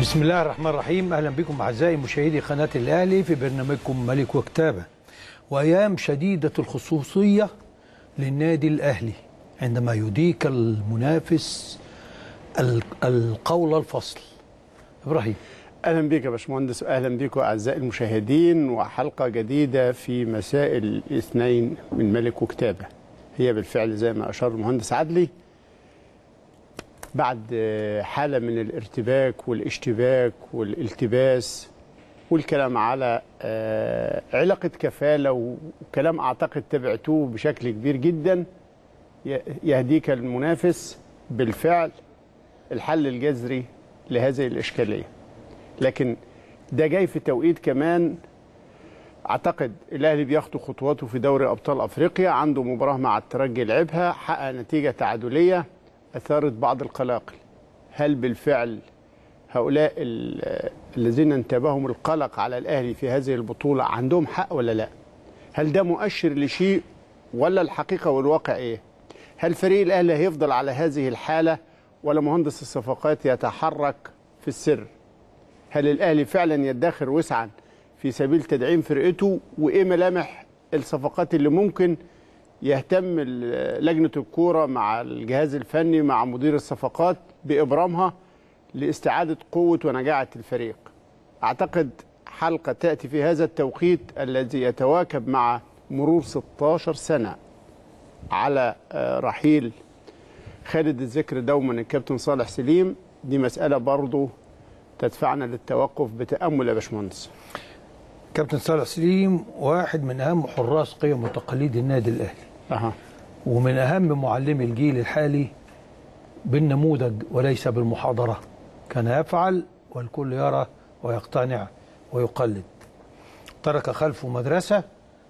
بسم الله الرحمن الرحيم اهلا بكم اعزائي مشاهدي قناه الاهلي في برنامجكم ملك وكتابه وايام شديده الخصوصيه للنادي الاهلي عندما يديك المنافس ال- القول الفصل ابراهيم اهلا بك يا باشمهندس واهلا بكم اعزائي المشاهدين وحلقه جديده في مسائل الاثنين من ملك وكتابه هي بالفعل زي ما اشار المهندس عدلي بعد حاله من الارتباك والاشتباك والالتباس والكلام على آه، علاقه كفاله وكلام اعتقد تبعتوه بشكل كبير جدا ي- يهديك المنافس بالفعل الحل الجذري لهذه الاشكاليه لكن ده جاي في توقيت كمان اعتقد الاهلي بيخطو خطواته في دوري ابطال افريقيا عنده مباراه مع الترجي لعبها حقق نتيجه تعادليه اثارت بعض القلاقل هل بالفعل هؤلاء ال- الذين انتابهم القلق على الاهلي في هذه البطوله عندهم حق ولا لا هل ده مؤشر لشيء ولا الحقيقه والواقع ايه هل فريق الاهلي هيفضل على هذه الحاله ولا مهندس الصفقات يتحرك في السر هل الاهلي فعلا يدخر وسعا في سبيل تدعيم فرقته وايه ملامح الصفقات اللي ممكن يهتم ال- لجنه الكوره مع الجهاز الفني مع مدير الصفقات بابرامها لاستعاده قوه ونجاعه الفريق. اعتقد حلقه تاتي في هذا التوقيت الذي يتواكب مع مرور 16 سنه على آه، رحيل خالد الذكر دوما الكابتن صالح سليم دي مساله برضه تدفعنا للتوقف بتامل يا باشمهندس. كابتن صالح سليم واحد من اهم حراس قيم وتقاليد النادي الاهلي اها ومن اهم معلمي الجيل الحالي بالنموذج وليس بالمحاضره كان يفعل والكل يرى ويقتنع ويقلد ترك خلفه مدرسه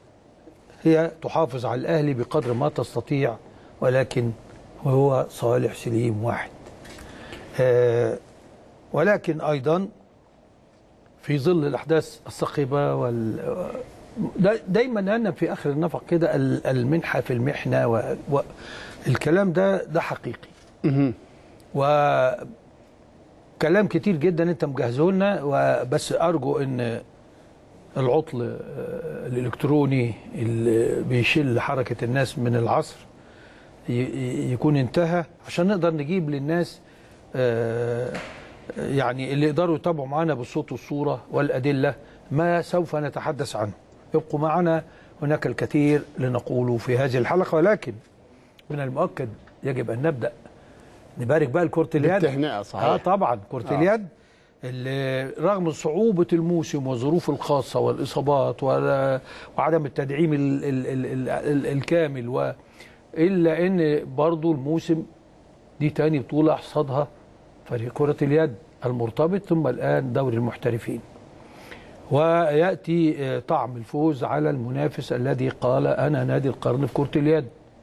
هي تحافظ على الاهلي بقدر ما تستطيع ولكن هو صالح سليم واحد آه ولكن ايضا في ظل الاحداث الصاخبه وال دا- دايما انا في اخر النفق كده ال- المنحه في المحنه و... و... الكلام ده ده حقيقي مهم. وكلام كتير جدا انت مجهزه لنا وبس ارجو ان العطل آه، الالكتروني اللي بيشل حركه الناس من العصر ي- ي- يكون انتهى عشان نقدر نجيب للناس آه، يعني اللي يقدروا يتابعوا معنا بالصوت والصوره والادله ما سوف نتحدث عنه يبقوا معنا هناك الكثير لنقوله في هذه الحلقه ولكن من المؤكد يجب ان نبدا نبارك بقى لكره اليد بالتهنئة، صحيح. اه طبعا كره آه. آه. اليد اللي رغم صعوبة الموسم والظروف الخاصة والإصابات ولا- وعدم التدعيم ال ال ال ال ال الكامل و إلا إن برضو الموسم دي تاني بطولة حصدها فريق كرة اليد المرتبط ثم الآن دوري المحترفين ويأتي آه، طعم الفوز على المنافس الذي قال أنا نادي القرن في كرة اليد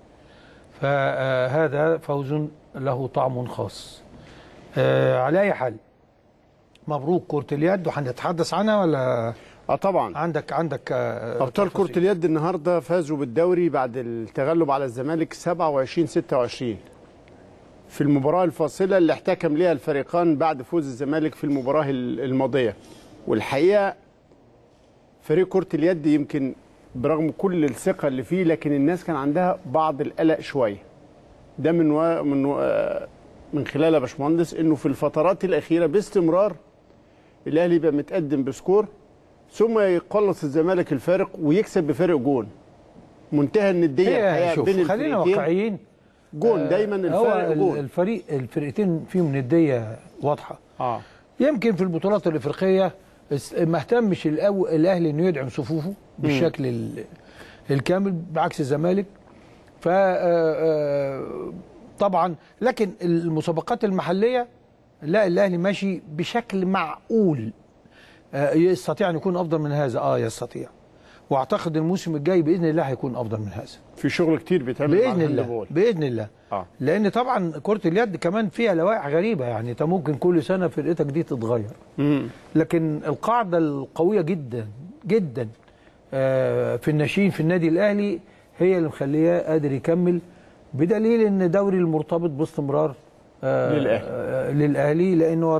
فهذا فوز له طعم خاص آه، على أي حال مبروك كرة اليد وهنتحدث عنها ولا اه طبعا عندك عندك آه، ابطال تفاصيل؟ كره اليد النهارده فازوا بالدوري بعد التغلب على الزمالك 27 26 في المباراه الفاصله اللي احتكم ليها الفريقان بعد فوز الزمالك في المباراه ال- الماضيه والحقيقه فريق كره اليد يمكن برغم كل الثقه اللي فيه لكن الناس كان عندها بعض القلق شويه ده من و... من و... آه، من خلال يا باشمهندس انه في الفترات الاخيره باستمرار الاهلي يبقى متقدم بسكور ثم يقلص الزمالك الفارق ويكسب بفارق جون منتهى النديه هي الحقيقه شوف بين خلينا الفريقين واقعيين جون دايما هو الفارق ال- جون الفريق الفرقتين فيهم ندية واضحة اه يمكن في البطولات الافريقيه اس- ما اهتمش الأو- الاهلي انه يدعم صفوفه بالشكل ال- الكامل بعكس الزمالك ف آه، آه، طبعا لكن المسابقات المحليه لا الاهلي ماشي بشكل معقول آه، يستطيع ان يكون افضل من هذا اه يستطيع واعتقد الموسم الجاي باذن الله هيكون افضل من هذا في شغل كتير بيتعمل مع باذن الله الهاندبول. باذن الله اه لان طبعا كره اليد كمان فيها لوائح غريبه يعني انت ممكن كل سنه فرقتك دي تتغير مم. لكن القاعده القويه جدا جدا آه، في الناشئين في النادي الاهلي هي اللي مخليه قادر يكمل بدليل ان دوري المرتبط باستمرار آه، للأهلي. آه، للاهلي لان وراه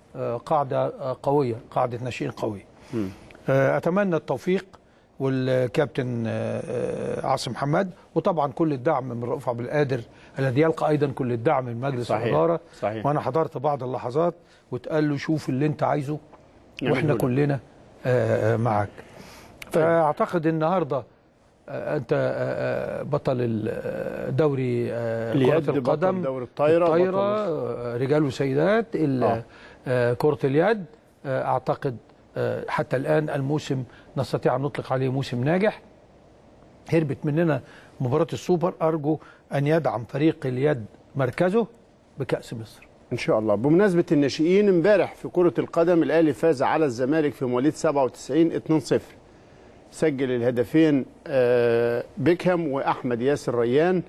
آه، قاعده آه، قويه قاعده ناشئين قويه آه، اتمنى التوفيق والكابتن آه، آه، عاصم محمد وطبعا كل الدعم من رؤوف عبد القادر الذي يلقى ايضا كل الدعم من مجلس صحيح. الاداره صحيح. وانا حضرت بعض اللحظات واتقال له شوف اللي انت عايزه نعمله واحنا لك. كلنا آه، آه، معاك فاعتقد النهارده آه، انت آه، آه، بطل الدوري آه، اليد، كرة بطل القدم دوري الطايرة، الطايرة بطل- آه، رجال وسيدات ال- آه. آه، كرة اليد آه، اعتقد آه، حتى الان الموسم نستطيع ان نطلق عليه موسم ناجح هربت مننا مباراة السوبر ارجو ان يدعم فريق اليد مركزه بكأس مصر ان شاء الله بمناسبه الناشئين امبارح في كره القدم الاهلي فاز على الزمالك في مواليد 97 2-0 سجل الهدفين آه، بيكهام واحمد ياسر ريان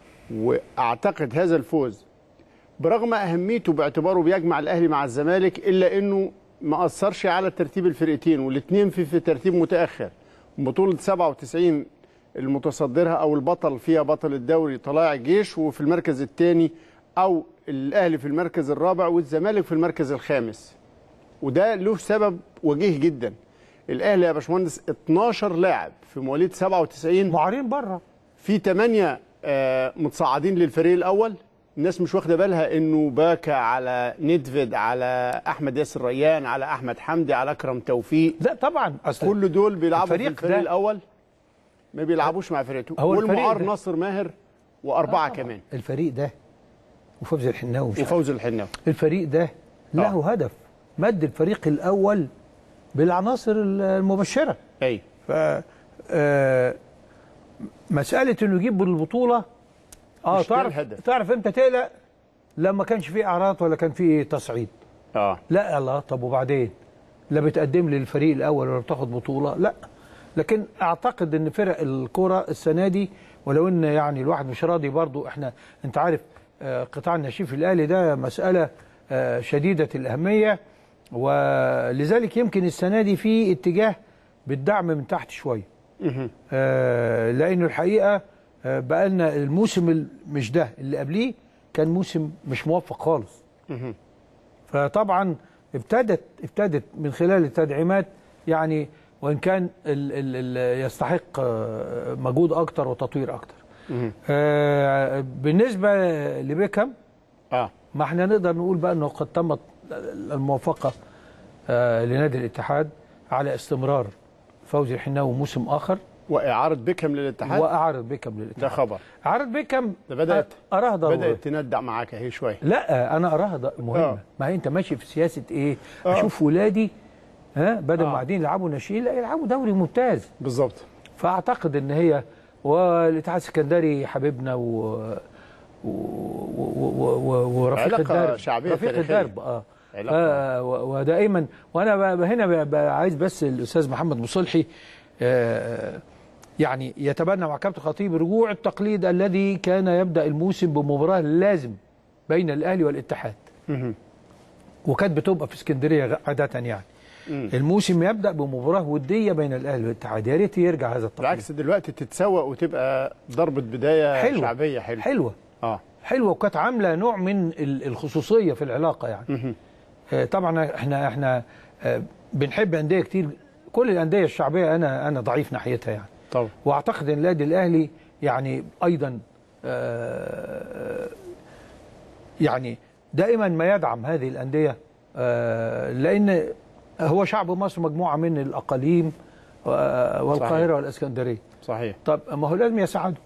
واعتقد هذا الفوز برغم اهميته باعتباره بيجمع الاهلي مع الزمالك الا انه ما اثرش على ترتيب الفرقتين والاثنين في في ترتيب متاخر بطوله 97 المتصدرها او البطل فيها بطل الدوري طلائع الجيش وفي المركز الثاني او الاهلي في المركز الرابع والزمالك في المركز الخامس وده له سبب وجيه جدا الاهلي يا باشمهندس 12 لاعب في مواليد 97 معارين بره في 8 متصاعدين للفريق الاول الناس مش واخده بالها انه باكا على ندفيد على احمد ياسر ريان على احمد حمدي على اكرم توفيق لا طبعا اصل كل دول بيلعبوا في الفريق الفريق ده- الاول ما بيلعبوش مع فرقته هو الفريق والمعار ده- ناصر ماهر واربعه آه، كمان الفريق ده وفوز الحناوي مش عارف. وفوز الحناوي الفريق ده له هدف مد الفريق الاول بالعناصر المبشره اي ف آه، مساله انه يجيب البطوله اه مش ده تعرف الهدف. تعرف امتى تقلق لما كانش فيه اعراض ولا كان فيه تصعيد اه لا الله طب وبعدين لا بتقدم لي الفريق الاول ولا بتاخد بطوله لا لكن اعتقد ان فرق الكره السنه دي ولو ان يعني الواحد مش راضي برضو احنا انت عارف آه، قطاع النشيف الاهلي ده مساله آه، شديده الاهميه ولذلك يمكن السنه دي في اتجاه بالدعم من تحت شويه آه، لانه الحقيقه آه، بقى لنا الموسم ال- مش ده اللي قبليه كان موسم مش موفق خالص فطبعا ابتدت ابتدت من خلال التدعيمات يعني وان كان ال ال ال يستحق آه، مجهود اكتر وتطوير اكتر آه، بالنسبه لبيكهام اه ما احنا نقدر نقول بقى انه قد تمت الموافقه آه، لنادي الاتحاد على استمرار فوزي الحناوي موسم اخر واعاره بيكهام للاتحاد واعرض بيكهام للاتحاد ده خبر اعرض بيكهام ده بدأت- اراها ضروري بدات تندع معاك اهي شويه لا انا اراها ض- مهمه آه. ما هي انت ماشي في سياسه ايه آه. اشوف ولادي ها بدل آه. ما قاعدين يلعبوا ناشئين لا يلعبوا دوري ممتاز بالظبط فاعتقد ان هي والاتحاد السكندري حبيبنا و و- و- و- و- ورفيق علاقة الدرب شعبية رفيق تاريخية. الدرب اه علاقة. آه و- ودائما وانا ب- ب- هنا ب- ب- عايز بس الاستاذ محمد مصلحي آه يعني يتبنى مع كابتن خطيب رجوع التقليد الذي كان يبدا الموسم بمباراه لازم بين الاهلي والاتحاد وكانت بتبقى في اسكندريه عاده يعني الموسم يبدا بمباراه وديه بين الاهلي والاتحاد يا ريت يرجع هذا التقليد بالعكس دلوقتي تتسوق وتبقى ضربه بدايه حلوة. شعبيه حلوه حلوه اه حلوه وكانت عامله نوع من ال- الخصوصيه في العلاقه يعني آه، طبعا احنا احنا آه، بنحب انديه كتير كل الانديه الشعبيه انا انا ضعيف ناحيتها يعني طبعا واعتقد ان النادي الاهلي يعني ايضا آه، يعني دائما ما يدعم هذه الانديه آه، لان هو شعب مصر مجموعه من الاقاليم آه، والقاهره صحيح. والاسكندريه صحيح طب ما هو لازم يساعدوا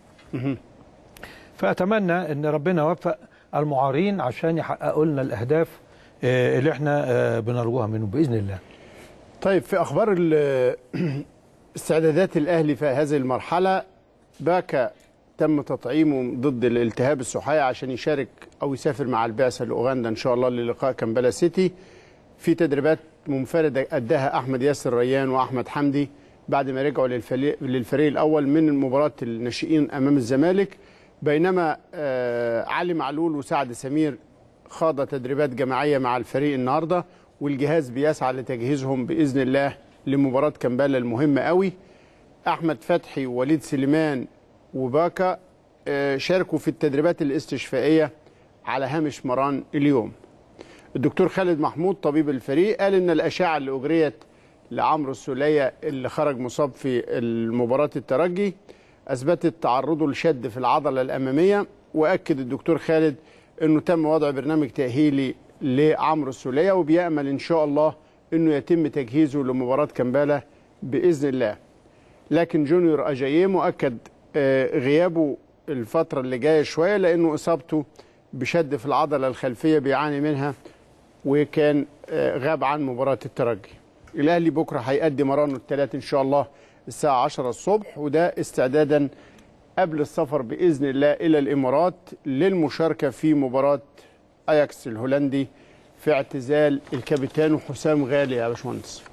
فاتمنى ان ربنا يوفق المعارين عشان يحققوا لنا الاهداف آه، اللي احنا آه، بنرجوها منهم باذن الله طيب في اخبار ال- استعدادات الاهلي في هذه المرحله باكا تم تطعيمه ضد الالتهاب السحاية عشان يشارك او يسافر مع البعثه لاوغندا ان شاء الله للقاء كامبالا سيتي في تدريبات منفرده اداها احمد ياسر ريان واحمد حمدي بعد ما رجعوا للفريق, للفريق الاول من مباراه الناشئين امام الزمالك بينما آه، علي معلول وسعد سمير خاض تدريبات جماعيه مع الفريق النهارده والجهاز بيسعى لتجهيزهم باذن الله لمباراه كامبالا المهمه قوي احمد فتحي ووليد سليمان وباكا آه، شاركوا في التدريبات الاستشفائيه على هامش مران اليوم الدكتور خالد محمود طبيب الفريق قال ان الاشعه اللي اجريت لعمرو السوليه اللي خرج مصاب في المباراه الترجي اثبتت تعرضه لشد في العضله الاماميه واكد الدكتور خالد انه تم وضع برنامج تاهيلي لعمرو السوليه وبيامل ان شاء الله انه يتم تجهيزه لمباراه كمبالا باذن الله لكن جونيور اجاييه مؤكد آه، غيابه الفتره اللي جايه شويه لانه اصابته بشد في العضله الخلفيه بيعاني منها وكان آه، غاب عن مباراه الترجي الاهلي بكره هيقدم مرانه الثلاث ان شاء الله الساعه 10 الصبح وده استعدادا قبل السفر باذن الله الى الامارات للمشاركه في مباراه اياكس الهولندي في اعتزال الكابتن حسام غالي يا باشمهندس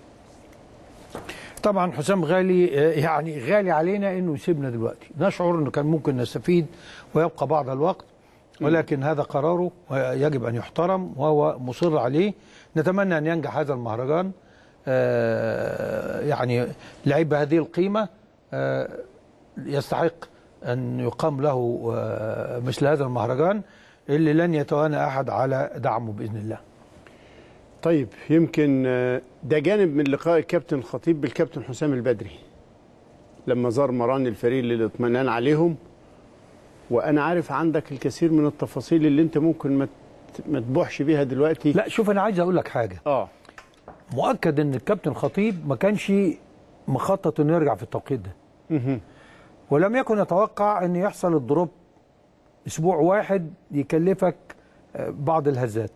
طبعا حسام غالي آه، يعني غالي علينا انه يسيبنا دلوقتي نشعر انه كان ممكن نستفيد ويبقى بعض الوقت ولكن هذا قراره ويجب ان يحترم وهو مصر عليه نتمنى ان ينجح هذا المهرجان آه، يعني لعيب بهذه القيمه آه، يستحق ان يقام له آه، مثل هذا المهرجان اللي لن يتوانى احد على دعمه باذن الله طيب يمكن آه، ده جانب من لقاء الكابتن الخطيب بالكابتن حسام البدري لما زار مران الفريق للاطمئنان عليهم وانا عارف عندك الكثير من التفاصيل اللي انت ممكن ما ت- ما تبوحش بيها دلوقتي لا شوف انا عايز اقول لك حاجه اه مؤكد ان الكابتن خطيب ما كانش مخطط انه يرجع في التوقيت ده مهم. ولم يكن يتوقع ان يحصل الدروب اسبوع واحد يكلفك آه، بعض الهزات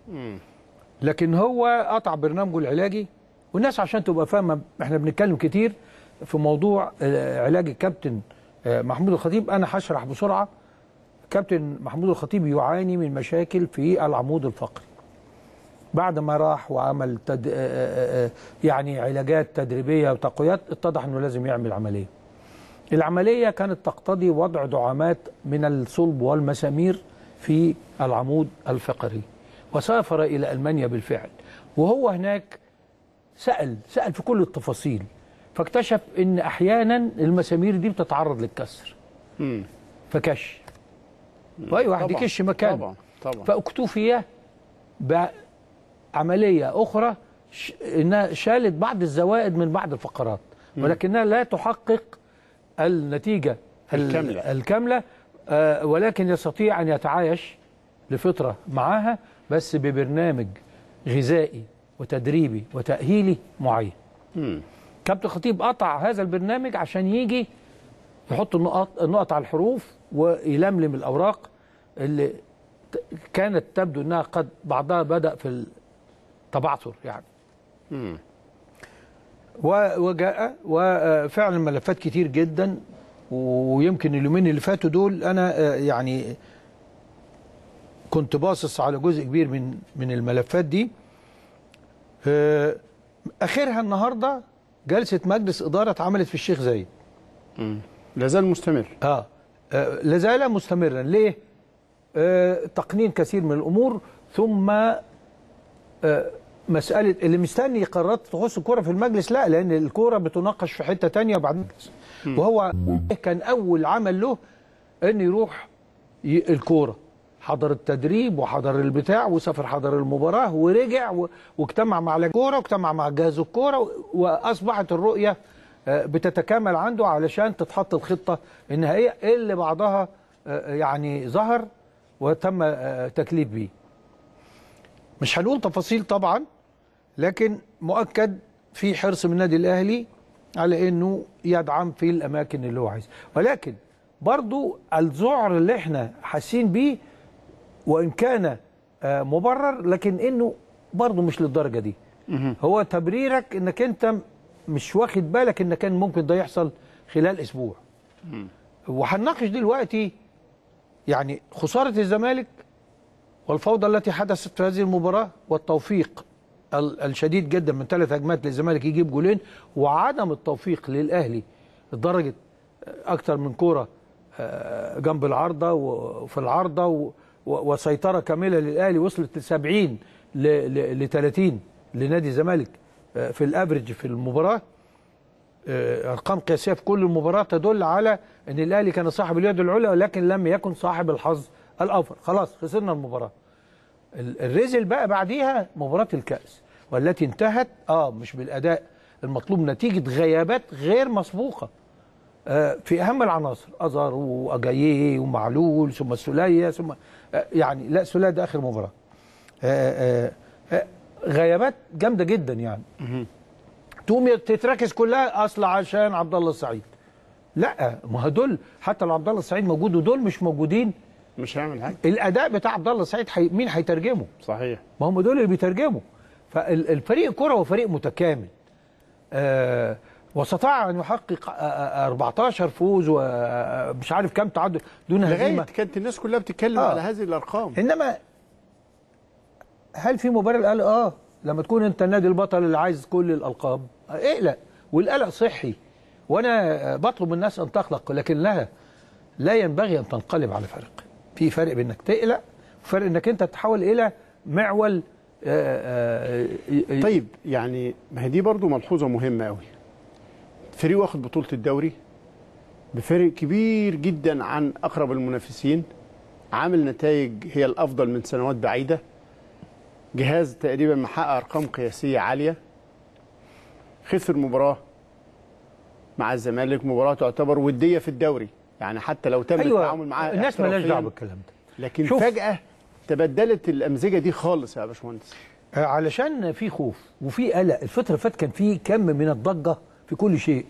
لكن هو قطع برنامجه العلاجي والناس عشان تبقى فاهمه احنا بنتكلم كتير في موضوع آه، علاج الكابتن آه، محمود الخطيب انا هشرح بسرعه كابتن محمود الخطيب يعاني من مشاكل في العمود الفقري بعد ما راح وعمل تد... آه، آه، آه، يعني علاجات تدريبيه وتقويات اتضح انه لازم يعمل عمليه العملية كانت تقتضي وضع دعامات من الصلب والمسامير في العمود الفقري وسافر إلى ألمانيا بالفعل وهو هناك سأل سأل في كل التفاصيل فاكتشف ان احيانا المسامير دي بتتعرض للكسر مم. فكش واي واحد طبعاً، يكش مكانه طبعا طبعا فاكتفي بعملية أخرى ش- إنها شالت بعض الزوائد من بعض الفقرات ولكنها لا تحقق النتيجة ال- الكاملة. الكاملة آه، ولكن يستطيع أن يتعايش لفترة معاها بس ببرنامج غذائي وتدريبي وتأهيلي معين مم. كابتن خطيب قطع هذا البرنامج عشان يجي يحط النقط النقط على الحروف ويلملم الاوراق اللي ت- كانت تبدو انها قد بعضها بدا في التبعثر يعني مم. و- وجاء وفعلا ملفات كتير جدا ويمكن اليومين اللي فاتوا دول انا آه، يعني كنت باصص على جزء كبير من من الملفات دي آه، اخرها النهارده جلسه مجلس اداره اتعملت في الشيخ زايد مم. لازال مستمر اه آه، لازال مستمرا ليه آه تقنين كثير من الامور ثم آه مساله اللي مستني قرارات تخص الكوره في المجلس لا لان الكوره بتناقش في حته تانية بعد المجلس وهو كان اول عمل له ان يروح ي- الكوره حضر التدريب وحضر البتاع وسافر حضر المباراه ورجع و- واجتمع مع الكوره واجتمع مع جهاز الكوره و- واصبحت الرؤيه آه، بتتكامل عنده علشان تتحط الخطه النهائيه اللي بعضها آه، يعني ظهر وتم آه، تكليف بيه. مش هنقول تفاصيل طبعا لكن مؤكد في حرص من النادي الاهلي على انه يدعم في الاماكن اللي هو عايزها ولكن برضو الذعر اللي احنا حاسين بيه وان كان آه، مبرر لكن انه برضو مش للدرجه دي هو تبريرك انك انت مش واخد بالك ان كان ممكن ده يحصل خلال اسبوع وهنناقش دلوقتي يعني خساره الزمالك والفوضى التي حدثت في هذه المباراه والتوفيق ال- الشديد جدا من ثلاث هجمات للزمالك يجيب جولين وعدم التوفيق للاهلي لدرجه اكثر من كوره آه، جنب العارضه وفي العارضه و- و- وسيطره كامله للاهلي وصلت ل 70 ل 30 لنادي الزمالك آه، في الافرج في المباراه آه، ارقام قياسيه في كل المباراه تدل على ان الاهلي كان صاحب اليد العليا ولكن لم يكن صاحب الحظ الاوفر خلاص خسرنا المباراه ال- الرزل بقى بعديها مباراه الكاس والتي انتهت اه مش بالاداء المطلوب نتيجه غيابات غير مسبوقه آه في اهم العناصر ازار واجاييه ومعلول ثم السوليه ثم آه يعني لا السوليه ده اخر مباراه آه آه آه غيابات جامده جدا يعني تقوم تتركز كلها اصل عشان عبد الله السعيد لا ما هدول حتى لو عبد الله السعيد موجود ودول مش موجودين مش هيعمل حاجه الاداء بتاع عبد الله السعيد حي... مين هيترجمه صحيح ما هم دول اللي بيترجموا فالفريق كرة هو فريق متكامل آه واستطاع ان يحقق آه، آه، 14 فوز ومش عارف كام تعادل دون لغايه هزيمه كانت الناس كلها بتتكلم آه. على هذه الارقام انما هل في مبرر قال اه لما تكون انت النادي البطل اللي عايز كل الالقاب آه، اقلق والقلق صحي وانا آه، بطلب من الناس ان تقلق لكن لها لا ينبغي ان تنقلب على فرق في فرق بين انك تقلق وفرق انك انت تتحول الى معول آه، آه، طيب يعني ما هي دي برضو ملحوظه مهمه قوي فريق واخد بطوله الدوري بفرق كبير جدا عن اقرب المنافسين عامل نتائج هي الافضل من سنوات بعيده جهاز تقريبا محقق ارقام قياسيه عاليه خسر مباراه مع الزمالك مباراه تعتبر وديه في الدوري يعني حتى لو تم التعامل ايوه معاها الناس مالهاش احترافياً، دعوه بالكلام ده لكن شوف. فجاه تبدلت الامزجه دي خالص يا باشمهندس آه، علشان في خوف وفي قلق الفتره اللي فاتت كان في كم من الضجه في كل شيء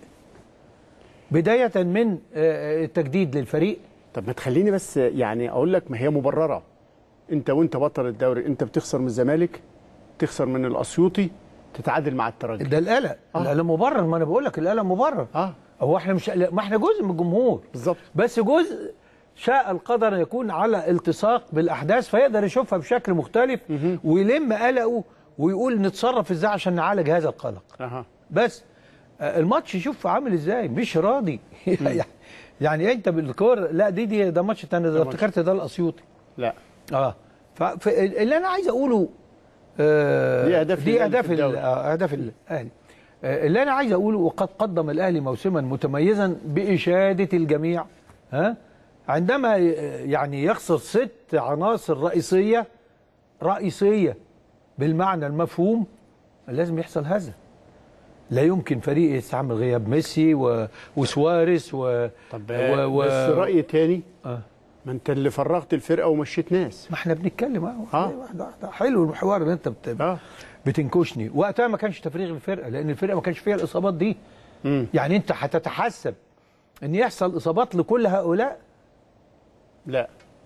بدايه من آه، التجديد للفريق طب ما تخليني بس يعني اقول لك ما هي مبرره انت وانت بطل الدوري انت بتخسر من الزمالك تخسر من الاسيوطي تتعادل مع الترجي ده القلق آه. القلق مبرر ما انا بقول لك القلق مبرر اه هو احنا مش ما احنا جزء من الجمهور بالظبط بس جزء شاء القدر ان يكون على التصاق بالاحداث فيقدر يشوفها بشكل مختلف ويلم قلقه ويقول نتصرف ازاي عشان نعالج هذا القلق اها بس آه، الماتش شوف عامل ازاي مش راضي يعني انت بالكور لا دي دي ده ماتش تاني ده ماتش. افتكرت ده الاسيوطي لا اه فاللي انا عايز اقوله آه دي أهداف دي الأهلي اهداف في الدوري. ال- آه، اهداف الاهلي آه اللي انا عايز اقوله وقد قدم الاهلي موسما متميزا باشاده الجميع ها عندما ي- يعني يخسر ست عناصر رئيسيه رئيسيه بالمعنى المفهوم لازم يحصل هذا لا يمكن فريق يستعمل غياب ميسي و... وسواريز و... طب و... و... بس راي تاني آه. ما انت اللي فرغت الفرقه ومشيت ناس ما احنا بنتكلم اه آه. واحده واحده حلو الحوار اللي انت بت... اه بتنكشني وقتها ما كانش تفريغ الفرقه لان الفرقه ما كانش فيها الاصابات دي مم. يعني انت هتتحسب ان يحصل اصابات لكل هؤلاء لا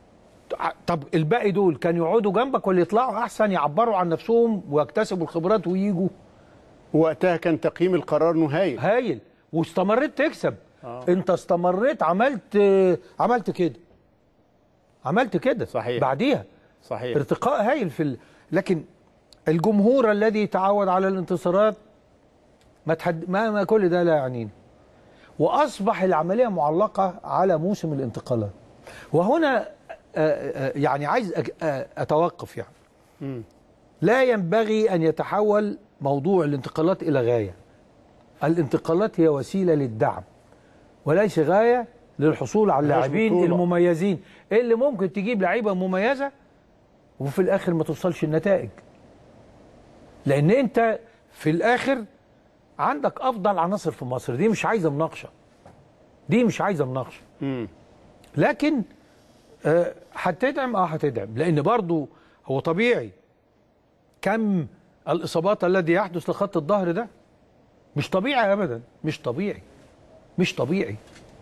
طب الباقي دول كانوا يقعدوا جنبك ولا يطلعوا احسن يعبروا عن نفسهم ويكتسبوا الخبرات ويجوا وقتها كان تقييم القرار انه هايل هايل واستمريت تكسب آه. انت استمريت عملت عملت كده عملت كده صحيح. بعديها صحيح ارتقاء هايل في ال... لكن الجمهور الذي تعود على الانتصارات ما, تحد... ما ما كل ده لا يعنينا واصبح العمليه معلقه على موسم الانتقالات وهنا آه، آه، يعني عايز أج- آه، اتوقف يعني مم. لا ينبغي ان يتحول موضوع الانتقالات الى غايه الانتقالات هي وسيله للدعم وليس غايه للحصول على ملهاش اللاعبين بطولة. المميزين اللي ممكن تجيب لعيبه مميزه وفي الاخر ما توصلش النتائج لان انت في الاخر عندك افضل عناصر في مصر دي مش عايزه مناقشه دي مش عايزه مناقشه مم. لكن آه، هتدعم اه هتدعم لان برضو هو طبيعي كم الاصابات الذي يحدث لخط الظهر ده مش طبيعي ابدا مش طبيعي مش طبيعي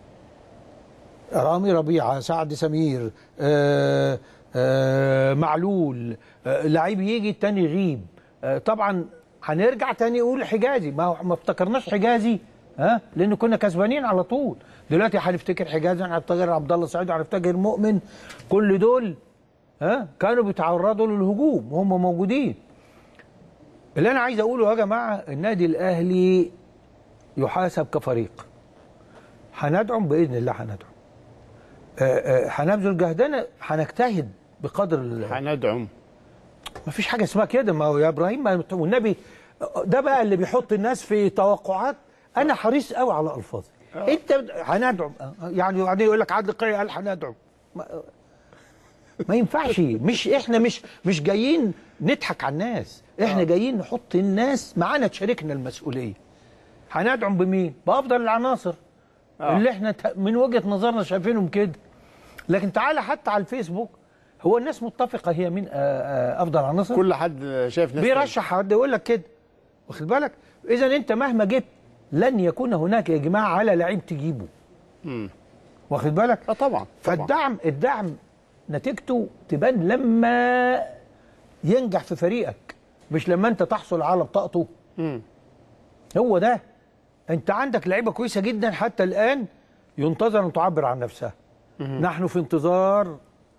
رامي ربيعه سعد سمير آه آه معلول آه لعيب يجي التاني يغيب آه طبعا هنرجع تاني نقول حجازي ما هو- ما افتكرناش حجازي ها لان كنا كسبانين على طول دلوقتي هنفتكر حجازي هنفتكر عبد الله سعيد هنفتكر مؤمن كل دول ها كانوا بيتعرضوا للهجوم وهم موجودين اللي انا عايز اقوله يا جماعه النادي الاهلي يحاسب كفريق هندعم باذن الله هندعم آه، آه، هنبذل جهدنا هنجتهد بقدر ال- هندعم ما فيش حاجه اسمها كده ما هو يا ابراهيم ما والنبي ده بقى اللي بيحط الناس في توقعات انا حريص قوي على الفاظي انت هندعم يعني بعدين يقول لك عادل قيعي قال هندعم ما- ما ينفعش مش احنا مش مش جايين نضحك على الناس احنا جايين نحط الناس معانا تشاركنا المسؤوليه هندعم بمين بافضل العناصر آه. اللي احنا ت- من وجهه نظرنا شايفينهم كده لكن تعالى حتى على الفيسبوك هو الناس متفقه هي مين آه، آه، افضل عناصر كل حد شايف ناس بيرشح حد يقول لك كده واخد بالك اذا انت مهما جبت لن يكون هناك يا جماعه على لعيب تجيبه مم. واخد بالك اه طبعا طبعا فالدعم الدعم نتيجته تبان لما ينجح في فريقك مش لما انت تحصل على بطاقته مم. هو ده انت عندك لعيبه كويسه جدا حتى الان ينتظر ان تعبر عن نفسها نحن في انتظار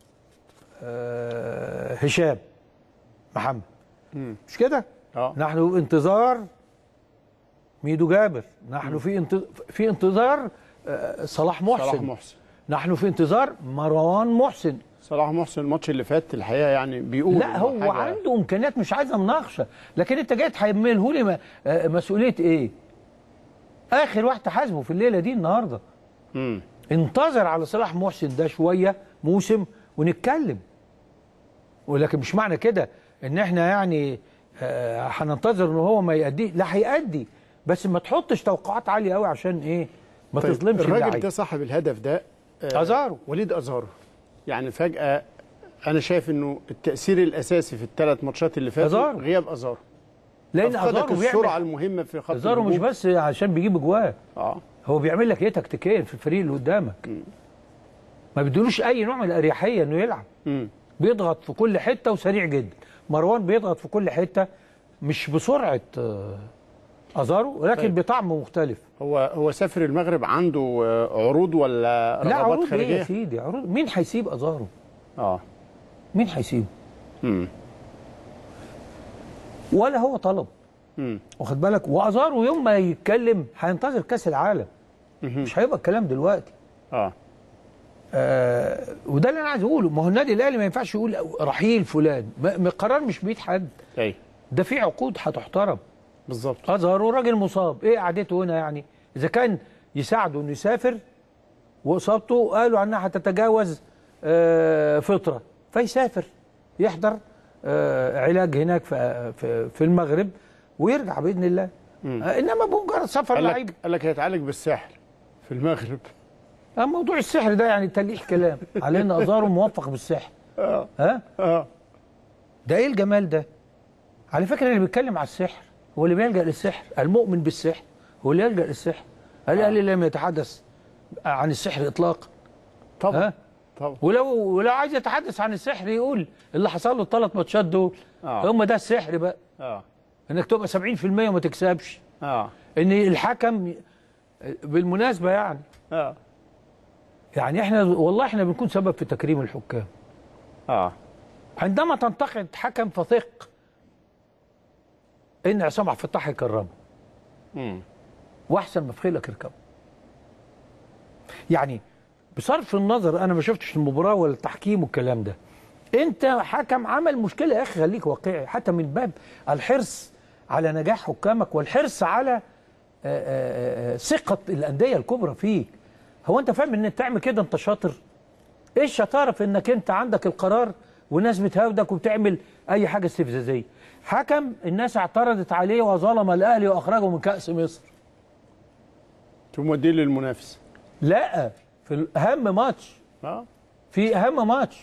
آه، هشام محمد مم. مش كده اه نحن في انتظار ميدو جابر نحن في انت- في انتظار آه، صلاح محسن صلاح محسن نحن في انتظار مروان محسن صلاح محسن الماتش اللي فات الحقيقه يعني بيقول لا إنه هو حاجة- عنده امكانيات مش عايزه مناقشه لكن انت جاي تحمله لي م- آه، مسؤوليه ايه اخر واحد تحاسبه في الليله دي النهارده مم. انتظر على صلاح محسن ده شويه موسم ونتكلم ولكن مش معنى كده ان احنا يعني آه، هننتظر ان هو ما يأدي لا هيأدي بس ما تحطش توقعات عاليه قوي عشان ايه ما طيب تظلمش الراجل اللعيب ده صاحب الهدف ده آه، ازارو وليد ازارو يعني فجاه انا شايف انه التاثير الاساسي في الثلاث ماتشات اللي فاتوا أزارو. غياب ازارو لان أفقدك ازارو السرعه بيعمل المهمه في خط ازارو مش الهجوم. بس عشان بيجيب اجوان اه هو بيعمل لك ايه تكتيكيا في الفريق اللي قدامك ما بيدولوش اي نوع من الاريحيه انه يلعب مم. بيضغط في كل حته وسريع جدا مروان بيضغط في كل حته مش بسرعه آه، ازارو ولكن طيب. بطعم مختلف هو هو سافر المغرب عنده آه، عروض ولا لا رغبات عروض ايه خارجيه يا سيدي عروض مين هيسيب ازارو اه مين هيسيبه مم. ولا هو طلب مم. واخد بالك وازارو يوم ما يتكلم هينتظر كاس العالم مهم. مش هيبقى الكلام دلوقتي اه آه وده اللي انا عايز اقوله ما هو النادي الاهلي ما ينفعش يقول رحيل فلان ما- ما القرار مش بيد حد اي ده في عقود هتحترم بالظبط ازهر راجل مصاب ايه قعدته هنا يعني اذا كان يساعده انه يسافر واصابته قالوا عنها هتتجاوز آه، فتره فيسافر يحضر آه، علاج هناك في في, في المغرب ويرجع باذن الله آه، انما بمجرد سفر قال لعيب لك قال لك هيتعالج بالسحر في المغرب آه، موضوع السحر ده يعني تلقيح كلام على ان ازاره موفق بالسحر اه ها اه ده ايه الجمال ده على فكره اللي بيتكلم على السحر هو اللي بيلجا للسحر المؤمن بالسحر هو اللي يلجا للسحر الاهلي لم يتحدث عن السحر اطلاقا طبعا ها طبعا ولو ولو عايز يتحدث عن السحر يقول اللي حصل له الثلاث ماتشات دول آه. هم ده السحر بقى اه انك تبقى 70% وما تكسبش اه ان الحكم ي- بالمناسبه يعني اه يعني احنا والله احنا بنكون سبب في تكريم الحكام اه عندما تنتقد حكم فثق ان عصام عبد الفتاح يكرمه مم. واحسن ما في خيلك اركبه يعني بصرف النظر انا ما شفتش المباراه ولا التحكيم والكلام ده انت حكم عمل مشكله يا اخي خليك واقعي حتى من باب الحرص على نجاح حكامك والحرص على آه، آه، آه، ثقه الانديه الكبرى فيك هو انت فاهم ان تعمل كده انت شاطر ايه الشطاره في انك انت عندك القرار والناس بتهاودك وبتعمل اي حاجه استفزازيه حكم الناس اعترضت عليه وظلم الاهلي واخرجه من كاس مصر تقوم موديه للمنافس لا في اهم ماتش اه في اهم ماتش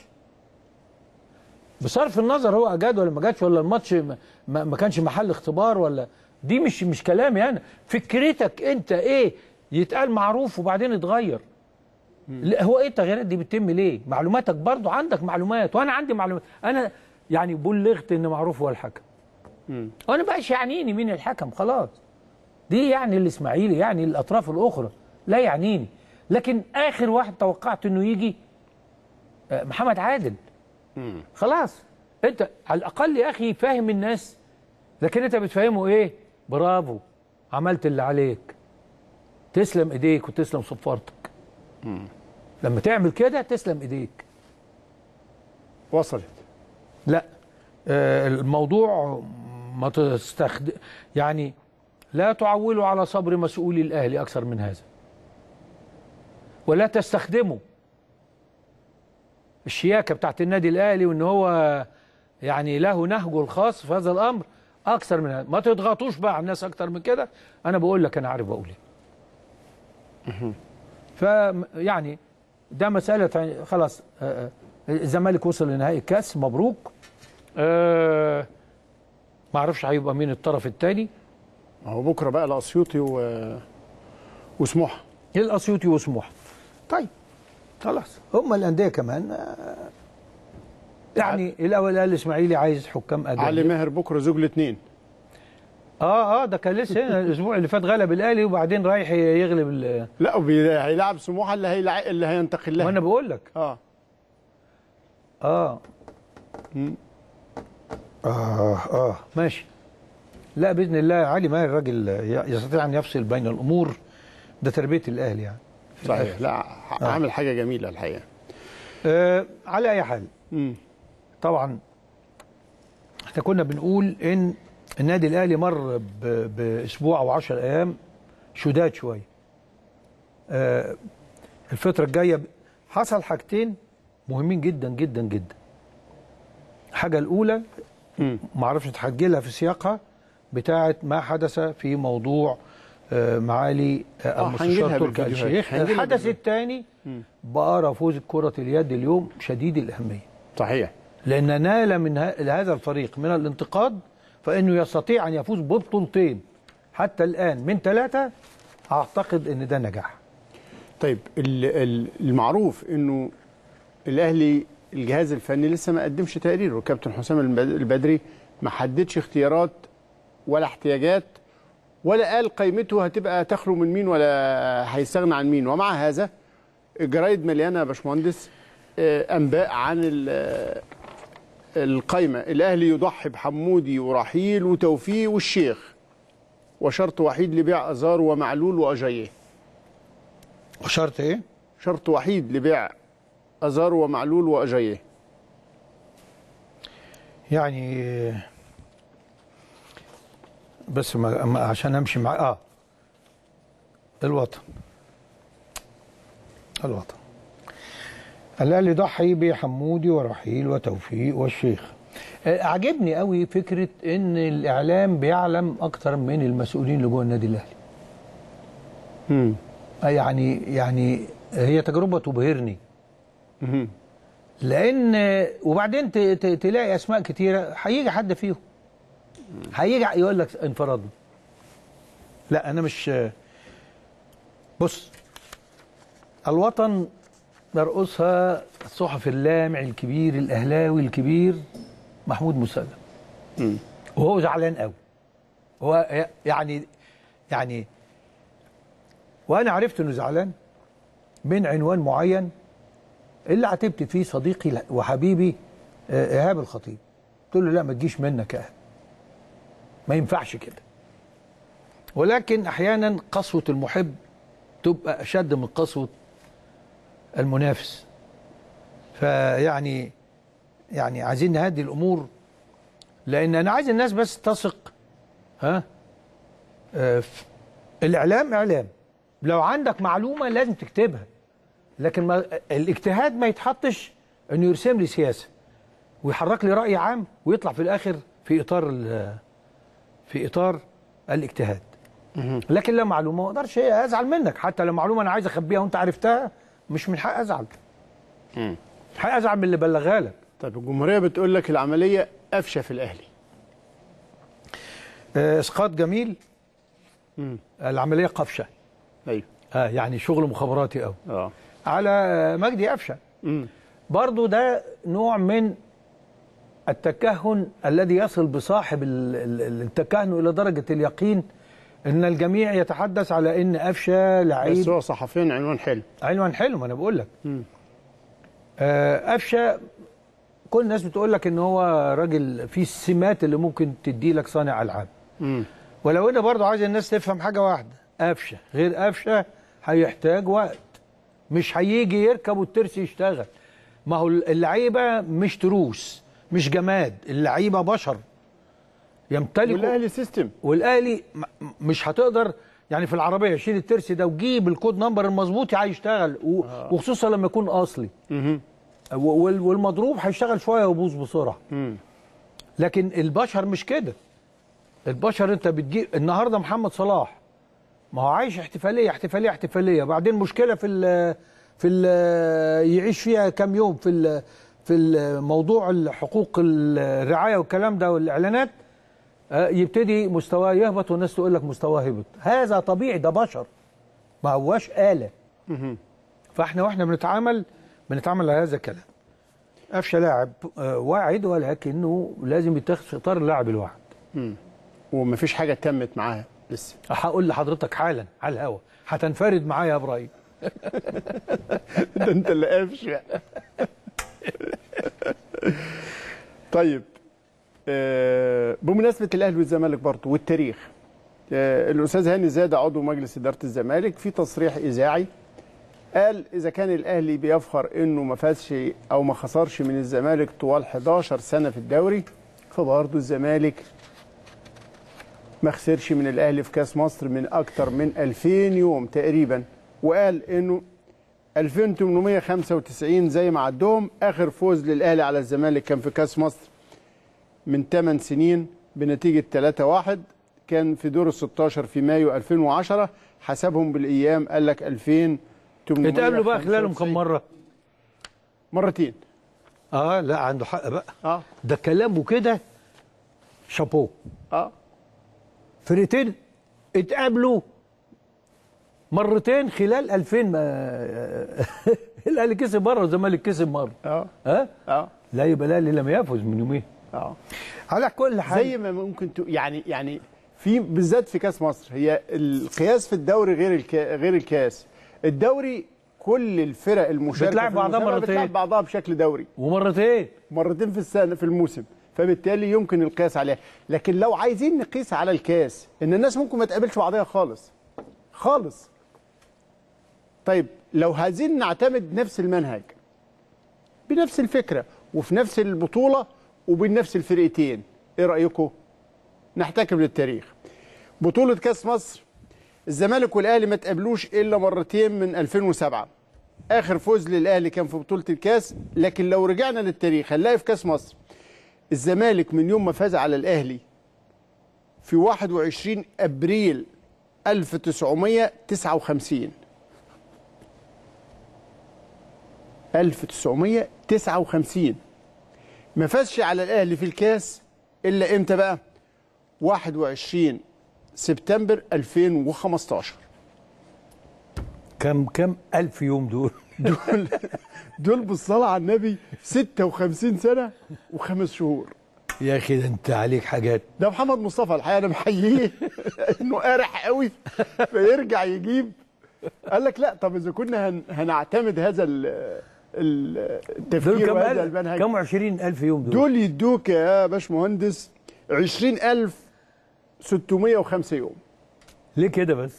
بصرف النظر هو اجاد ولا ما جاتش ولا الماتش ما, ما ما كانش محل اختبار ولا دي مش مش كلامي انا فكرتك انت ايه يتقال معروف وبعدين يتغير لا هو ايه التغييرات دي بتتم ليه معلوماتك برضو عندك معلومات وانا عندي معلومات انا يعني بلغت ان معروف هو الحكم مم. وانا بقاش يعنيني مين الحكم خلاص دي يعني الاسماعيلي يعني الاطراف الاخرى لا يعنيني لكن اخر واحد توقعت انه يجي آه، محمد عادل مم. خلاص انت على الاقل يا اخي فاهم الناس لكن انت بتفهمه ايه برافو عملت اللي عليك تسلم ايديك وتسلم صفارتك لما تعمل كده تسلم ايديك وصلت لا آه، الموضوع ما تستخدم يعني لا تعولوا على صبر مسؤولي الاهلي اكثر من هذا ولا تستخدموا الشياكه بتاعت النادي الاهلي وان هو يعني له نهجه الخاص في هذا الامر اكثر من هذا ما تضغطوش بقى على الناس اكتر من كده انا بقول لك انا عارف بقول ايه ف يعني ده مساله خلاص آه، آه، الزمالك وصل لنهائي الكاس مبروك آه، ما اعرفش هيبقى مين الطرف الثاني ما هو بكره بقى الاسيوطي و... وسموحه الاسيوطي وسموحه طيب خلاص هم الانديه كمان آه، يعني الاول قال الاسماعيلي عايز حكام علي اجانب ماهر بكره زوج الاثنين اه اه ده كان لسه هنا الاسبوع اللي فات غلب الاهلي وبعدين رايح يغلب ال- لا وبي... هيلاعب سموحه اللي هيلع... اللي هينتقل لها وانا بقول لك اه اه مم. اه اه ماشي لا باذن الله علي ماهر راجل ي- يستطيع ان يفصل بين الامور ده تربيه الاهلي يعني في صحيح الآخر. لا عامل حاجه جميله الحقيقه آه على اي حال مم. طبعا احنا كنا بنقول ان النادي الاهلي مر ب- باسبوع او 10 ايام شداد شويه آه، الفتره الجايه ب- حصل حاجتين مهمين جدا جدا جدا الحاجه الاولى مم. ما اعرفش تحجلها في سياقها بتاعه ما حدث في موضوع آه، معالي آه، آه، المستشار هنجيلها تركي آل بالفيديوهات. الشيخ هنجيلها الحدث بالفيديوهات. الثاني مم. بقى فوز كره اليد اليوم شديد الاهميه صحيح لأن نال من ه- هذا الفريق من الانتقاد فإنه يستطيع أن يفوز ببطولتين حتى الآن من ثلاثة أعتقد أن ده نجاح طيب ال- ال- المعروف انه الاهلي الجهاز الفني لسه ما قدمش تقريره الكابتن حسام الب- البدري ما حددش اختيارات ولا احتياجات ولا قال قيمته هتبقى تخلو من مين ولا هيستغنى عن مين ومع هذا الجرايد مليانه يا باشمهندس آه، انباء عن ال- آه، القايمه الاهلي يضحي بحمودي ورحيل وتوفيق والشيخ وشرط وحيد لبيع ازار ومعلول واجاييه وشرط إيه؟ شرط وحيد لبيع ازار ومعلول واجاييه يعني بس ما ما- عشان أمشي مع آه الوطن الوطن الأهلي ضحي بحمودي ورحيل وتوفيق والشيخ آه، عجبني قوي فكرة إن الإعلام بيعلم أكتر من المسؤولين اللي جوه النادي الأهلي امم يعني يعني هي تجربه تبهرني لان وبعدين ت- ت- تلاقي اسماء كتيره هيجي حد فيهم هيجي يقول لك انفرادنا لا انا مش بص الوطن يرقصها الصحفي اللامع الكبير الاهلاوي الكبير محمود مسلم مم. وهو زعلان قوي هو يعني يعني وانا عرفت انه زعلان من عنوان معين اللي عاتبت فيه صديقي وحبيبي آه، ايهاب الخطيب قلت له لا ما تجيش منك يا ايهاب ما ينفعش كده ولكن احيانا قسوه المحب تبقى اشد من قسوه المنافس فيعني يعني عايزين نهدي الامور لان انا عايز الناس بس تثق ها آه، ف- الاعلام اعلام لو عندك معلومه لازم تكتبها لكن ما الاجتهاد ما يتحطش انه يرسم لي سياسه ويحرك لي راي عام ويطلع في الاخر في اطار ال- في اطار الاجتهاد لكن لو معلومه ما اقدرش ازعل منك حتى لو معلومه انا عايز اخبيها وانت عرفتها مش من حق ازعل حق ازعل من اللي بلغها لك طيب الجمهوريه بتقول لك العمليه قفشه في الاهلي آه، اسقاط جميل مم. العمليه قفشه ايوه آه يعني شغل مخابراتي قوي اه على مجدي قفشه مم. برضو ده نوع من التكهن الذي يصل بصاحب ال- ال- التكهن الى درجه اليقين ان الجميع يتحدث على ان قفشه بس لعيب هو صحفيا عنوان حلو عنوان حلو ما انا بقول لك مم. آه، قفشه كل الناس بتقول لك ان هو راجل فيه السمات اللي ممكن تدي لك صانع العاب مم. ولو ان برضه عايز الناس تفهم حاجه واحده قفشه غير قفشه هيحتاج وقت مش هيجي يركب والترسي يشتغل ما هو اللعيبه مش تروس مش جماد اللعيبه بشر يمتلكوا والاهلي سيستم والاهلي م- م- مش هتقدر يعني في العربيه شيل الترسي ده وجيب الكود نمبر المظبوط عايز يشتغل و- وخصوصا لما يكون اصلي مهم. وال- والمضروب هيشتغل شويه ويبوظ بسرعه مم. لكن البشر مش كده البشر انت بتجيب النهارده محمد صلاح ما هو عايش احتفاليه احتفاليه احتفاليه بعدين مشكله في ال في ال يعيش فيها كام يوم في ال في الموضوع حقوق الرعايه والكلام ده والاعلانات آه، يبتدي مستواه يهبط والناس تقول لك مستواه هبط هذا طبيعي ده بشر ما هواش آلة مهم. فاحنا واحنا بنتعامل بنتعامل على هذا الكلام قفشه لاعب آه، واعد ولكنه لازم يتاخد في اطار اللاعب الواحد مم. ومفيش حاجه تمت معاها لسه هقول لحضرتك حالا على الهوا هتنفرد معايا يا ابراهيم ده انت اللي قافش بقى. طيب آه، بمناسبه الاهلي والزمالك برضه والتاريخ آه، الاستاذ هاني زاده عضو مجلس اداره الزمالك في تصريح اذاعي قال اذا كان الاهلي بيفخر انه ما فازش او ما خسرش من الزمالك طوال 11 سنه في الدوري فبرضه الزمالك ما خسرش من الاهلي في كاس مصر من اكتر من 2000 يوم تقريبا وقال انه 2895 زي ما عدهم اخر فوز للاهلي على الزمالك كان في كاس مصر من 8 سنين بنتيجه 3-1 كان في دور ال 16 في مايو 2010 حسبهم بالايام قال لك 2895 اتقابلوا بقى خلالهم كم مره مرتين اه لا عنده حق بقى اه ده كلامه كده شابوه اه فرقتين اتقابلوا مرتين خلال 2000 ما الاهلي كسب مره والزمالك كسب مره اه ها اه لا يبقى الاهلي لم يفز من يومين اه على كل حال زي ما ممكن ت... يعني يعني في بالذات في كاس مصر هي القياس في الدوري غير الكا... غير الكاس الدوري كل الفرق المشاركه بتلعب في بعضها المسابقة مرتين. بتلعب بعضها بشكل دوري ومرتين مرتين في السنه في الموسم فبالتالي يمكن القياس عليها لكن لو عايزين نقيس على الكاس ان الناس ممكن ما تقابلش بعضها خالص خالص طيب لو عايزين نعتمد نفس المنهج بنفس الفكره وفي نفس البطوله وبنفس الفرقتين ايه رايكم نحتكم للتاريخ بطوله كاس مصر الزمالك والاهلي ما تقابلوش الا مرتين من 2007 اخر فوز للاهلي كان في بطوله الكاس لكن لو رجعنا للتاريخ هنلاقي في كاس مصر الزمالك من يوم ما فاز على الاهلي في 21 ابريل 1959 1959 ما فازش على الاهلي في الكاس الا امتى بقى 21 سبتمبر 2015 كم كم ألف يوم دول دول دول بالصلاه على النبي 56 سنه وخمس شهور يا اخي ده انت عليك حاجات ده محمد مصطفى الحقيقه انا محييه انه قارح قوي فيرجع يجيب قال لك لا طب اذا كنا هن هنعتمد هذا ال- ال- دول التفكير كم وهذا ألف المنهج كم عشرين ألف يوم دول, دول يدوك يا باشمهندس 20605 يوم ليه كده بس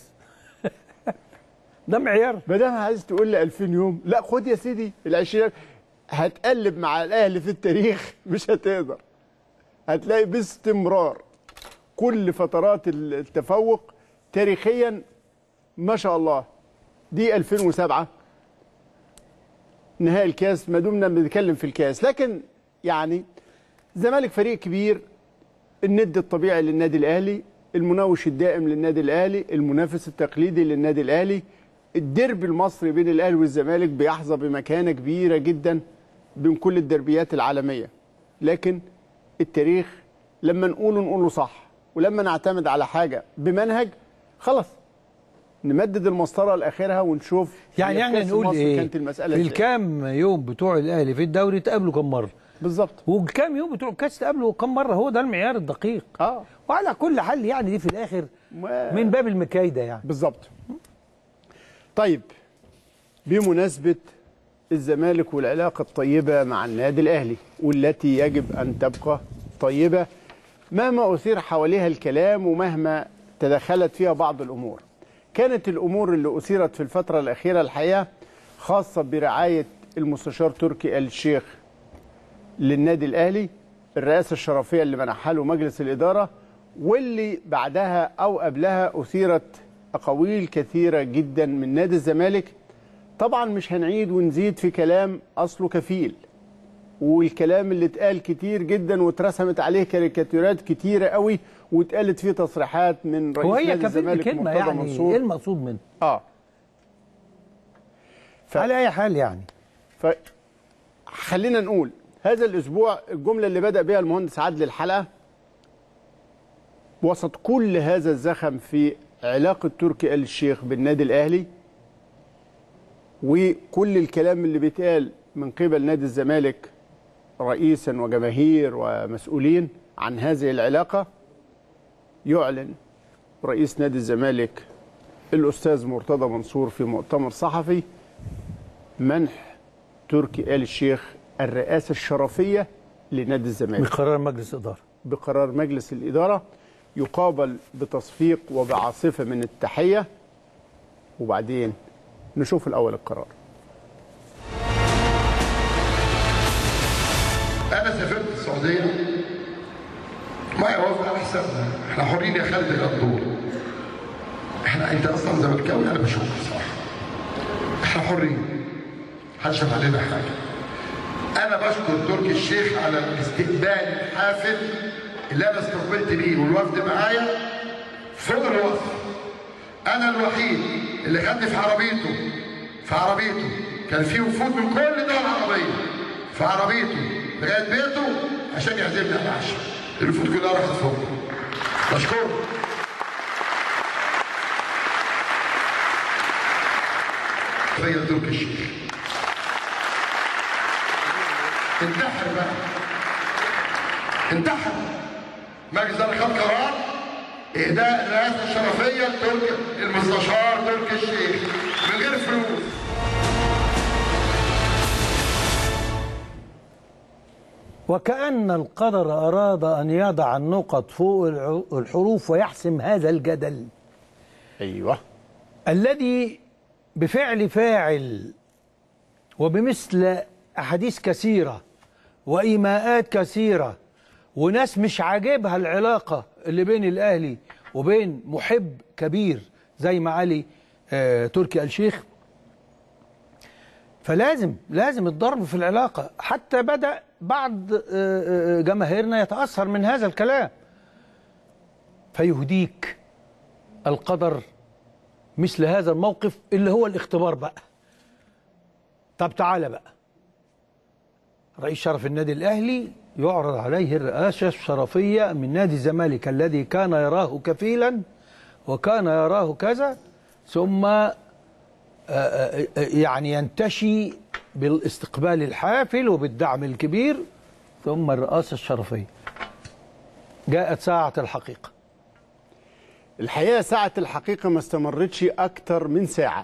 ده معيار ما دام عايز تقول لي 2000 يوم لا خد يا سيدي ال 20 هتقلب مع الاهلي في التاريخ مش هتقدر هتلاقي باستمرار كل فترات التفوق تاريخيا ما شاء الله دي 2007 نهائي الكاس ما دمنا بنتكلم في الكاس لكن يعني الزمالك فريق كبير الند الطبيعي للنادي الاهلي المناوش الدائم للنادي الاهلي المنافس التقليدي للنادي الاهلي الديربي المصري بين الاهلي والزمالك بيحظى بمكانه كبيره جدا بين كل الدربيات العالميه لكن التاريخ لما نقوله نقوله صح ولما نعتمد على حاجه بمنهج خلاص نمدد المسطره لاخرها ونشوف يعني هي احنا كأس نقول مصر ايه كانت المساله في إزاي. الكام يوم بتوع الاهلي في الدوري تقابلوا كم مره بالظبط والكام يوم بتوع الكاس تقابلوا كم مره هو ده المعيار الدقيق اه وعلى كل حال يعني دي في الاخر ما- من باب المكايده يعني بالظبط طيب بمناسبة الزمالك والعلاقة الطيبة مع النادي الأهلي والتي يجب أن تبقى طيبة مهما أثير حواليها الكلام ومهما تدخلت فيها بعض الأمور كانت الأمور اللي أثيرت في الفترة الأخيرة الحقيقة خاصة برعاية المستشار تركي آل الشيخ للنادي الأهلي الرئاسة الشرفية اللي منحها له مجلس الإدارة واللي بعدها أو قبلها أثيرت أقاويل كثيرة جدا من نادي الزمالك طبعا مش هنعيد ونزيد في كلام اصله كفيل والكلام اللي اتقال كتير جدا واترسمت عليه كاريكاتيرات كتيره قوي واتقالت فيه تصريحات من رئيس وهي نادي كفيل الزمالك كلمه مرتضى يعني منصور ايه المقصود منه اه ف- على اي حال يعني فخلينا نقول هذا الاسبوع الجمله اللي بدا بها المهندس عادل الحلقه وسط كل هذا الزخم في علاقه تركي آل الشيخ بالنادي الاهلي وكل الكلام اللي بيتقال من قبل نادي الزمالك رئيسا وجماهير ومسؤولين عن هذه العلاقه يعلن رئيس نادي الزمالك الاستاذ مرتضى منصور في مؤتمر صحفي منح تركي آل الشيخ الرئاسة الشرفية لنادي الزمالك بقرار مجلس اداره بقرار مجلس الإدارة يقابل بتصفيق وبعاصفة من التحية وبعدين نشوف الأول القرار انا سافرت السعوديه ما يوافق على حسابنا احنا حرين يا خالد الغدور احنا انت اصلا زملكاوي انا بشوفك صراحه احنا حرين محدش شاف علينا حاجه انا بشكر تركي الشيخ على الاستقبال الحافل اللي انا استقبلت بيه والوفد معايا فوق الوصف انا الوحيد اللي خدني في عربيته في عربيته كان في وفود من كل دول العربيه في عربيته لغايه بيته عشان يعزمني على العشاء الوفود كلها راحت فوق بشكره فيا تركي الشيخ انتحر بقى انتحر مجلس الاداره خد قرار اهداء الرئاسه الشرفيه لتركي المستشار تركي الشيخ من غير فلوس وكأن القدر أراد أن يضع النقط فوق الع- الحروف ويحسم هذا الجدل أيوه الذي بفعل فاعل وبمثل أحاديث كثيرة وإيماءات كثيرة وناس مش عاجبها العلاقة اللي بين الأهلي وبين محب كبير زي ما علي آه تركي آل شيخ فلازم لازم الضرب في العلاقة حتى بدأ بعض آه، آه، جماهيرنا يتأثر من هذا الكلام فيهديك القدر مثل هذا الموقف اللي هو الاختبار بقى طب تعالى بقى رئيس شرف النادي الأهلي يعرض عليه الرئاسة الشرفية من نادي الزمالك الذي كان يراه كفيلا وكان يراه كذا ثم آه، آه، آه، يعني ينتشي بالاستقبال الحافل وبالدعم الكبير ثم الرئاسة الشرفية جاءت ساعة الحقيقة الحقيقة ساعة الحقيقة ما استمرتش أكتر من ساعة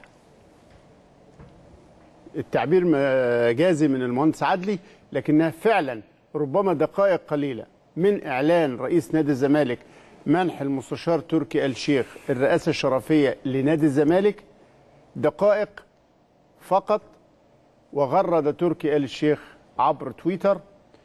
التعبير مجازي من المهندس عدلي لكنها فعلا ربما دقائق قليلة من إعلان رئيس نادي الزمالك منح المستشار تركي آل شيخ الرئاسة الشرفية لنادي الزمالك دقائق فقط وغرد تركي آل الشيخ عبر تويتر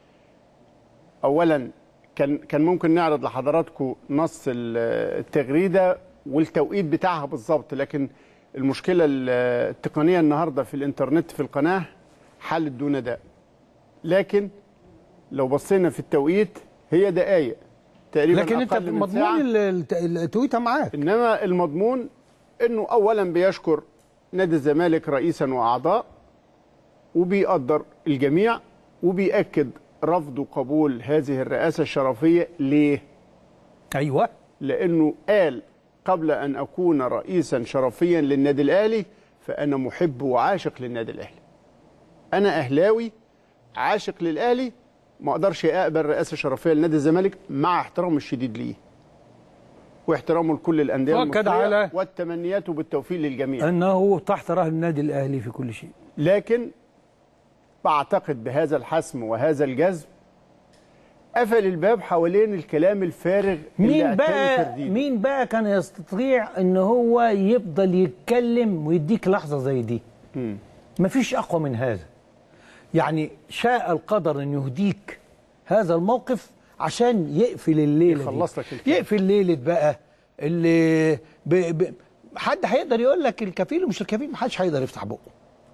اولا كان كان ممكن نعرض لحضراتكم نص ال- التغريده والتوقيت بتاعها بالظبط لكن المشكله ال- التقنيه النهارده في الانترنت في القناه حلت دون داء لكن لو بصينا في التوقيت هي دقائق تقريبا لكن انت أقل من مضمون ساعة. ال- الت- التويته معاك انما المضمون انه اولا بيشكر نادي الزمالك رئيسا واعضاء وبيقدر الجميع وبيأكد رفض قبول هذه الرئاسه الشرفيه ليه؟ ايوه لانه قال قبل ان اكون رئيسا شرفيا للنادي الاهلي فانا محب وعاشق للنادي الاهلي. انا اهلاوي عاشق للاهلي ما اقدرش اقبل رئاسه شرفيه لنادي الزمالك مع احترامي الشديد ليه. واحترامه لكل الانديه وأكد المصريه على- والتمنيات بالتوفيق للجميع. انه تحت رهن النادي الاهلي في كل شيء لكن بعتقد بهذا الحسم وهذا الجذب قفل الباب حوالين الكلام الفارغ اللي مين أتاني بقى ترديده. مين بقى كان يستطيع ان هو يفضل يتكلم ويديك لحظه زي دي مفيش اقوى من هذا يعني شاء القدر ان يهديك هذا الموقف عشان يقفل الليله دي. يخلص لك الكلام. يقفل ليله بقى اللي ب... ب... حد هيقدر يقول لك الكفيل ومش الكفيل محدش هيقدر يفتح بقه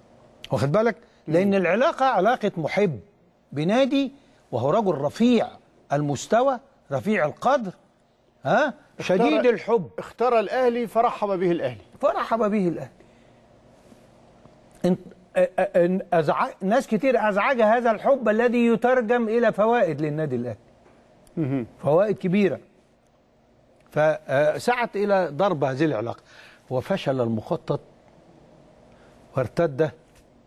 واخد بالك لان العلاقه علاقه محب بنادي وهو رجل رفيع المستوى رفيع القدر ها شديد الحب اختار الاهلي فرحب به الاهلي فرحب به الاهلي انت ا- ا- ان أزع... ناس كتير ازعج هذا الحب الذي يترجم الى فوائد للنادي الاهلي فوائد كبيره فسعت الى ضرب هذه العلاقه وفشل المخطط وارتد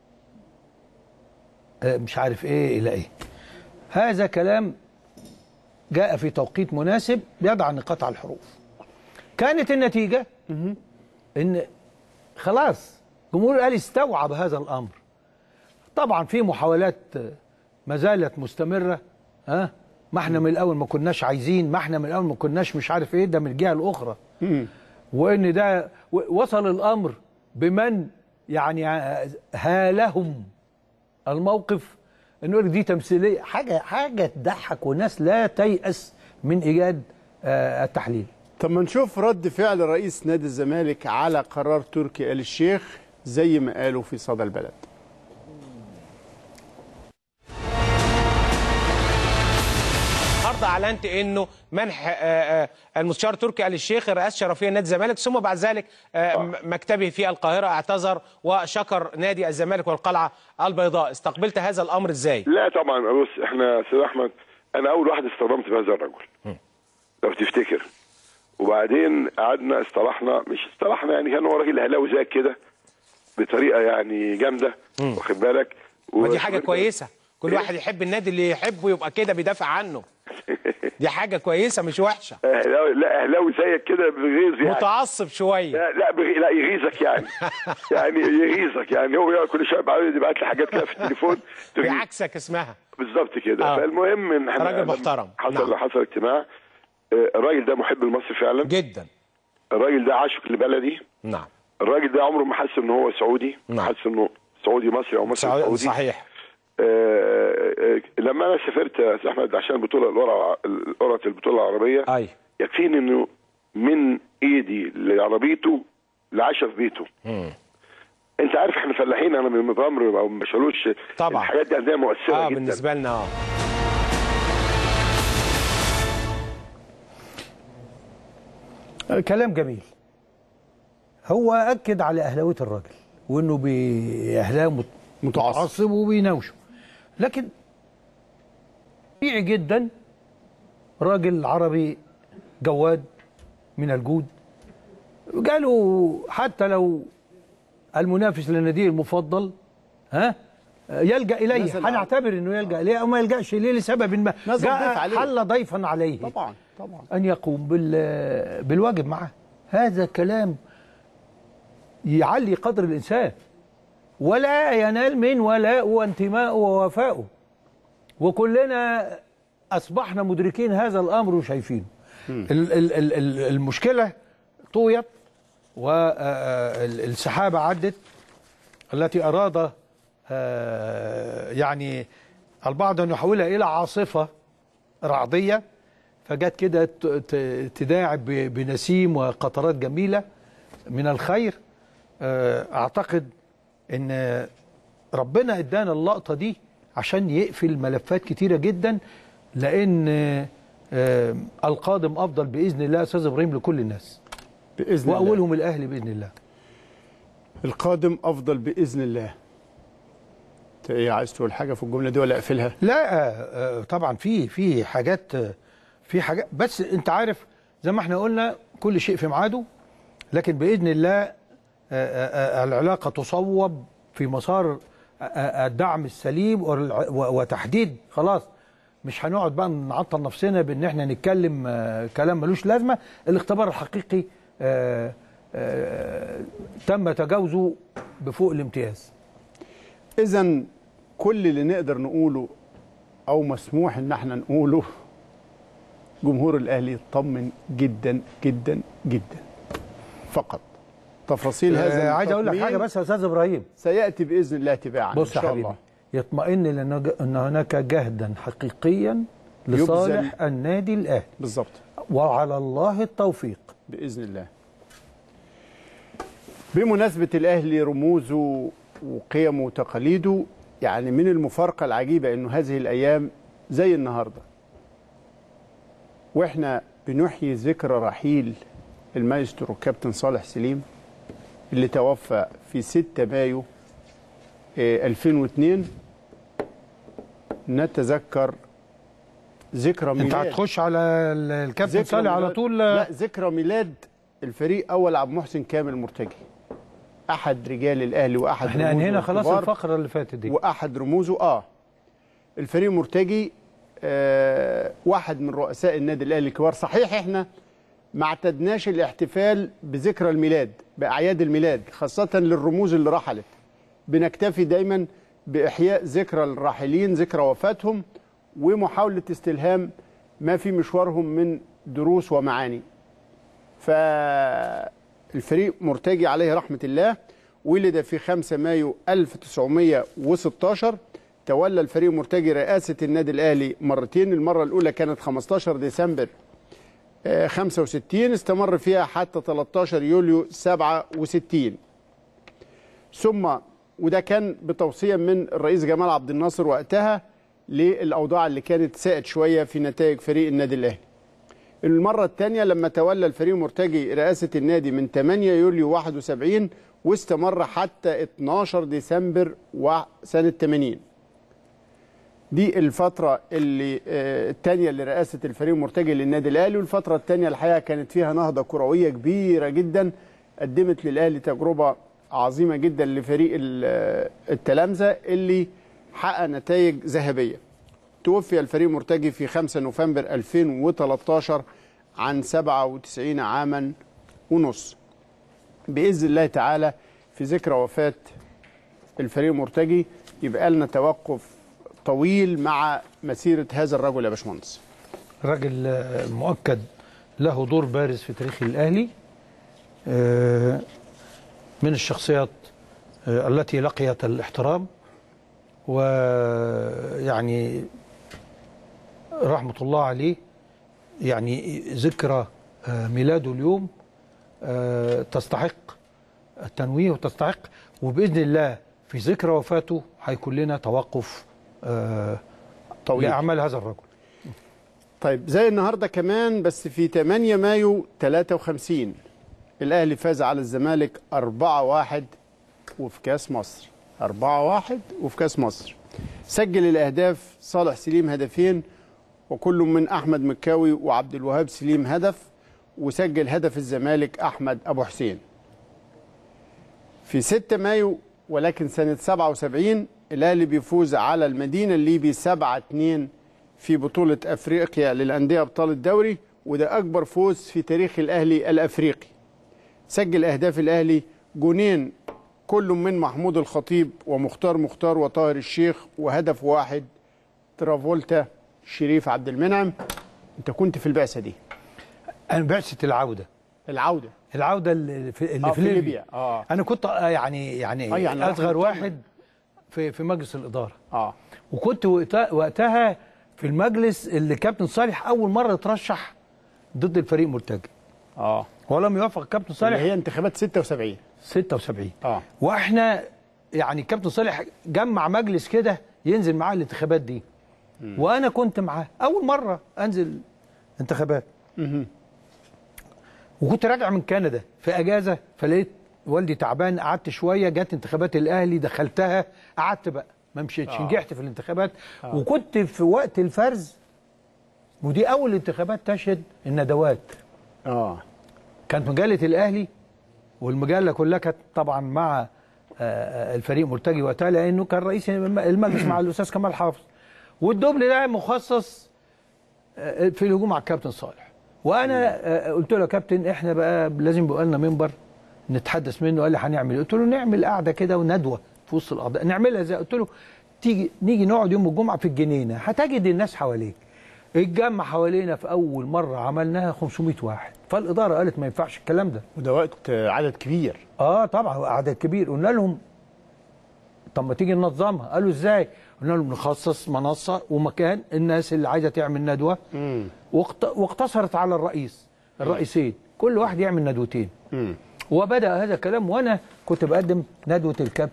آه، مش عارف ايه الى ايه هذا كلام جاء في توقيت مناسب يضع النقاط على الحروف كانت النتيجه ان خلاص جمهور الاهلي استوعب هذا الامر طبعا في محاولات آه، ما زالت مستمره ها ما احنا من الاول ما كناش عايزين ما احنا من الاول ما كناش مش عارف ايه ده من الجهه الاخرى وان ده و- وصل الامر بمن يعني ع- هالهم الموقف انه يقول لك دي تمثيليه حاجه حاجه تضحك وناس لا تيأس من ايجاد آه، التحليل طب ما نشوف رد فعل رئيس نادي الزمالك على قرار تركي آل الشيخ زي ما قالوا في صدى البلد النهارده اعلنت انه منح آه، آه، المستشار تركي آل الشيخ رئاسه شرفيه نادي الزمالك ثم بعد ذلك آه، م- مكتبه في القاهره اعتذر وشكر نادي الزمالك والقلعه البيضاء استقبلت هذا الامر ازاي؟ لا طبعا بص احنا استاذ احمد انا اول واحد اصطدمت بهذا الرجل لو تفتكر وبعدين قعدنا اصطلحنا مش اصطلحنا يعني كان هو راجل اهلاوي زيك كده بطريقه يعني جامده واخد بالك ودي حاجه و- كويسه كل إيه؟ واحد يحب النادي اللي يحبه يبقى كده بيدافع عنه دي حاجه كويسه مش وحشه اهلاوي لا اهلاوي زيك كده بغيظ يعني متعصب شويه لا لا, بغي... لا يغيظك يعني يعني يغيظك يعني هو يقعد كل شويه بعدين يبعت لي حاجات كده في التليفون تغيظ. بعكسك اسمها بالظبط كده آه. فالمهم ان احنا راجل لما محترم. حصل نعم. حصل اجتماع آه، الراجل ده محب لمصر فعلا جدا الراجل ده عاشق لبلدي نعم الراجل ده عمره ما حس ان هو سعودي نعم. حس انه سعودي مصري او مصري سعو- سعودي صحيح آه، آه، لما انا سافرت يا أستاذ احمد عشان البطوله القرعه قرعه البطوله العربيه اي يكفيني انه من ايدي لعربيته لعشا في بيته انت عارف احنا فلاحين انا من بمر او ما بشالوش طبعا. الحاجات دي عندنا مؤثره اه جدا بالنسبه لنا اه كلام جميل هو اكد على اهلاويه الراجل وانه باهلاوي مت- متعصب. متعصب وبيناوشه لكن طبيعي جدا راجل عربي جواد من الجود قالوا حتى لو المنافس للنادي المفضل ها يلجا اليه نزل هنعتبر انه يلجا اليه او ما يلجاش اليه لسبب ما نزل جاء ضيف عليه. حل ضيفا عليه طبعا طبعا أن يقوم بال بالواجب معه هذا كلام يعلي قدر الإنسان ولا ينال من ولاء وانتماء ووفائه وكلنا أصبحنا مدركين هذا الأمر وشايفينه ال- ال- ال- ال- المشكلة طويت والسحابة عدت التي أراد آه، يعني البعض أن يحولها إلى عاصفة رعدية فجت كده ت- ت- تداعب ب- بنسيم وقطرات جميلة من الخير آه، أعتقد أن ربنا ادانا اللقطة دي عشان يقفل ملفات كتيرة جدا لأن آه، القادم أفضل بإذن الله يا أستاذ إبراهيم لكل الناس باذن الله وأولهم الأهلي بإذن الله القادم افضل باذن الله انت ايه عايز تقول حاجه في الجمله دي ولا اقفلها لا آه، آه، طبعا في في حاجات آه، في حاجات بس انت عارف زي ما احنا قلنا كل شيء في ميعاده لكن باذن الله آه، آه، آه، العلاقه تصوب في مسار آه، آه، الدعم السليم والع- و- وتحديد خلاص مش هنقعد بقى نعطل نفسنا بان احنا نتكلم آه، كلام ملوش لازمه الاختبار الحقيقي آه، آه، تم تجاوزه بفوق الامتياز اذا كل اللي نقدر نقوله او مسموح ان احنا نقوله جمهور الاهلي يطمن جدا جدا جدا فقط تفاصيل هذا آه، عايز اقول لك التطمين حاجه بس يا استاذ ابراهيم سياتي باذن الله تباعا بص ان يا شاء حبيبي الله يطمئن لان ان هناك جهدا حقيقيا لصالح النادي الاهلي بالظبط وعلى الله التوفيق باذن الله بمناسبه الاهلي رموزه وقيمه وتقاليده يعني من المفارقة العجيبة انه هذه الايام زي النهاردة واحنا بنحيي ذكرى رحيل المايسترو كابتن صالح سليم اللي توفى في 6 مايو آه، 2002 نتذكر ذكرى ميلاد انت هتخش على ال- الكابتن ذكرى صالح على ميلاد- طول لا ذكرى ميلاد الفريق اول عبد المحسن كامل مرتجي احد رجال الاهلي واحد احنا رموزه انهينا خلاص الكبار الفقره اللي فاتت دي واحد رموزه اه الفريق مرتجي آه واحد من رؤساء النادي الاهلي الكبار صحيح احنا ما اعتدناش الاحتفال بذكرى الميلاد باعياد الميلاد خاصه للرموز اللي رحلت بنكتفي دايما باحياء ذكرى الراحلين ذكرى وفاتهم ومحاوله استلهام ما في مشوارهم من دروس ومعاني فالفريق مرتجي عليه رحمة الله ولد في 5 مايو 1916 تولى الفريق مرتجي رئاسة النادي الأهلي مرتين المرة الأولى كانت 15 ديسمبر آه، 65 استمر فيها حتى 13 يوليو 67 ثم وده كان بتوصية من الرئيس جمال عبد الناصر وقتها للأوضاع اللي كانت ساءت شوية في نتائج فريق النادي الأهلي المرة الثانية لما تولى الفريق مرتجي رئاسة النادي من 8 يوليو 71 واستمر حتى 12 ديسمبر سنة 80 دي الفترة اللي آه، الثانية لرئاسة الفريق المرتجي للنادي الأهلي والفترة الثانية الحقيقة كانت فيها نهضة كروية كبيرة جدا قدمت للأهلي تجربة عظيمة جدا لفريق ال- آه، التلامذة اللي حقق نتائج ذهبية توفي الفريق مرتجي في 5 نوفمبر 2013 عن 97 عاما ونص بإذن الله تعالى في ذكرى وفاة الفريق مرتجي يبقى لنا توقف طويل مع مسيرة هذا الرجل يا باشمهندس راجل آه، مؤكد له دور بارز في تاريخ الأهلي آه، من الشخصيات آه، التي لقيت الاحترام ويعني رحمة الله عليه يعني ذكرى آه، ميلاده اليوم آه، تستحق التنويه وتستحق وبإذن الله في ذكرى وفاته هيكون لنا توقف آه، طويل لأعمال هذا الرجل طيب زي النهارده كمان بس في 8 مايو 53 الاهلي فاز على الزمالك 4-1 وفي كاس مصر 4-1 وفي كاس مصر سجل الاهداف صالح سليم هدفين وكل من احمد مكاوي وعبد الوهاب سليم هدف وسجل هدف الزمالك احمد ابو حسين في 6 مايو ولكن سنة 77 الأهلي بيفوز على المدينة الليبي 7-2 في بطولة أفريقيا للأندية أبطال الدوري وده أكبر فوز في تاريخ الأهلي الأفريقي سجل أهداف الأهلي جونين كل من محمود الخطيب ومختار مختار وطاهر الشيخ وهدف واحد ترافولتا شريف عبد المنعم انت كنت في البعثة دي أنا بعثة العودة العودة العودة اللي في, اللي آه، في, في ليبيا ليبيا. آه. أنا كنت آه، يعني يعني, آه، يعني أصغر رحمة واحد في في مجلس الإدارة اه وكنت وقتها- وقتها في المجلس اللي كابتن صالح أول مرة ترشح ضد الفريق مرتجي اه ولم يوافق كابتن اللي صالح هي انتخابات 76 76 اه واحنا يعني كابتن صالح جمع مجلس كده ينزل معاه الانتخابات دي وانا كنت معاه اول مره انزل انتخابات وكنت راجع من كندا في اجازه فلقيت والدي تعبان قعدت شويه جت انتخابات الاهلي دخلتها قعدت بقى ما مشيتش آه. نجحت في الانتخابات وكنت في وقت الفرز ودي اول انتخابات تشهد الندوات اه كانت مجله الاهلي والمجله كلها كانت طبعا مع آه، آه، الفريق مرتجي وقتها لانه كان رئيس المجلس مع الاستاذ كمال حافظ والدبل ده مخصص آه، في الهجوم على الكابتن صالح وانا آه، قلت له يا كابتن احنا بقى لازم يبقى لنا منبر نتحدث منه قال لي هنعمل ايه قلت له نعمل قعده كده وندوه في وسط الاعضاء نعملها ازاي قلت له تيجي نيجي نقعد يوم الجمعه في الجنينه هتجد الناس حواليك اتجمع حوالينا في اول مره عملناها 500 واحد فالاداره قالت ما ينفعش الكلام ده وده وقت آه، عدد كبير اه طبعا هو عدد كبير قلنا لهم طب ما تيجي ننظمها قالوا ازاي قلنا لهم نخصص منصه ومكان الناس اللي عايزه تعمل ندوه واقت- واقتصرت على الرئيس الرئيسين كل واحد يعمل ندوتين وبدا هذا الكلام وانا كنت بقدم ندوه الكابتن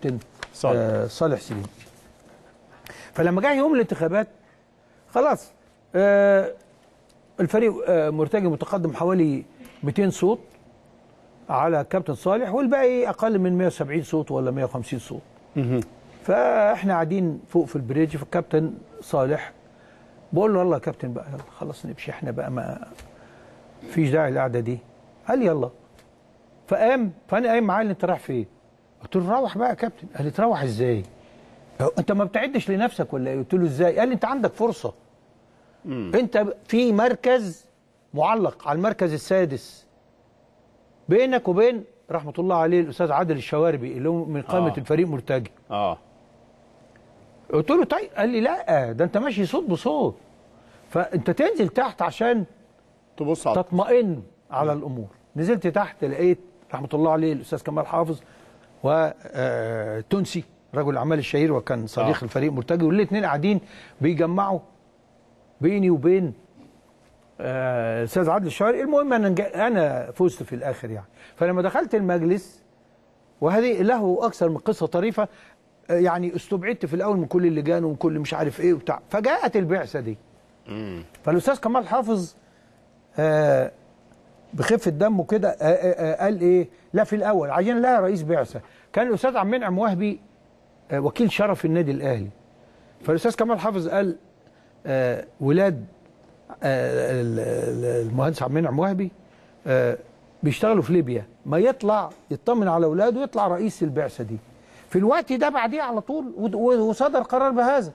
صالح. آه صالح سليم فلما جه يوم الانتخابات خلاص آه الفريق آه مرتجي متقدم حوالي 200 صوت على كابتن صالح والباقي اقل من 170 صوت ولا 150 صوت فاحنا قاعدين فوق في البريدج فالكابتن صالح بقول له يلا يا كابتن بقى يلا خلاص نمشي احنا بقى ما فيش داعي القعده دي قال لي يلا فقام فانا قايم معاه اللي انت رايح فين؟ قلت له روح بقى يا كابتن قال لي تروح ازاي؟ انت ما بتعدش لنفسك ولا ايه؟ قلت له ازاي؟ قال لي انت عندك فرصه انت في مركز معلق على المركز السادس بينك وبين رحمه الله عليه الاستاذ عادل الشواربي اللي هو من قائمه آه. الفريق مرتجي اه قلت له طيب قال لي لا ده انت ماشي صوت بصوت فانت تنزل تحت عشان تبص على تطمئن على الامور نزلت تحت لقيت رحمه الله عليه الاستاذ كمال حافظ وتونسي رجل الاعمال الشهير وكان صديق آه. الفريق مرتجي والاثنين قاعدين بيجمعوا بيني وبين آه، الاستاذ عادل الشواري المهم انا نج- انا فزت في الاخر يعني فلما دخلت المجلس وهذه له اكثر من قصه طريفه آه، يعني استبعدت في الاول من كل اللجان ومن كل مش عارف ايه وبتاع فجاءت البعثه دي فالاستاذ كمال حافظ آه بخفه دمه كده آه آه آه قال ايه لا في الاول عايزين لها رئيس بعثه كان الاستاذ عبد المنعم وهبي آه وكيل شرف النادي الاهلي فالاستاذ كمال حافظ قال آه ولاد آه ال- ال- المهندس عبد المنعم وهبي آه بيشتغلوا في ليبيا ما يطلع يطمن على اولاده ويطلع رئيس البعثه دي في الوقت ده بعديه على طول ود- وصدر قرار بهذا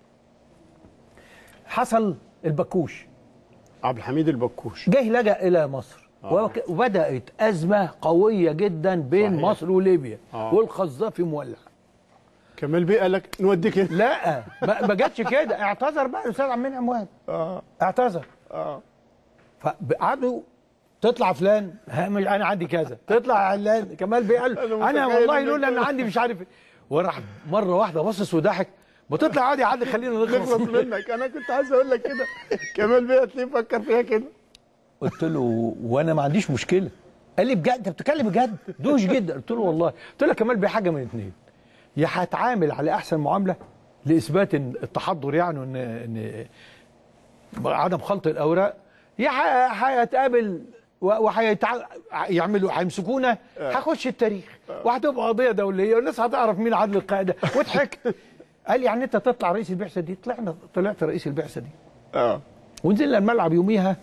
حصل البكوش عبد الحميد البكوش جه لجأ إلى مصر وك- وبدأت أزمة قوية جدا بين صحيح. مصر وليبيا آه. والقذافي مولع كمال بيه قال لك نوديك هنا لا ما ما جاتش كده اعتذر بقى الاستاذ عبد المنعم وهب اه اعتذر اه فقعدوا تطلع فلان ها، مش- انا عندي كذا تطلع علان كمال بيه قال أنا انا متخيل والله إنك لولا ان عندي مش عارف إيه. وراح مره واحده بصص وضحك ما تطلع عادي يا عادل خلينا نخلص نخلص منك انا كنت عايز اقول لك كده كمال بيه هتلاقيه فكر فيها كده قلت له وانا ما عنديش مشكله قال لي بجد انت بتتكلم بجد دوش جدا قلت له والله قلت له يا كمال بيه حاجه من اتنين يا هتعامل على احسن معامله لاثبات إن التحضر يعني وان ان عدم خلط الاوراق يا ح- هيتقابل وهيعملوا هيمسكونا هخش التاريخ وهتبقى قضيه دوليه والناس هتعرف مين عدل القاعده وضحكت قال لي يعني انت تطلع رئيس البعثه دي طلعنا طلعت رئيس البعثه دي اه ونزلنا الملعب يوميها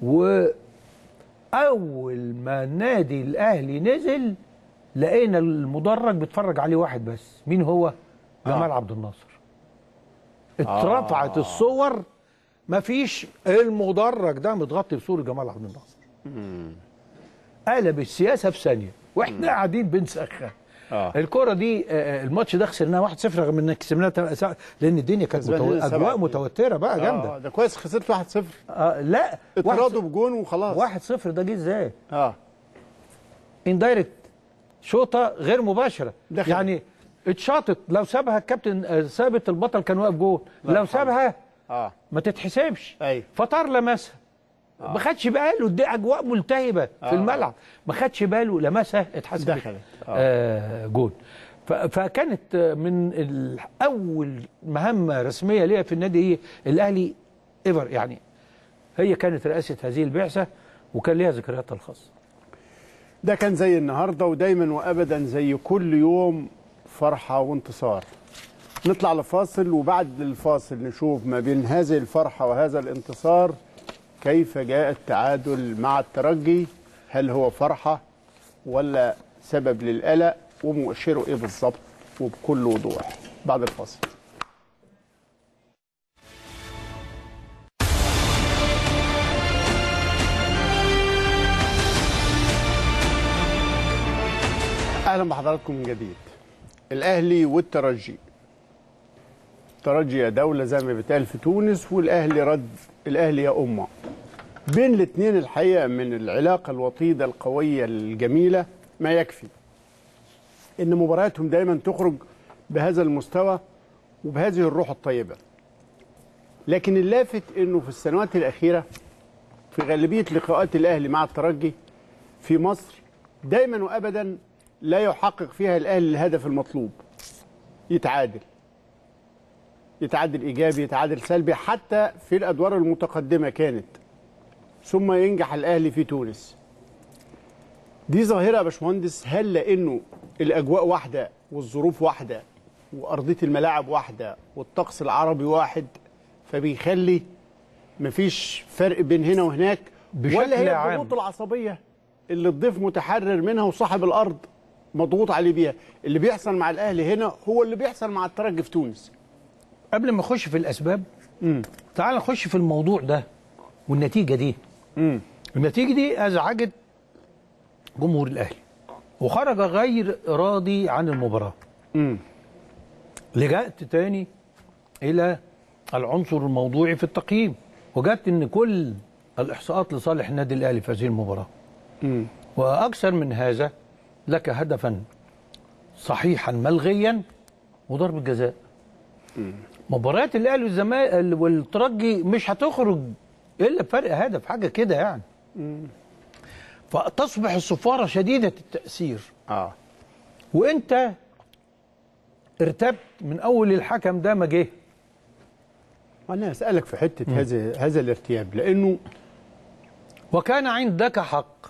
واول ما النادي الاهلي نزل لقينا المدرج بيتفرج عليه واحد بس مين هو جمال عبد الناصر اترفعت الصور مفيش المدرج ده متغطي بصوره جمال عبد الناصر قلب السياسه في ثانيه واحنا قاعدين بنسخن آه. الكرة دي آه، الماتش ده خسرناه 1-0 رغم ان كسبناه تم- سا- لان الدنيا كانت كسبان متو... هنا سبعة اجواء اتنين. متوتره بقى جامده اه ده كويس خسرت 1-0 آه لا اترادوا بجون وخلاص واحد صفر ده جه ازاي؟ اه اندايركت شوطه غير مباشره دخل. يعني اتشاطت لو سابها الكابتن آه، ثابت البطل كان واقف جول لو يرحمه. سابها اه ما تتحسبش ايوه فطار لمسها ما خدش باله دي اجواء ملتهبه في الملعب ما خدش باله لمسها اتحسبت دخلت. آه. آه جول ف- فكانت آه، من ال- اول مهمه رسميه ليا في النادي هي الاهلي ايفر يعني هي كانت رئاسه هذه البعثه وكان ليها ذكرياتها الخاصه ده كان زي النهارده ودايما وابدا زي كل يوم فرحه وانتصار نطلع لفاصل وبعد الفاصل نشوف ما بين هذه الفرحه وهذا الانتصار كيف جاء التعادل مع الترجي هل هو فرحه ولا سبب للقلق ومؤشره ايه بالظبط وبكل وضوح بعد الفاصل اهلا بحضراتكم من جديد الاهلي والترجي الترجي يا دوله زي ما بيتقال في تونس والاهلي رد الاهلي يا امه بين الاثنين الحقيقه من العلاقه الوطيده القويه الجميله ما يكفي ان مبارياتهم دايما تخرج بهذا المستوى وبهذه الروح الطيبه لكن اللافت انه في السنوات الاخيره في غالبيه لقاءات الاهلي مع الترجي في مصر دايما وابدا لا يحقق فيها الاهلي الهدف المطلوب يتعادل يتعادل ايجابي يتعادل سلبي حتى في الادوار المتقدمه كانت ثم ينجح الاهلي في تونس دي ظاهره يا باشمهندس هل لانه الاجواء واحده والظروف واحده وارضيه الملاعب واحده والطقس العربي واحد فبيخلي مفيش فرق بين هنا وهناك بشكل ولا هي عام. الضغوط العصبيه اللي الضيف متحرر منها وصاحب الارض مضغوط عليه بيها اللي بيحصل مع الاهلي هنا هو اللي بيحصل مع الترجي في تونس قبل ما نخش في الاسباب تعال نخش في الموضوع ده والنتيجه دي النتيجه دي ازعجت جمهور الاهلي وخرج غير راضي عن المباراه لجأت تاني الى العنصر الموضوعي في التقييم وجدت ان كل الاحصاءات لصالح النادي الاهلي في هذه المباراه واكثر من هذا لك هدفا صحيحا ملغيا وضربه جزاء مباريات الاهلي والزمالك والترجي مش هتخرج الا بفرق هدف حاجه كده يعني فتصبح الصفاره شديده التاثير اه وانت ارتبت من اول الحكم ده ما جه انا اسالك في حته هذا هذا الارتياب لانه وكان عندك حق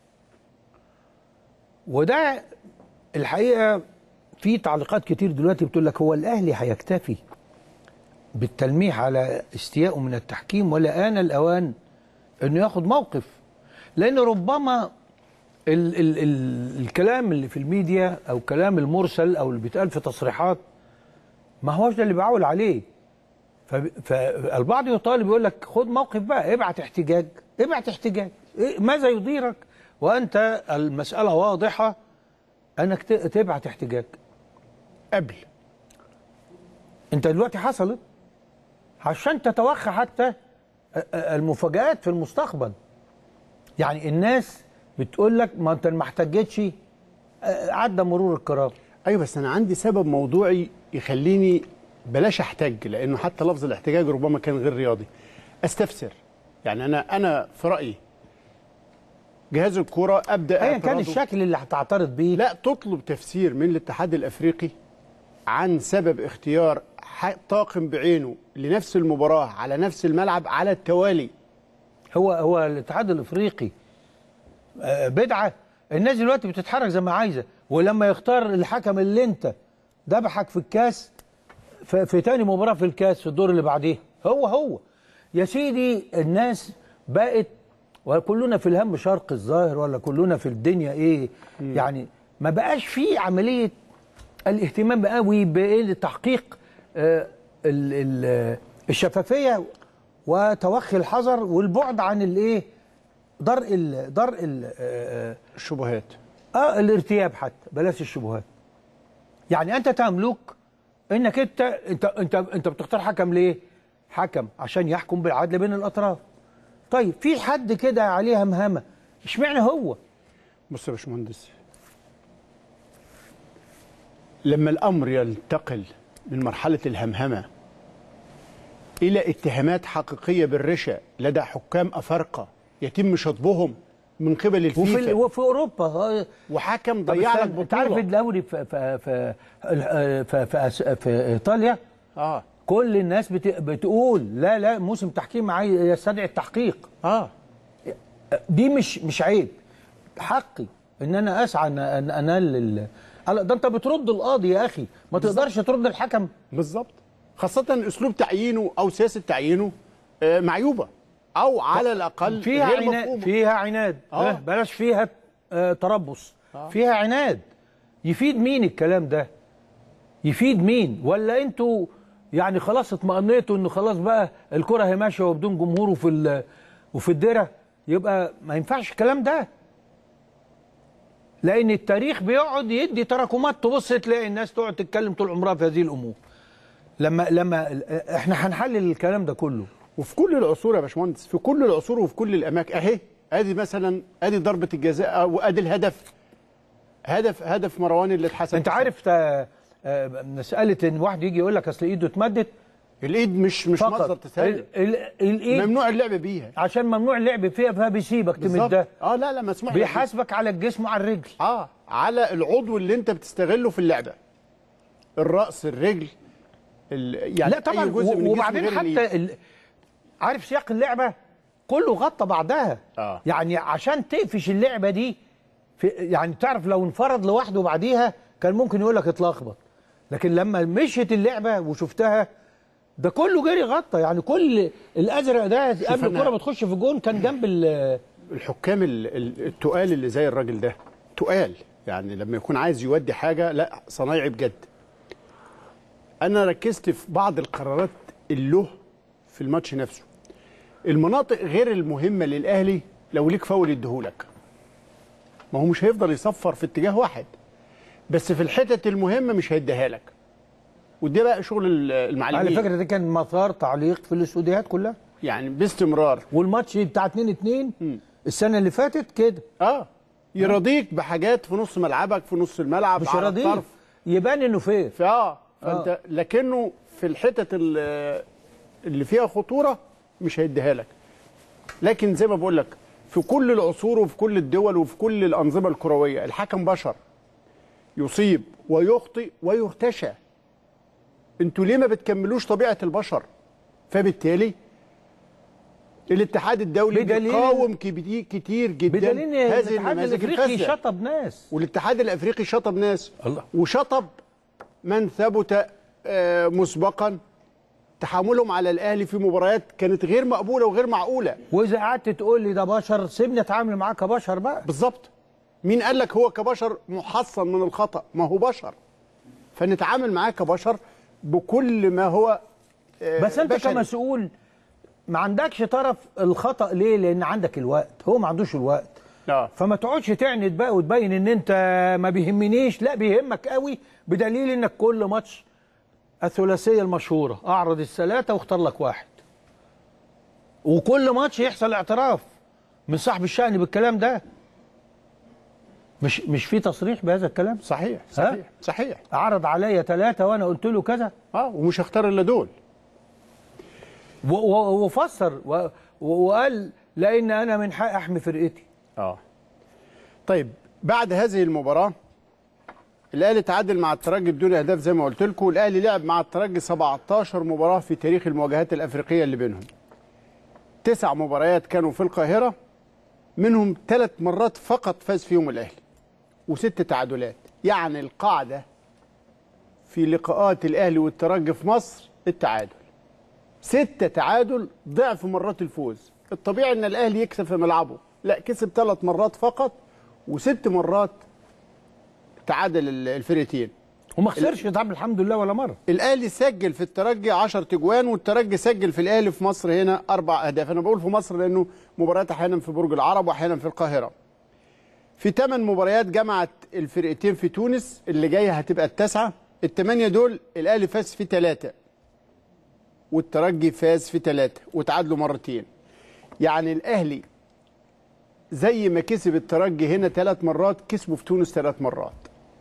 وده الحقيقه في تعليقات كتير دلوقتي بتقول لك هو الاهلي هيكتفي بالتلميح على استيائه من التحكيم ولا آن الأوان أنه ياخد موقف لأن ربما ال ال ال الكلام اللي في الميديا أو كلام المرسل أو اللي بيتقال في تصريحات ما هوش ده اللي بعول عليه فب- فالبعض يطالب يقول لك خد موقف بقى ابعت احتجاج ابعت احتجاج إيه ماذا يضيرك وأنت المسألة واضحة أنك ت- تبعت احتجاج قبل انت دلوقتي حصلت عشان تتوخى حتى ا- ا- المفاجآت في المستقبل يعني الناس بتقول لك ما انت ما احتجتش ا- عدى مرور الكرام ايوه بس انا عندي سبب موضوعي يخليني بلاش احتج لانه حتى لفظ الاحتجاج ربما كان غير رياضي استفسر يعني انا انا في رايي جهاز الكره ابدا ايا كان اعتراضه- الشكل اللي هتعترض بيه لا تطلب تفسير من الاتحاد الافريقي عن سبب اختيار ح- طاقم بعينه لنفس المباراه على نفس الملعب على التوالي هو هو الاتحاد الافريقي آه، بدعه الناس دلوقتي بتتحرك زي ما عايزه ولما يختار الحكم اللي انت ذبحك في الكاس في, في تاني مباراه في الكاس في الدور اللي بعديه هو هو يا سيدي الناس بقت وكلنا في الهم شرق الظاهر ولا كلنا في الدنيا ايه يعني ما بقاش في عمليه الاهتمام قوي بتحقيق آه، ال- ال- الشفافيه وتوخي الحذر والبعد عن الايه درء ال درء ال آه، الشبهات اه الارتياب حتى بلاش الشبهات يعني انت تملك انك انت انت انت انت بتختار حكم ليه حكم عشان يحكم بالعدل بين الاطراف طيب في حد كده عليه همهمه اشمعنى هو بص يا باشمهندس لما الامر ينتقل من مرحله الهمهمه الى اتهامات حقيقيه بالرشا لدى حكام افارقه يتم شطبهم من قبل وفي ال- الفيفا وفي اوروبا آه، وحكم طب ضيع لك استنى، انت عارف بطوله الدوري في في في في, في, في, في ايطاليا اه كل الناس بت بتقول لا لا موسم تحكيم عايز يستدعي التحقيق اه دي مش مش عيب حقي ان انا اسعى ان أن انال ال- ألا ده انت بترد القاضي يا اخي ما تقدرش ترد الحكم بالظبط خاصه اسلوب تعيينه او سياسه تعيينه آه، معيوبه او على الاقل فيها غير عناد مفهومة. فيها عناد آه. آه. بلاش فيها آه تربص آه. فيها عناد يفيد مين الكلام ده يفيد مين ولا انتوا يعني خلاص اطمأنيتوا انه خلاص بقى الكره هي ماشيه وبدون جمهور وفي ال- وفي الدره يبقى ما ينفعش الكلام ده لان التاريخ بيقعد يدي تراكمات تبص تلاقي الناس تقعد تتكلم طول عمرها في هذه الامور لما لما احنا هنحلل الكلام ده كله وفي كل العصور يا باشمهندس في كل العصور وفي كل الاماكن اهي ادي مثلا ادي ضربه الجزاء وادي الهدف هدف هدف مروان اللي اتحسب انت عارف تا- آه، مساله ان واحد يجي يقول لك اصل ايده اتمدت الايد مش مش مصدر فقط تسلل ال- ال- الايد ممنوع اللعب بيها عشان ممنوع اللعب فيها فبيسيبك بالظبط. تمدها اه لا لا مسموح بيحاسبك على الجسم وعلى الرجل اه على العضو اللي انت بتستغله في اللعبه الراس الرجل ال- يعني لا طبعا أي جزء من الجسم وبعدين غير الإيد. حتى ال... عارف سياق اللعبه كله غطى بعدها آه. يعني عشان تقفش اللعبه دي في يعني تعرف لو انفرد لوحده بعديها كان ممكن يقول لك اتلخبط لكن لما مشيت اللعبه وشفتها ده كله جري غطى يعني كل الازرق ده قبل أنا- الكره ما تخش في الجون كان جنب ال الحكام ال- ال- التقال اللي زي الراجل ده تقال يعني لما يكون عايز يودي حاجه لا صنايعي بجد انا ركزت في بعض القرارات اللي في الماتش نفسه المناطق غير المهمه للاهلي لو ليك فاول يديهولك ما هو مش هيفضل يصفر في اتجاه واحد بس في الحتت المهمه مش هيديها لك ودي بقى شغل ال- المعلمين على فكره ده كان مسار تعليق في الاستوديوهات كلها يعني باستمرار والماتش بتاع 2 2 السنه اللي فاتت كده اه يرضيك بحاجات في نص ملعبك في نص الملعب مش على راضي الطرف يبان انه فير في اه فانت لكنه في الحتت ال- اللي فيها خطوره مش هيديها لك لكن زي ما بقول لك في كل العصور وفي كل الدول وفي كل الانظمه الكرويه الحكم بشر يصيب ويخطئ ويرتشى انتوا ليه ما بتكملوش طبيعه البشر فبالتالي الاتحاد الدولي بدليل- بيقاوم كبدي- كتير جدا بدليل ان هذه الاتحاد النماذج الافريقي الفاسده شطب ناس والاتحاد الافريقي شطب ناس الله. وشطب من ثبت آه، مسبقا تحاملهم على الاهلي في مباريات كانت غير مقبوله وغير معقوله واذا قعدت تقول لي ده بشر سيبني اتعامل معاه كبشر بقى بالظبط مين قال لك هو كبشر محصن من الخطا ما هو بشر فنتعامل معاه كبشر بكل ما هو آه، بس انت بشري. كمسؤول ما عندكش طرف الخطا ليه لان عندك الوقت هو ما عندوش الوقت اه فما تقعدش تعند بقى وتبين ان انت ما بيهمنيش لا بيهمك قوي بدليل انك كل ماتش الثلاثيه المشهوره اعرض الثلاثه واختار لك واحد وكل ماتش يحصل اعتراف من صاحب الشأن بالكلام ده مش مش في تصريح بهذا الكلام صحيح صحيح صحيح عرض عليا ثلاثه وانا قلت له كذا اه ومش هختار الا دول و- و- وفسر و- و- وقال لان انا من حق احمي فرقتي اه طيب بعد هذه المباراة الأهلي تعادل مع الترجي بدون أهداف زي ما قلت لكم الأهلي لعب مع الترجي 17 مباراة في تاريخ المواجهات الأفريقية اللي بينهم تسع مباريات كانوا في القاهرة منهم ثلاث مرات فقط فاز فيهم الأهلي وست تعادلات يعني القاعدة في لقاءات الأهلي والترجي في مصر التعادل ستة تعادل ضعف مرات الفوز الطبيعي ان الاهلي يكسب في ملعبه لا كسب ثلاث مرات فقط وست مرات تعادل ال- الفرقتين وما خسرش طبعا الحمد لله ولا مره الاهلي سجل في الترجي 10 تجوان والترجي سجل في الاهلي في مصر هنا اربع اهداف انا بقول في مصر لانه مباريات احيانا في برج العرب واحيانا في القاهره في ثمان مباريات جمعت الفرقتين في تونس اللي جايه هتبقى التاسعه الثمانيه دول الاهلي فاز في ثلاثه والترجي فاز في ثلاثه وتعادلوا مرتين يعني الاهلي زي ما كسب الترجي هنا ثلاث مرات كسبوا في تونس ثلاث مرات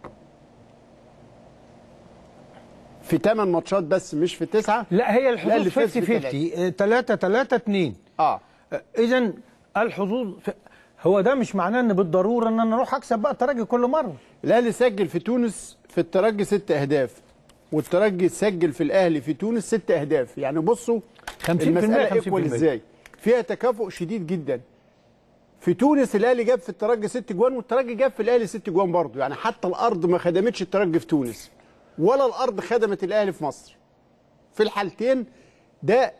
في ثمان ماتشات بس مش في تسعه لا هي لا، الحظوظ اللي فاز 50 في 50 3 3 2 اه اذا الحظوظ ف- هو ده مش معناه ان بالضروره ان انا اروح اكسب بقى الترجي كل مره الاهلي سجل في تونس في الترجي ست اهداف والترجي سجل في الاهلي في تونس ست اهداف يعني بصوا 50% المساله 50% ايكوال ازاي فيها تكافؤ شديد جدا في تونس الاهلي جاب في الترجي ست جوان والترجي جاب في الاهلي ست جوان برضه يعني حتى الارض ما خدمتش الترجي في تونس ولا الارض خدمت الاهلي في مصر في الحالتين ده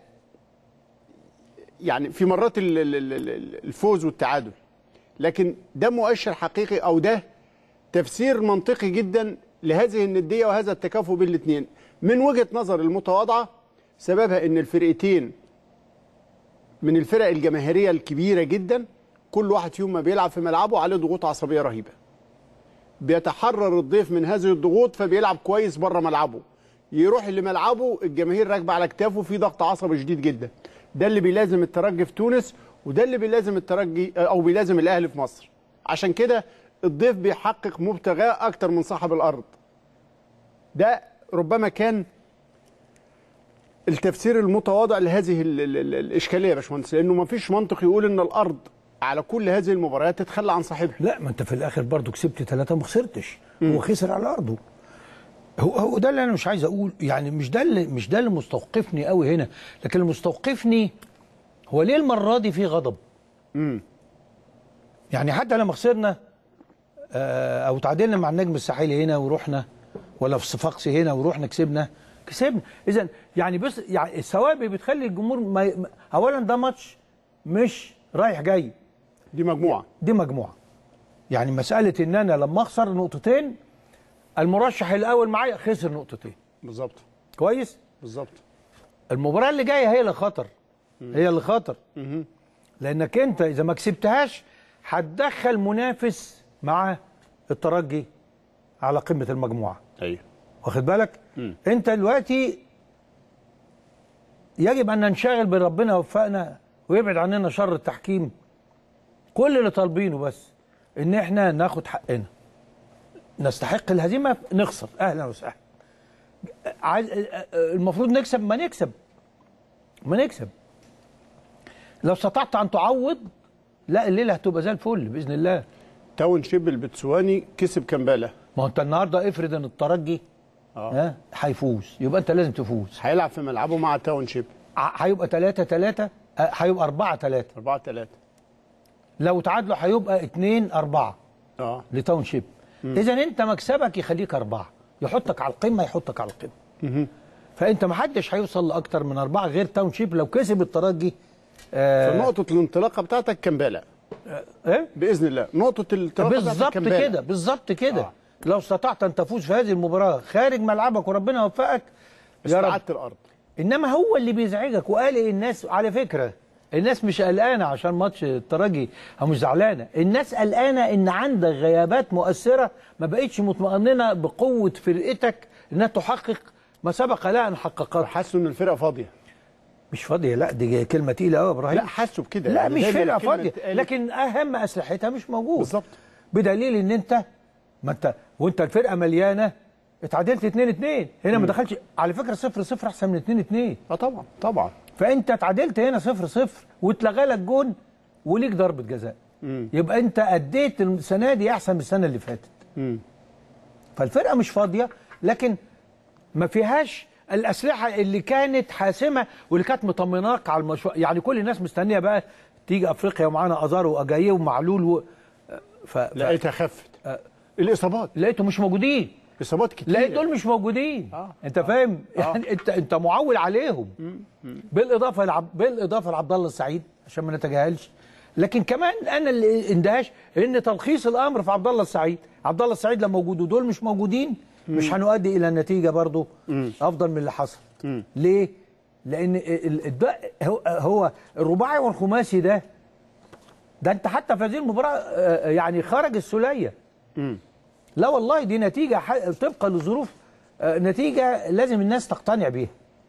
يعني في مرات ال- ال- ال- ال- الفوز والتعادل لكن ده مؤشر حقيقي او ده تفسير منطقي جدا لهذه النديه وهذا التكافؤ بين الاثنين من وجهه نظر المتواضعه سببها ان الفرقتين من الفرق الجماهيريه الكبيره جدا كل واحد فيهم ما بيلعب في ملعبه عليه ضغوط عصبيه رهيبه بيتحرر الضيف من هذه الضغوط فبيلعب كويس بره ملعبه يروح لملعبه الجماهير راكبه على كتافه في ضغط عصبي شديد جدا ده اللي بيلازم الترجي في تونس وده اللي بيلازم الترجي او بيلازم الاهلي في مصر عشان كده الضيف بيحقق مبتغاه اكتر من صاحب الارض ده ربما كان التفسير المتواضع لهذه ال ال ال الاشكاليه يا باشمهندس لانه ما فيش منطق يقول ان الارض على كل هذه المباريات تتخلى عن صاحبها لا ما انت في الاخر برضو كسبت ثلاثه ما خسرتش هو خسر على ارضه هو هو ده اللي انا مش عايز اقول يعني مش ده اللي مش ده اللي مستوقفني قوي هنا لكن اللي مستوقفني هو ليه المره دي في غضب يعني حتى لما خسرنا آه، او تعادلنا مع النجم الساحلي هنا ورحنا ولا في صفاقسي هنا ورحنا كسبنا كسبنا اذا يعني بس يعني الثوابت بتخلي الجمهور ما ما- اولا ده ماتش مش رايح جاي دي مجموعه دي مجموعه يعني مساله ان انا لما اخسر نقطتين المرشح الاول معايا خسر نقطتين بالظبط كويس بالظبط المباراه اللي جايه هي اللي خطر هي اللي خطر لانك انت اذا ما كسبتهاش هتدخل منافس مع الترجي على قمه المجموعه ايوه واخد بالك انت دلوقتي يجب ان ننشغل بربنا يوفقنا ويبعد عننا شر التحكيم كل اللي طالبينه بس ان احنا ناخد حقنا نستحق الهزيمه نخسر اهلا وسهلا عايز المفروض نكسب ما نكسب ما نكسب لو استطعت ان تعوض لا الليله هتبقى زي الفل باذن الله تاون شيب البتسواني كسب كمبالا ما هو انت النهارده افرض ان الترجي ها هيفوز يبقى انت لازم تفوز هيلعب في ملعبه مع تاون شيب ع- هيبقى 3 3 هيبقى 4 3 4 3 لو تعادلوا هيبقى 2 4 اه لتاون شيب اذا انت مكسبك يخليك أربعة يحطك على القمه يحطك على القمه فانت ما حدش هيوصل لاكتر من أربعة غير تاون شيب لو كسب الترجي آه فنقطه الانطلاقه بتاعتك كمبالا ايه باذن الله نقطه الانطلاقه بتاعتك بالظبط كمبالا. كده بالظبط كده آه. لو استطعت ان تفوز في هذه المباراه خارج ملعبك وربنا يوفقك يا رب استعدت الارض انما هو اللي بيزعجك وقال الناس على فكره الناس مش قلقانه عشان ماتش الترجي او مش زعلانه الناس قلقانه ان عندك غيابات مؤثره ما بقتش مطمئنه بقوه فرقتك انها تحقق ما سبق لها ان حققته حاسوا ان الفرقه فاضيه مش فاضيه لا دي كلمه تقيله قوي يا ابراهيم لا حاسوا بكده لا يعني مش دايماً فرقه الكلمة فاضيه اتقالت. لكن اهم اسلحتها مش موجود بالظبط. بدليل ان انت ما انت وانت الفرقه مليانه اتعادلت 2 2 هنا ما دخلش على فكره 0 0 احسن من 2 2 اه طبعا طبعا فانت اتعادلت هنا 0 0 واتلغى لك جون وليك ضربه جزاء يبقى انت اديت السنه دي احسن من السنه اللي فاتت فالفرقه مش فاضيه لكن ما فيهاش الاسلحه اللي كانت حاسمه واللي كانت مطمناك على المشروع يعني كل الناس مستنيه بقى تيجي افريقيا ومعانا ازار واجاييه ومعلول و... ف... ف... لقيتها خفت الاصابات لقيتهم مش موجودين اصابات كتير لقيت دول مش موجودين آه. انت فاهم يعني انت انت معول عليهم بالاضافه لعب... بالاضافه لعبد الله السعيد عشان ما نتجاهلش لكن كمان انا اللي اندهاش ان تلخيص الامر في عبد الله السعيد عبد الله السعيد لما موجود ودول مش موجودين مش هنؤدي الى نتيجه برضو افضل من اللي حصل ليه لان ال- ال- ده هو- هو الرباعي والخماسي ده ده انت حتى في هذه المباراه آه، يعني خرج السوليه لا والله دي نتيجة ح- طبقا للظروف آه، نتيجة لازم الناس تقتنع بيها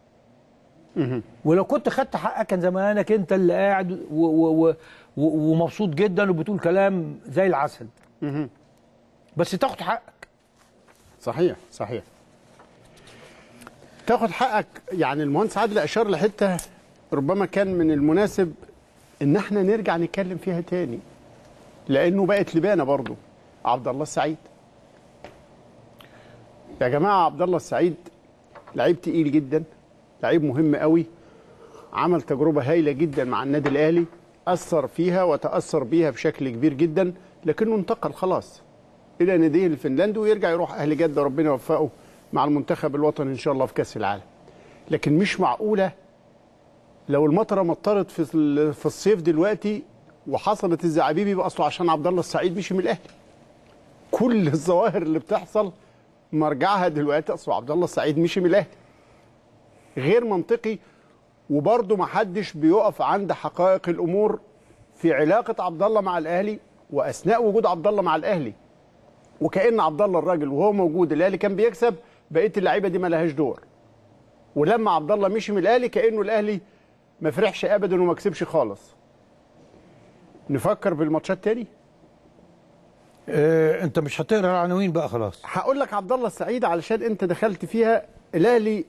ولو كنت خدت حقك كان زمانك انت اللي قاعد و و و و ومبسوط جدا وبتقول كلام زي العسل بس تاخد حقك صحيح صحيح تاخد حقك يعني المهندس عادل اشار لحته ربما كان من المناسب ان احنا نرجع نتكلم فيها تاني لانه بقت لبانه برضو عبد الله السعيد يا جماعه عبد الله السعيد لعيب تقيل جدا لعيب مهم قوي عمل تجربه هايله جدا مع النادي الاهلي اثر فيها وتاثر بيها بشكل كبير جدا لكنه انتقل خلاص الى ناديه الفنلندي ويرجع يروح اهل جده ربنا يوفقه مع المنتخب الوطني ان شاء الله في كاس العالم لكن مش معقوله لو المطره مطرت في ال- في الصيف دلوقتي وحصلت الزعابيب يبقى اصله عشان عبد الله السعيد مشي من الاهلي كل الظواهر اللي بتحصل مرجعها دلوقتي اصله عبد الله السعيد مشي من الاهلي غير منطقي وبرضه ما حدش بيقف عند حقائق الامور في علاقه عبد الله مع الاهلي واثناء وجود عبد الله مع الاهلي وكان عبد الله الراجل وهو موجود الاهلي كان بيكسب بقيه اللعيبه دي ما لهاش دور ولما عبد الله مشي من الاهلي كانه الاهلي ما فرحش ابدا وما كسبش خالص نفكر بالماتشات تاني اه انت مش هتقرا العناوين بقى خلاص هقول لك عبد الله السعيد علشان انت دخلت فيها الاهلي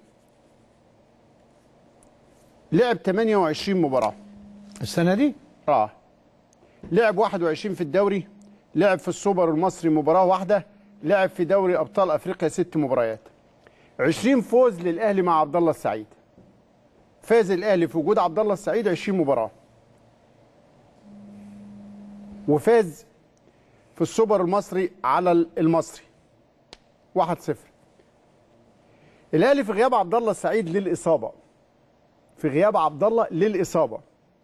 لعب 28 مباراه السنه دي اه لعب 21 في الدوري لعب في السوبر المصري مباراه واحده لعب في دوري ابطال افريقيا ست مباريات 20 فوز للاهلي مع عبد الله السعيد فاز الاهلي في وجود عبد الله السعيد 20 مباراه وفاز في السوبر المصري على المصري 1-0 الاهلي في غياب عبد الله السعيد للاصابه في غياب عبد الله للاصابه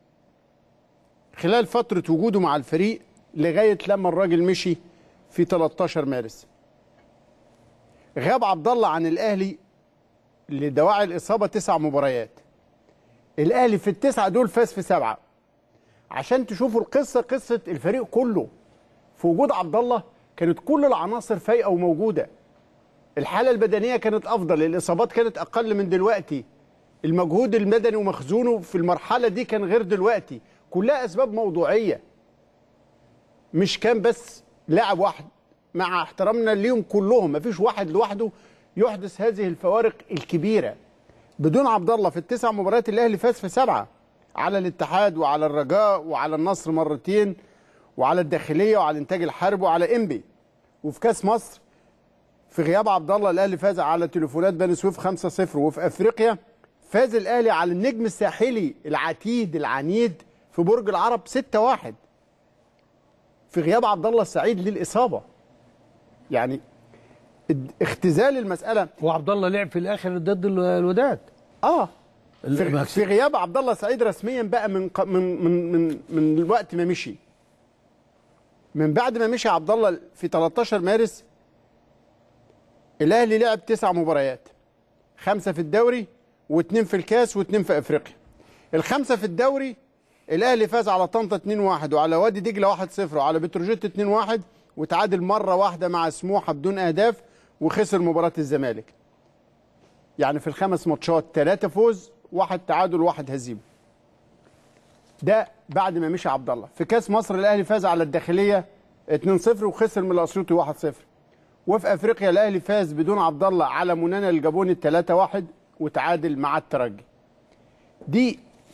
خلال فتره وجوده مع الفريق لغايه لما الراجل مشي في 13 مارس غاب عبد الله عن الاهلي لدواعي الاصابه تسع مباريات الاهلي في التسعه دول فاز في سبعه عشان تشوفوا القصه قصه الفريق كله في وجود عبد الله كانت كل العناصر فايقه وموجوده الحاله البدنيه كانت افضل الاصابات كانت اقل من دلوقتي المجهود المدني ومخزونه في المرحله دي كان غير دلوقتي كلها اسباب موضوعيه مش كان بس لاعب واحد مع احترامنا ليهم كلهم مفيش واحد لوحده يحدث هذه الفوارق الكبيره بدون عبد الله في التسع مباريات الاهلي فاز في سبعه على الاتحاد وعلى الرجاء وعلى النصر مرتين وعلى الداخليه وعلى انتاج الحرب وعلى انبي وفي كاس مصر في غياب عبد الله الاهلي فاز على تليفونات بني سويف 5-0 وفي افريقيا فاز الاهلي على النجم الساحلي العتيد العنيد في برج العرب 6-1 في غياب عبد الله السعيد للاصابه يعني اد- اختزال المساله وعبد الله لعب في الاخر ضد ال- الوداد اه في, المكس- في غياب عبد الله سعيد رسميا بقى من ق- من من من من الوقت ما مشي من بعد ما مشي عبد الله في 13 مارس الاهلي لعب تسع مباريات خمسه في الدوري واثنين في الكاس واثنين في افريقيا الخمسه في الدوري الاهلي فاز على طنطا 2-1 وعلى وادي دجله 1-0 وعلى بتروجيت 2-1 وتعادل مره واحده مع سموحه بدون اهداف وخسر مباراه الزمالك يعني في الخمس ماتشات ثلاثة فوز واحد تعادل واحد هزيمة ده بعد ما مشي عبد الله في كاس مصر الاهلي فاز على الداخلية 2-0 وخسر من الاسيوطي 1-0 وفي افريقيا الاهلي فاز بدون عبد الله على منانا الجابوني 3-1 وتعادل مع الترجي دي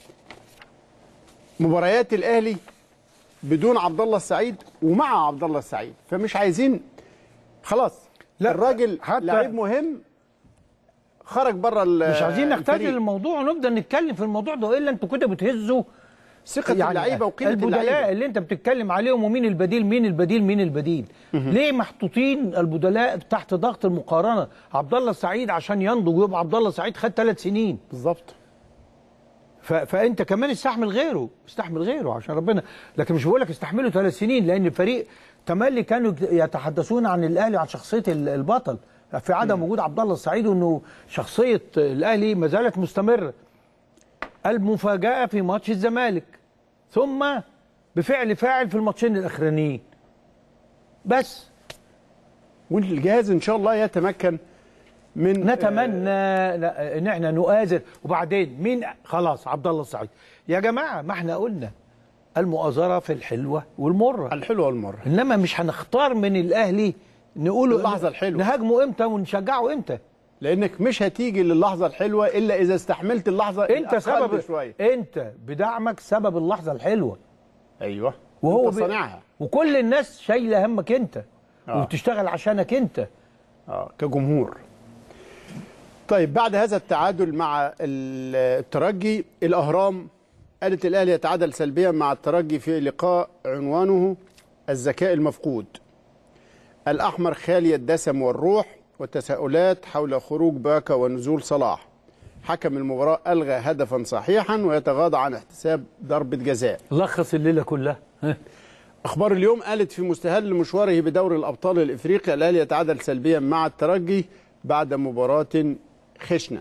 مباريات الاهلي بدون عبد الله السعيد ومع عبد الله السعيد فمش عايزين خلاص لا، الراجل حتى- لعيب مهم خرج بره مش عايزين نختزل الفريق. الموضوع ونفضل نتكلم في الموضوع ده الا انتوا كده بتهزوا ثقة اللعيبة وقيمة البدلاء اللعيبة اللي انت بتتكلم عليهم ومين البديل مين البديل مين البديل ليه محطوطين البدلاء تحت ضغط المقارنه عبد الله السعيد عشان ينضج ويبقى عبد الله السعيد خد ثلاث سنين بالظبط ف... فانت كمان استحمل غيره استحمل غيره عشان ربنا لكن مش بقول لك استحمله ثلاث سنين لان الفريق تملي كانوا يتحدثون عن الاهلي عن شخصيه ال- البطل في عدم وجود عبد الله السعيد وانه شخصيه الاهلي ما زالت مستمره المفاجاه في ماتش الزمالك ثم بفعل فاعل في الماتشين الاخرانيين بس والجهاز ان شاء الله يتمكن من نتمنى لا- ان احنا نؤازر وبعدين مين خلاص عبد الله السعيد يا جماعه ما احنا قلنا المؤازره في الحلوه والمره الحلوه والمره انما مش هنختار من الاهلي نقوله اللحظة الحلوة. نهاجمه امتى ونشجعه امتى لانك مش هتيجي للحظه الحلوه الا اذا استحملت اللحظه انت الأقل سبب شويه انت بدعمك سبب اللحظه الحلوه ايوه وهو انت ب- صانعها وكل الناس شايله همك انت آه. وبتشتغل عشانك انت اه كجمهور طيب بعد هذا التعادل مع ال- الترجي الاهرام قالت الاهلي يتعادل سلبيا مع الترجي في لقاء عنوانه الذكاء المفقود الاحمر خالي الدسم والروح والتساؤلات حول خروج باكا ونزول صلاح حكم المباراه الغى هدفا صحيحا ويتغاضى عن احتساب ضربه جزاء لخص الليله كلها اخبار اليوم قالت في مستهل مشواره بدوري الابطال الافريقي الاهلي يتعادل سلبيا مع الترجي بعد مباراه خشنه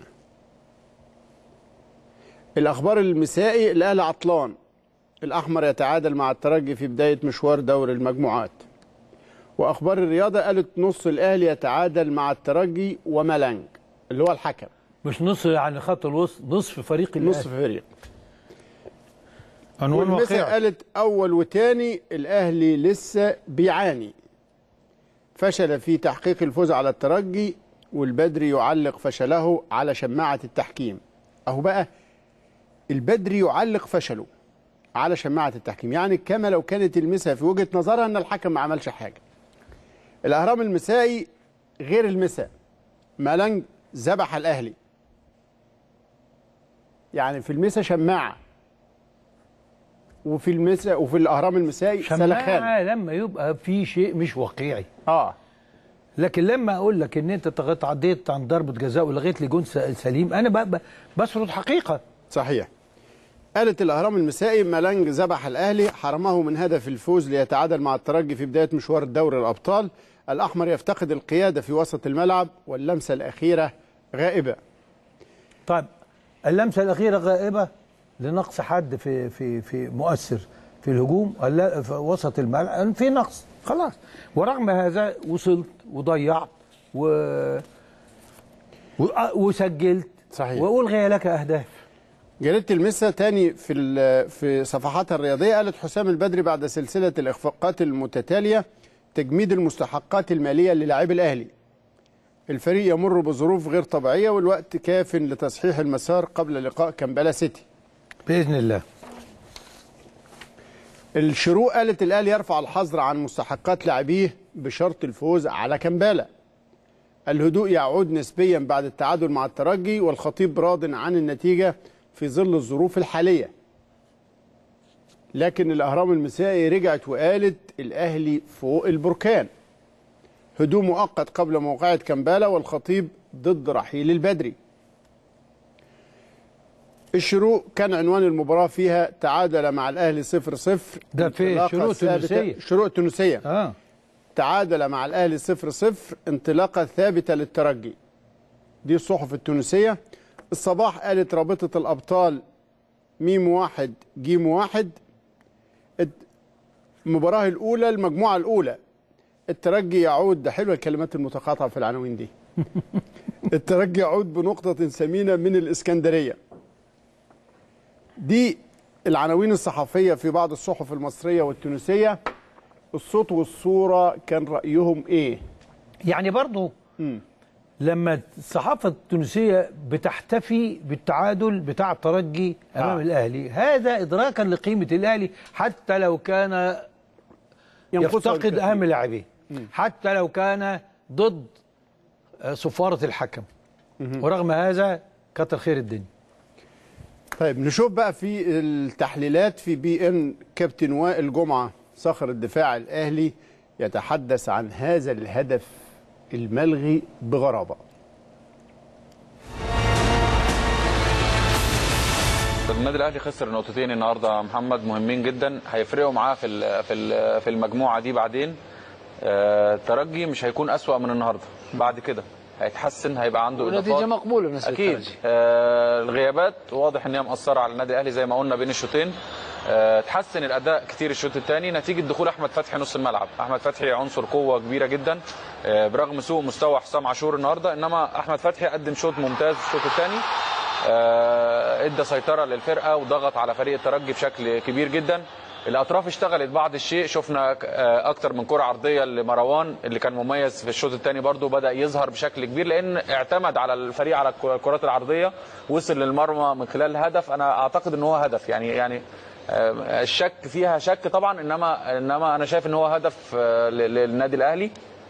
الاخبار المسائي الاهلي عطلان الاحمر يتعادل مع الترجي في بدايه مشوار دوري المجموعات واخبار الرياضه قالت نص الاهلي يتعادل مع الترجي وملنج اللي هو الحكم مش نص يعني خط الوسط نصف فريق الاهلي نصف فريق عنوان والمسا واقعي قالت اول وتاني الاهلي لسه بيعاني فشل في تحقيق الفوز على الترجي والبدري يعلق فشله على شماعه التحكيم اهو بقى البدري يعلق فشله على شماعه التحكيم يعني كما لو كانت المسا في وجهه نظرها ان الحكم ما عملش حاجه الاهرام المسائي غير المسا مالنج ذبح الاهلي يعني في المسا شماعه وفي المسا وفي الاهرام المسائي سلخان شماعة لما يبقى في شيء مش واقعي اه لكن لما اقول لك ان انت تغ- تعديت عن ضربه جزاء ولغيت لي جون س- سليم انا ب- ب- بسرد حقيقه صحيح قالت الأهرام المسائي ملانج ذبح الأهلي حرمه من هدف الفوز ليتعادل مع الترجي في بداية مشوار دوري الأبطال الأحمر يفتقد القيادة في وسط الملعب واللمسة الأخيرة غائبة طيب اللمسه الاخيره غائبه لنقص حد في في في مؤثر في الهجوم ولا في وسط الملعب في نقص خلاص ورغم هذا وصلت وضيعت و و- وسجلت صحيح. والغي لك اهداف جريدة المسا تاني في ال- في صفحاتها الرياضية قالت حسام البدري بعد سلسلة الإخفاقات المتتالية تجميد المستحقات المالية للاعبي الأهلي الفريق يمر بظروف غير طبيعية والوقت كاف لتصحيح المسار قبل لقاء كامبالا سيتي باذن الله الشروق قالت الاهلي يرفع الحظر عن مستحقات لاعبيه بشرط الفوز على كمبالا الهدوء يعود نسبيا بعد التعادل مع الترجي والخطيب راض عن النتيجة في ظل الظروف الحالية لكن الأهرام المسائي رجعت وقالت الأهلي فوق البركان هدوء مؤقت قبل موقعة كمبالا والخطيب ضد رحيل البدري الشروق كان عنوان المباراة فيها تعادل مع الأهلي 0 0 ده في شروق تونسية. شروق تونسية اه تعادل مع الأهلي 0 0 انطلاقة ثابتة للترجي دي الصحف التونسية الصباح قالت رابطة الأبطال ميم واحد جيم واحد الت- المباراة الأولى المجموعة الأولى الترجي يعود ده حلوة الكلمات المتقاطعة في العناوين دي الترجي يعود بنقطة ثمينة من الإسكندرية دي العناوين الصحفية في بعض الصحف المصرية والتونسية الصوت والصورة كان رأيهم إيه؟ يعني برضو لما الصحافة التونسية بتحتفي بالتعادل بتاع الترجي أمام آه. الأهلي هذا إدراكا لقيمة الأهلي حتى لو كان ينقصها يفتقد الكثير. أهم لاعبيه حتى لو كان ضد آه، صفارة الحكم ورغم هذا كتر خير الدنيا طيب نشوف بقى في التحليلات في بي ان كابتن وائل جمعه صخر الدفاع الاهلي يتحدث عن هذا الهدف الملغي بغرابه النادي الاهلي خسر نقطتين النهارده يا محمد مهمين جدا هيفرقوا معاه في ال- في ال- في المجموعه دي بعدين آه، الترجي مش هيكون اسوا من النهارده بعد كده هيتحسن هيبقى عنده ونتيجة اضافات مقبولة بالنسبة اكيد للترجي. آه الغيابات واضح ان هي مأثره على النادي الاهلي زي ما قلنا بين الشوطين آه تحسن الاداء كتير الشوط الثاني نتيجه دخول احمد فتحي نص الملعب احمد فتحي عنصر قوه كبيره جدا آه برغم سوء مستوى حسام عاشور النهارده انما احمد فتحي قدم شوط ممتاز في الشوط الثاني آه، ادى سيطره للفرقه وضغط على فريق الترجي بشكل كبير جدا الاطراف اشتغلت بعض الشيء شفنا آه، اكتر من كره عرضيه لمروان اللي كان مميز في الشوط الثاني برضو بدا يظهر بشكل كبير لان اعتمد على الفريق على الك- الكرات العرضيه وصل للمرمى من خلال هدف انا اعتقد ان هو هدف يعني يعني آه، الشك فيها شك طبعا انما انما انا شايف ان هو هدف آه، ل- للنادي الاهلي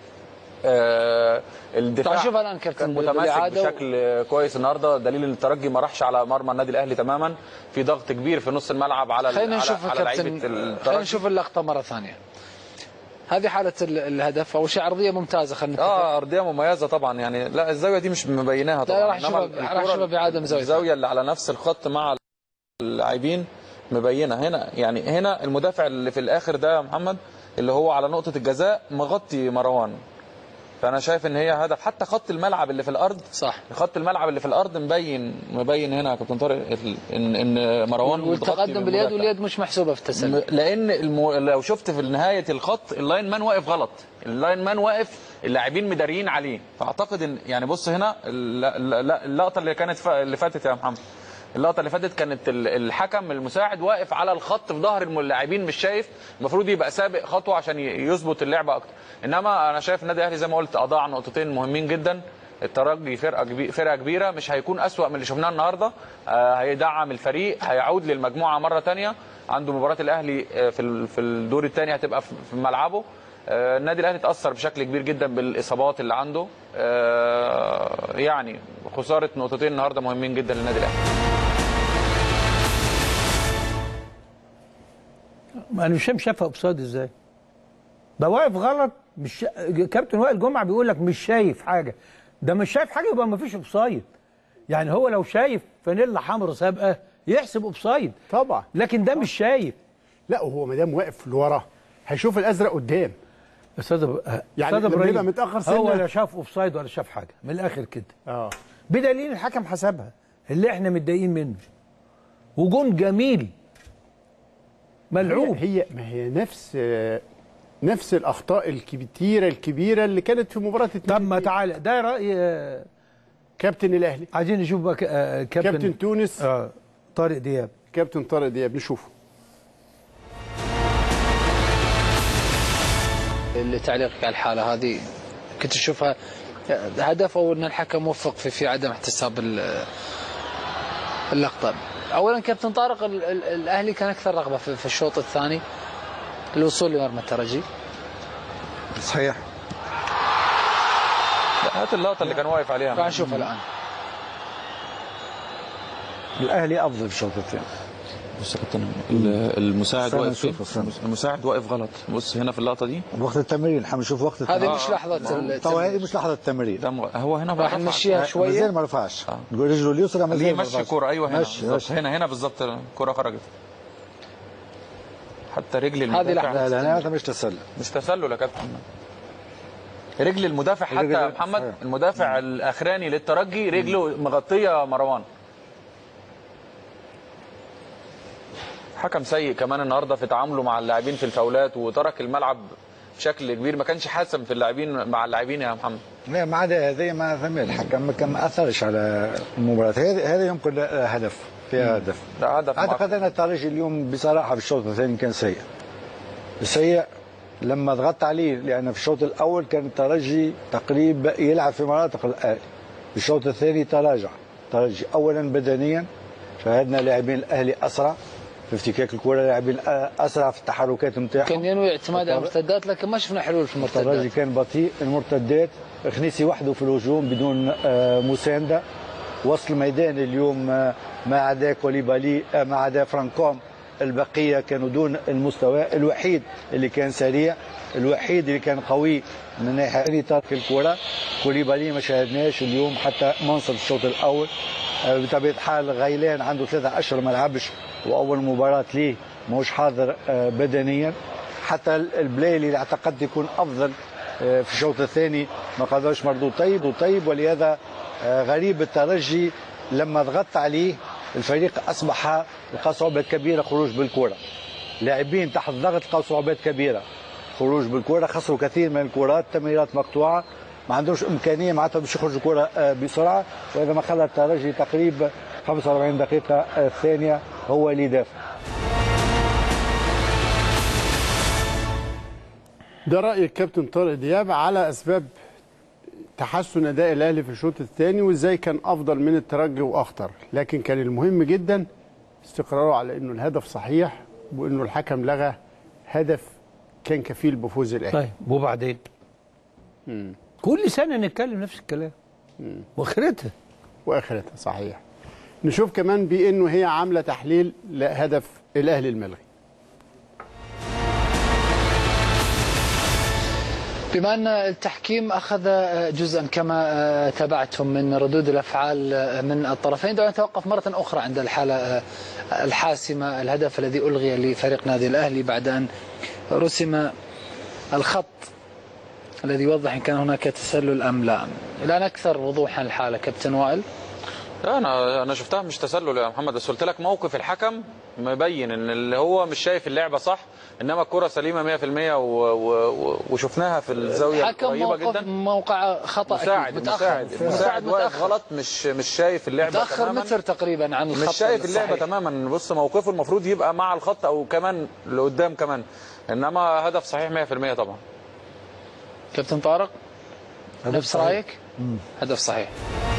آه، الدفاع تعال شوف الآن كابتن كان بال- متماسك بالإعادة و- بشكل كويس النهارده دليل ان الترجي ما راحش على مرمى النادي الاهلي تماما في ضغط كبير في نص الملعب على خلينا على- نشوف على لعيبه كابتن خلينا الترجي نشوف اللقطة مرة ثانية هذه حالة ال- الهدف أول شيء عرضية ممتازة خلينا نتفق. اه ارضيه مميزه طبعا يعني لا الزاويه دي مش مبيناها طبعا لا، راح إنما أشوفها- راح الكرة- أشوفها بعدم زاوية. الزاويه اللي على نفس الخط مع اللاعبين مبينه هنا يعني هنا المدافع اللي في الاخر ده يا محمد اللي هو على نقطه الجزاء مغطي مروان فانا شايف ان هي هدف حتى خط الملعب اللي في الارض صح خط الملعب اللي في الارض مبين مبين هنا يا كابتن طارق ال- ان ان مروان متغطي والتقدم باليد بالمدافع. واليد مش محسوبة في التسلل م- لان المو... لو شفت في نهايه الخط اللاين مان واقف غلط اللاين مان واقف اللاعبين مداريين عليه فاعتقد ان يعني بص هنا الل- الل- اللقطه اللي كانت ف... اللي فاتت يا محمد اللقطه اللي فاتت كانت ال- الحكم المساعد واقف على الخط في ظهر الم- اللاعبين مش شايف المفروض يبقى سابق خطوه عشان ي- يظبط اللعبه اكتر انما انا شايف النادي الاهلي زي ما قلت اضاع نقطتين مهمين جدا الترجي فرقه كبيره فرقه كبيره مش هيكون اسوا من اللي شفناه النهارده آه هيدعم الفريق هيعود للمجموعه مره تانية عنده مباراه الاهلي آه، في ال- في الدور الثاني هتبقى في في ملعبه آه، النادي الاهلي اتاثر بشكل كبير جدا بالاصابات اللي عنده آه، يعني خساره نقطتين النهارده مهمين جدا للنادي الاهلي ما انا مش فاهم شافها اوفسايد ازاي ده واقف غلط مش شا... كابتن وائل جمعه بيقول لك مش شايف حاجه ده مش شايف حاجه يبقى ما فيش اوفسايد يعني هو لو شايف فانيلا حمراء سابقه يحسب اوفسايد طبعا لكن ده مش شايف لا وهو ما دام واقف لورا هيشوف الازرق قدام استاذ أب- يعني أستاذ لما إبراهيم، يبقى متأخر هو سنة. لا شاف اوفسايد ولا شاف حاجه من الاخر كده اه بدليل الحكم حسبها اللي احنا متضايقين منه وجون جميل ملعوب هي ما هي نفس آه، نفس الاخطاء الكتيره الكبيره اللي كانت في مباراه طب ما تعالى ده راي آه، كابتن الاهلي عايزين نشوف بقى ك- آه، كابتن كابتن تونس آه طارق دياب كابتن طارق دياب نشوفه اللي تعليقك على الحاله هذه كنت تشوفها هدف او ان الحكم وفق في في عدم احتساب ال- اللقطه اولا كابتن طارق ال- ال- الاهلي كان اكثر رغبه في في الشوط الثاني الوصول لمرمى الترجي صحيح لا، هات اللقطه اللي كان واقف عليها راح نشوفها الان الاهلي افضل في الشوط الثاني بص يا كابتن ال- المساعد استنى واقف فين؟ نشوف، استنى. المساعد واقف غلط بص هنا في اللقطه دي وقت التمرين حنشوف وقت التمرين هذه مش لحظه ال- طبعا هذه مش لحظه التمرين ده مغ- هو هنا راح رفع. نمشيها مازال شويه ما رفعش نقول رجله اليسرى ليه مازال ما مشي رفعش كوره ايوه هنا مشي بالظبط. مشي هنا هنا بالظبط الكوره خرجت حتى رجل هذه المدافع لحظة. لا لا هذا مش تسلل مش تسلل يا كابتن رجل المدافع حتى رجل- يا محمد صحيح. المدافع الاخراني للترجي رجله مغطيه مروان حكم سيء كمان النهارده في تعامله مع اللاعبين في الفاولات وترك الملعب بشكل كبير ما كانش حاسم في اللاعبين مع اللاعبين يا محمد لا ما عدا هذه ما ثم الحكم كان ما اثرش على المباراه هذه هذه يمكن لها هدف فيها هدف ده هدف اعتقد ان الترجي اليوم بصراحه في الشوط الثاني كان سيء سيء لما ضغطت عليه لان في الشوط الاول كان الترجي تقريبا يلعب في مناطق الاهلي في الشوط الثاني تراجع الترجي اولا بدنيا شاهدنا لاعبين الاهلي اسرع في افتكاك الكره لاعبين اسرع في التحركات نتاعهم كان ينوي اعتماد على المرتدات لكن ما شفنا حلول في الترجي المرتدات كان بطيء المرتدات خنيسي وحده في الهجوم بدون آه، مسانده وسط الميدان اليوم آه، ما عدا كوليبالي آه، ما عدا فرانكوم البقيه كانوا دون المستوى الوحيد اللي كان سريع الوحيد اللي كان قوي من ناحيه اللي ترك الكره كوليبالي ما شاهدناش اليوم حتى منصب الشوط الاول آه، بطبيعه الحال غيلان عنده ثلاثة اشهر ما لعبش واول مباراه ليه ماهوش حاضر آه، بدنيا حتى البلايلي اللي اعتقدت يكون افضل آه، في الشوط الثاني ما قدرش مردود طيب وطيب ولهذا آه، غريب الترجي لما ضغطت عليه الفريق اصبح لقى صعوبات كبيره خروج بالكره لاعبين تحت ضغط لقوا صعوبات كبيره خروج بالكره خسروا كثير من الكرات تمريرات مقطوعه ما عندوش امكانيه معناتها باش يخرجوا الكره آه، بسرعه وهذا ما خلى الترجي تقريبا 45 دقيقه آه، الثانيه هو اللي يدافع ده راي الكابتن طارق دياب على اسباب تحسن اداء الاهلي في الشوط الثاني وازاي كان افضل من الترجي واخطر لكن كان المهم جدا استقراره على انه الهدف صحيح وانه الحكم لغى هدف كان كفيل بفوز الاهلي طيب وبعدين كل سنه نتكلم نفس الكلام واخرتها واخرتها صحيح نشوف كمان بانه هي عامله تحليل لهدف الاهلي الملغي بما ان التحكيم اخذ جزءا كما تابعتم من ردود الافعال من الطرفين دعونا نتوقف مره اخرى عند الحاله الحاسمه الهدف الذي الغي لفريق نادي الاهلي بعد ان رسم الخط الذي يوضح ان كان هناك تسلل ام لا الان اكثر وضوحا الحاله كابتن وائل لا انا انا شفتها مش تسلل يا محمد بس قلت لك موقف الحكم مبين ان اللي هو مش شايف اللعبه صح انما الكره سليمه 100% و... و... وشفناها في الزاويه الحكم قريبه موقف جدا موقع خطا أكيد. مساعد متاخر مساعد مساعد واقف متاخر غلط مش مش شايف اللعبه متاخر تماما متر تقريبا عن الخط مش شايف اللعبه الصحيح. تماما بص موقفه المفروض يبقى مع الخط او كمان لقدام كمان انما هدف صحيح 100% طبعا كابتن طارق هدف نفس صحيح. رايك هدف صحيح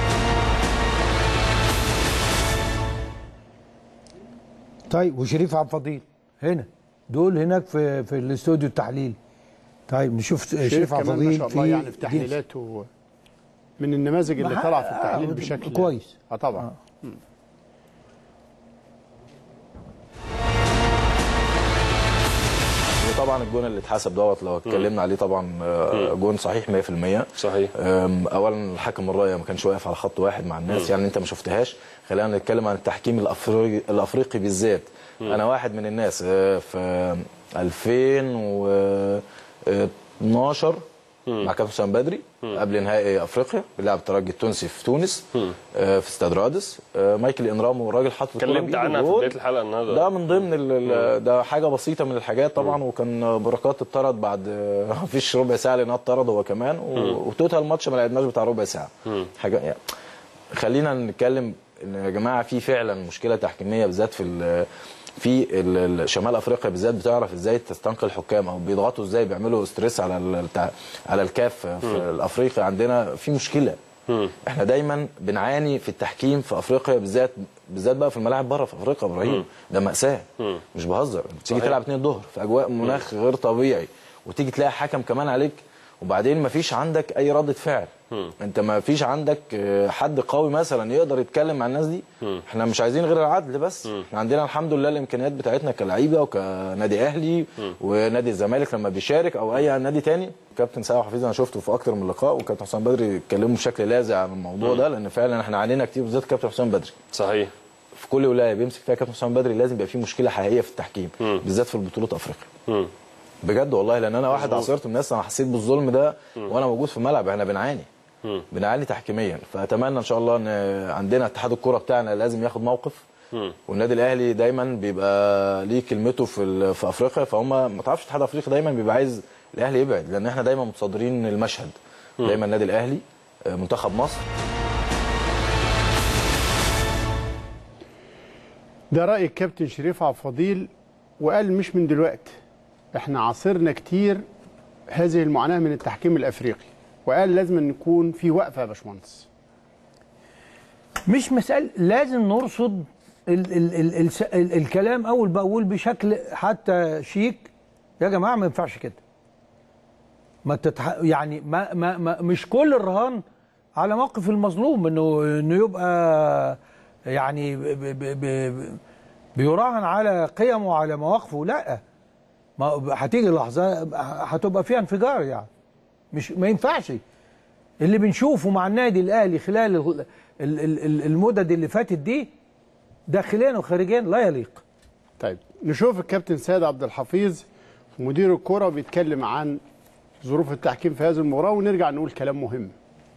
طيب وشريف عبد الفضيل هنا دول هناك في في الاستوديو التحليل طيب نشوف شريف, شريف عبد كمان ما الفضيل شاء الله في يعني في دي- تحليلاته من النماذج اللي بح- طالعه في التحليل آه، بشكل كويس. اه طبعا وطبعا الجون اللي اتحسب دوت لو اتكلمنا عليه طبعا آه، جون صحيح 100% صحيح أم، اولا الحكم الرايه ما كانش واقف على خط واحد مع الناس يعني انت ما شفتهاش خلينا نتكلم عن التحكيم الافريقي الافريقي بالذات انا واحد من الناس آه، في 2012 مع كابتن حسام بدري قبل نهائي افريقيا بيلعب الترجي التونسي في تونس آه، في استاد رادس آه، مايكل انرامو الراجل حط الكرة اتكلمت بإيده عنها في جول. بدايه الحلقه النهارده ده من ضمن ال- ال- ده حاجه بسيطه من الحاجات طبعا وكان بركات اتطرد بعد ما فيش ربع ساعه لان اتطرد هو كمان و- وتوتال الماتش ما لعبناش بتاع ربع ساعه حاجه يعني خلينا نتكلم ان يا جماعه في فعلا مشكله تحكيميه بالذات في ال- في ال- ال- شمال افريقيا بالذات بتعرف ازاي تستنقل الحكام او بيضغطوا ازاي بيعملوا ستريس على ال- بتاع- على الكاف في الافريقي عندنا في مشكله احنا دايما بنعاني في التحكيم في افريقيا بالذات بالذات بقى في الملاعب بره في افريقيا يا ابراهيم ده ماساه مش بهزر تيجي تلعب 2 الظهر في اجواء مناخ غير طبيعي وتيجي تلاقي حكم كمان عليك وبعدين ما فيش عندك اي رده فعل انت ما فيش عندك آه، حد قوي مثلا يقدر يتكلم مع الناس دي احنا مش عايزين غير العدل بس احنا عندنا الحمد لله الامكانيات بتاعتنا كلعيبه وكنادي اهلي ونادي الزمالك لما بيشارك او اي نادي تاني كابتن سامح حفيظ انا شفته في اكتر من لقاء وكابتن حسام بدري اتكلموا بشكل لاذع عن الموضوع ده لان فعلا احنا عانينا كتير بالذات كابتن حسام بدري صحيح في كل ولايه بيمسك فيها كابتن حسام بدري لازم يبقى في مشكله حقيقيه في التحكيم بالذات في البطولات افريقيا مم. بجد والله لان انا واحد عاصرت من الناس انا حسيت بالظلم ده وانا موجود في الملعب احنا بنعاني بنعاني تحكيميا فاتمنى ان شاء الله ان عندنا اتحاد الكره بتاعنا لازم ياخد موقف والنادي الاهلي دايما بيبقى ليه كلمته في ال- في افريقيا فهم ما تعرفش الاتحاد الافريقي دايما بيبقى عايز الاهلي يبعد لان احنا دايما متصدرين المشهد دايما النادي الاهلي آه، منتخب مصر ده راي الكابتن شريف عبد الفضيل وقال مش من دلوقتي احنا عاصرنا كتير هذه المعاناه من التحكيم الافريقي وقال لازم أن يكون في وقفه يا باشمهندس مش مسألة لازم نرصد ال ال ال ال ال الكلام أول بأول بشكل حتى شيك يا جماعة ما ينفعش كده ما تتح... يعني ما, ما, ما مش كل الرهان على موقف المظلوم انه انه يبقى يعني ب ب ب ب بيراهن على قيمه وعلى مواقفه لا ما هتيجي لحظه هتبقى فيها انفجار يعني مش ما ينفعش اللي بنشوفه مع النادي الاهلي خلال ال- ال- ال- المدد اللي فاتت دي داخليا وخارجيا لا يليق طيب نشوف الكابتن سيد عبد الحفيظ مدير الكرة بيتكلم عن ظروف التحكيم في هذه المباراة ونرجع نقول كلام مهم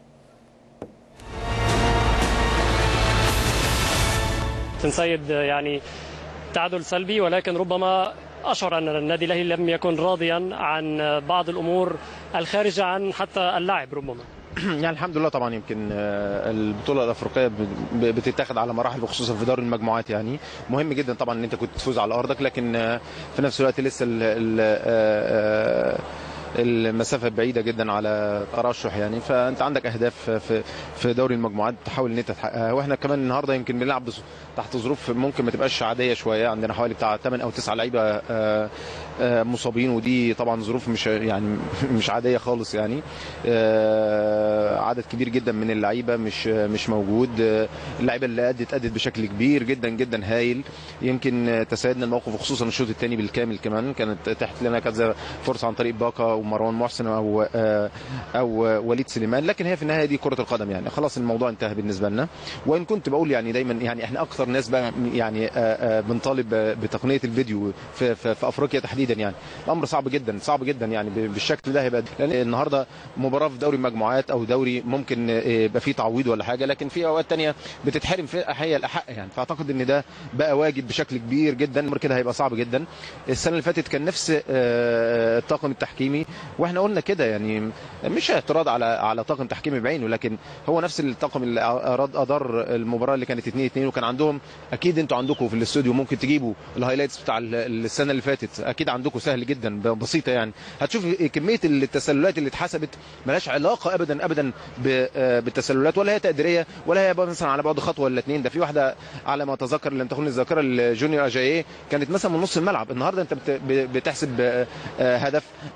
كابتن سيد يعني تعادل سلبي ولكن ربما أشعر أن النادي الأهلي لم يكن راضيا عن بعض الأمور الخارجة عن حتى اللاعب ربما يعني الحمد لله طبعا يمكن آه، البطوله الافريقيه ب- ب- بتتاخد على مراحل وخصوصا في دوري المجموعات يعني مهم جدا طبعا ان انت كنت تفوز على ارضك لكن آه، في نفس الوقت لسه ال ال آه، آه، المسافه بعيده جدا على ترشح يعني فانت عندك اهداف في في دوري المجموعات تحاول ان انت تحققها واحنا كمان النهارده يمكن بنلعب بظ- تحت ظروف ممكن ما تبقاش عاديه شويه عندنا حوالي بتاع 8 او 9 لعيبه آه، آه، مصابين ودي طبعا ظروف مش يعني مش عاديه خالص يعني آه، عدد كبير جدا من اللعيبه مش مش موجود آه، اللعيبه اللي ادت ادت بشكل كبير جدا جدا هايل يمكن آه، تساعدنا الموقف وخصوصا الشوط الثاني بالكامل كمان كانت تحت لنا كذا فرصه عن طريق باكا ومروان محسن او آه، او وليد سليمان لكن هي في النهايه دي كره القدم يعني خلاص الموضوع انتهى بالنسبه لنا وان كنت بقول يعني دايما يعني احنا اكثر ناس بقى يعني آه، آه، بنطالب آه، بتقنيه الفيديو في, في, في افريقيا تحديدا يعني الامر صعب جدا صعب جدا يعني ب- بالشكل ده هيبقى لان النهارده مباراه في دوري المجموعات او دوري ممكن آه، يبقى فيه تعويض ولا حاجه لكن في اوقات تانية بتتحرم في هي الاحق يعني فاعتقد ان ده بقى واجب بشكل كبير جدا الامر كده هيبقى صعب جدا السنه اللي فاتت كان نفس آه، الطاقم التحكيمي واحنا قلنا كده يعني مش اعتراض على على طاقم تحكيمي بعينه لكن هو نفس الطاقم اللي اراد ادار المباراه اللي كانت 2 2 وكان عندهم اكيد انتوا عندكم في الاستوديو ممكن تجيبوا الهايلايتس بتاع ال- السنه اللي فاتت اكيد عندكم سهل جدا ب- بسيطه يعني هتشوف كميه التسللات اللي اتحسبت ملهاش علاقه ابدا ابدا ب- آه، بالتسللات ولا هي تقديريه ولا هي بقى مثلا على بعد خطوه ولا اتنين ده في واحده على ما اتذكر لم تخن الذاكره الجونيور اجاييه كانت مثلا من نص الملعب النهارده انت بت- ب- بتحسب آه، آه، هدف انا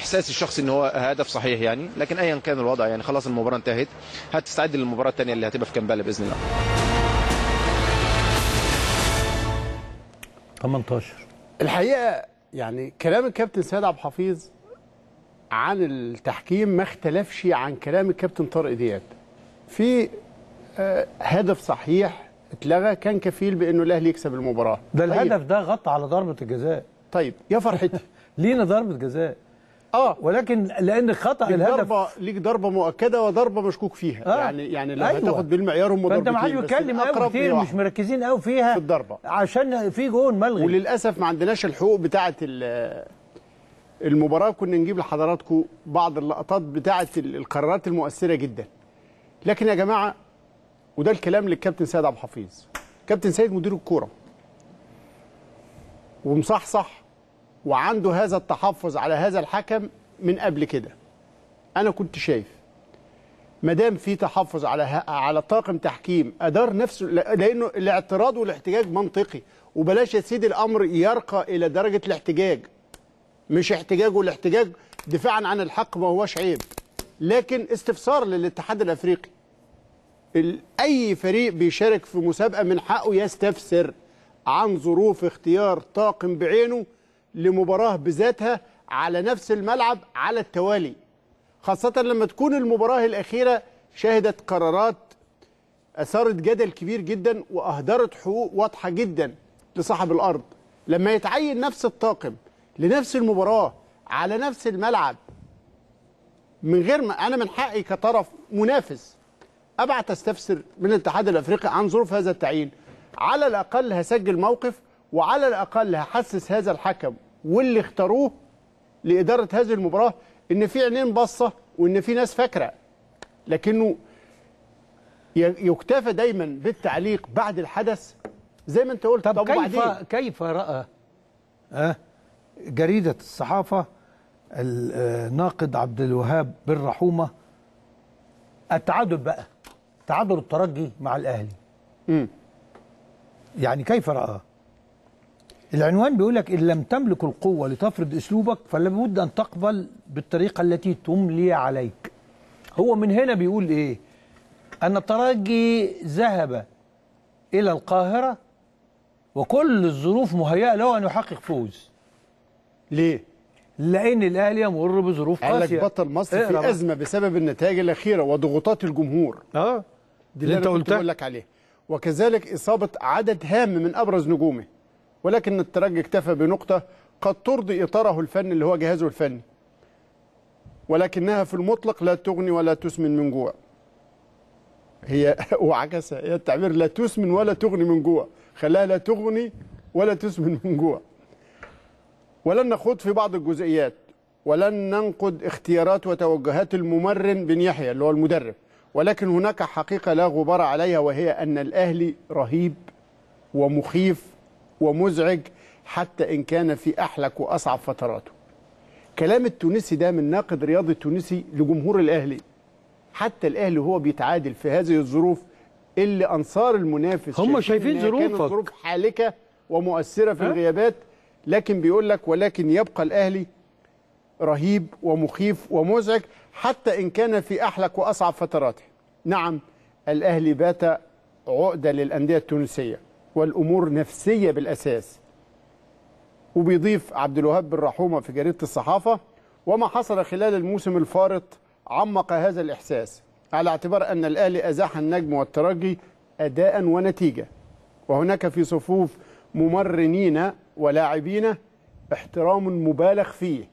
احساسي الشخصي ان هو هدف صحيح يعني لكن ايا كان الوضع يعني خلاص المباراه انتهت هتستعد للمباراه الثانيه اللي هتبقى في كامبالا باذن الله 18 الحقيقه يعني كلام الكابتن سيد عبد الحفيظ عن التحكيم ما اختلفش عن كلام الكابتن طارق دياب في آه، هدف صحيح اتلغى كان كفيل بانه الاهلي يكسب المباراه ده طيب. الهدف ده غطى على ضربه الجزاء طيب يا فرحتي لينا ضربه جزاء اه ولكن لان خطا ليك الهدف ضربه ليك ضربه مؤكده وضربه مشكوك فيها آه. يعني يعني لو أيوة. هتاخد بالمعيار هم فانت ما حدش ضربتين، بس بيتكلم قوي الأقرب كتير هي مش واحدة. مركزين قوي فيها في الضربه عشان في جون ملغي وللاسف ما عندناش الحقوق بتاعه ال- المباراه كنا نجيب لحضراتكم بعض اللقطات بتاعه ال- القرارات المؤثره جدا لكن يا جماعه وده الكلام للكابتن سيد عبد الحفيظ كابتن سيد مدير الكوره ومصحصح وعنده هذا التحفظ على هذا الحكم من قبل كده انا كنت شايف ما دام في تحفظ على ه- على طاقم تحكيم ادار نفسه ل- لانه الاعتراض والاحتجاج منطقي وبلاش يا سيدي الامر يرقى الى درجه الاحتجاج مش احتجاج والاحتجاج دفاعا عن الحق ما هوش عيب لكن استفسار للاتحاد الافريقي ال- اي فريق بيشارك في مسابقه من حقه يستفسر عن ظروف اختيار طاقم بعينه لمباراه بذاتها على نفس الملعب على التوالي خاصة لما تكون المباراة الأخيرة شهدت قرارات أثارت جدل كبير جدا وأهدرت حقوق واضحة جدا لصاحب الأرض لما يتعين نفس الطاقم لنفس المباراة على نفس الملعب من غير ما أنا من حقي كطرف منافس أبعت أستفسر من الاتحاد الأفريقي عن ظروف هذا التعيين على الأقل هسجل موقف وعلى الأقل هحسس هذا الحكم واللي اختاروه لإدارة هذه المباراة إن في عينين باصة وإن في ناس فاكرة لكنه ي- يكتفى دايما بالتعليق بعد الحدث زي ما أنت قلت طب, طب كيف وبعدين؟ كيف راى أه جريده الصحافه الناقد عبد الوهاب بن رحومه التعادل بقى تعادل الترجي مع الاهلي مم. يعني كيف راه العنوان بيقول لك ان لم تملك القوه لتفرض اسلوبك فلابد ان تقبل بالطريقه التي تملي عليك هو من هنا بيقول ايه ان الترجي ذهب الى القاهره وكل الظروف مهيئه له ان يحقق فوز ليه؟ لان الاهلي يمر بظروف قال لك قاسيه بطل مصر اقرا في بقى. أزمة بسبب النتائج الأخيرة وضغوطات الجمهور اه دي اللي انت أنا كنت قلتها بقول لك عليه وكذلك إصابة عدد هام من أبرز نجومه ولكن الترجي اكتفى بنقطة قد ترضي إطاره الفني اللي هو جهازه الفني ولكنها في المطلق لا تغني ولا تسمن من جوع هي وعكسها هي التعبير لا تسمن ولا تغني من جوع خلاها لا تغني ولا تسمن من جوع ولن نخوض في بعض الجزئيات ولن ننقد اختيارات وتوجهات الممرن بن يحيى اللي هو المدرب ولكن هناك حقيقة لا غبار عليها وهي أن الأهلي رهيب ومخيف ومزعج حتى إن كان في أحلك وأصعب فتراته كلام التونسي ده من ناقد رياضي تونسي لجمهور الأهلي حتى الأهلي هو بيتعادل في هذه الظروف اللي أنصار المنافس هم شايفين إنها كانت ظروفك. ظروف حالكة ومؤثرة في ها؟ الغيابات لكن بيقول لك ولكن يبقى الأهلي رهيب ومخيف ومزعج حتى إن كان في أحلك وأصعب فتراته نعم الأهلي بات عقدة للأندية التونسية والأمور نفسية بالأساس وبيضيف عبد الوهاب بن رحومة في جريدة الصحافة وما حصل خلال الموسم الفارط عمق هذا الإحساس على اعتبار أن الأهلي أزاح النجم والترجي أداء ونتيجة وهناك في صفوف ممرنين ولاعبين احترام مبالغ فيه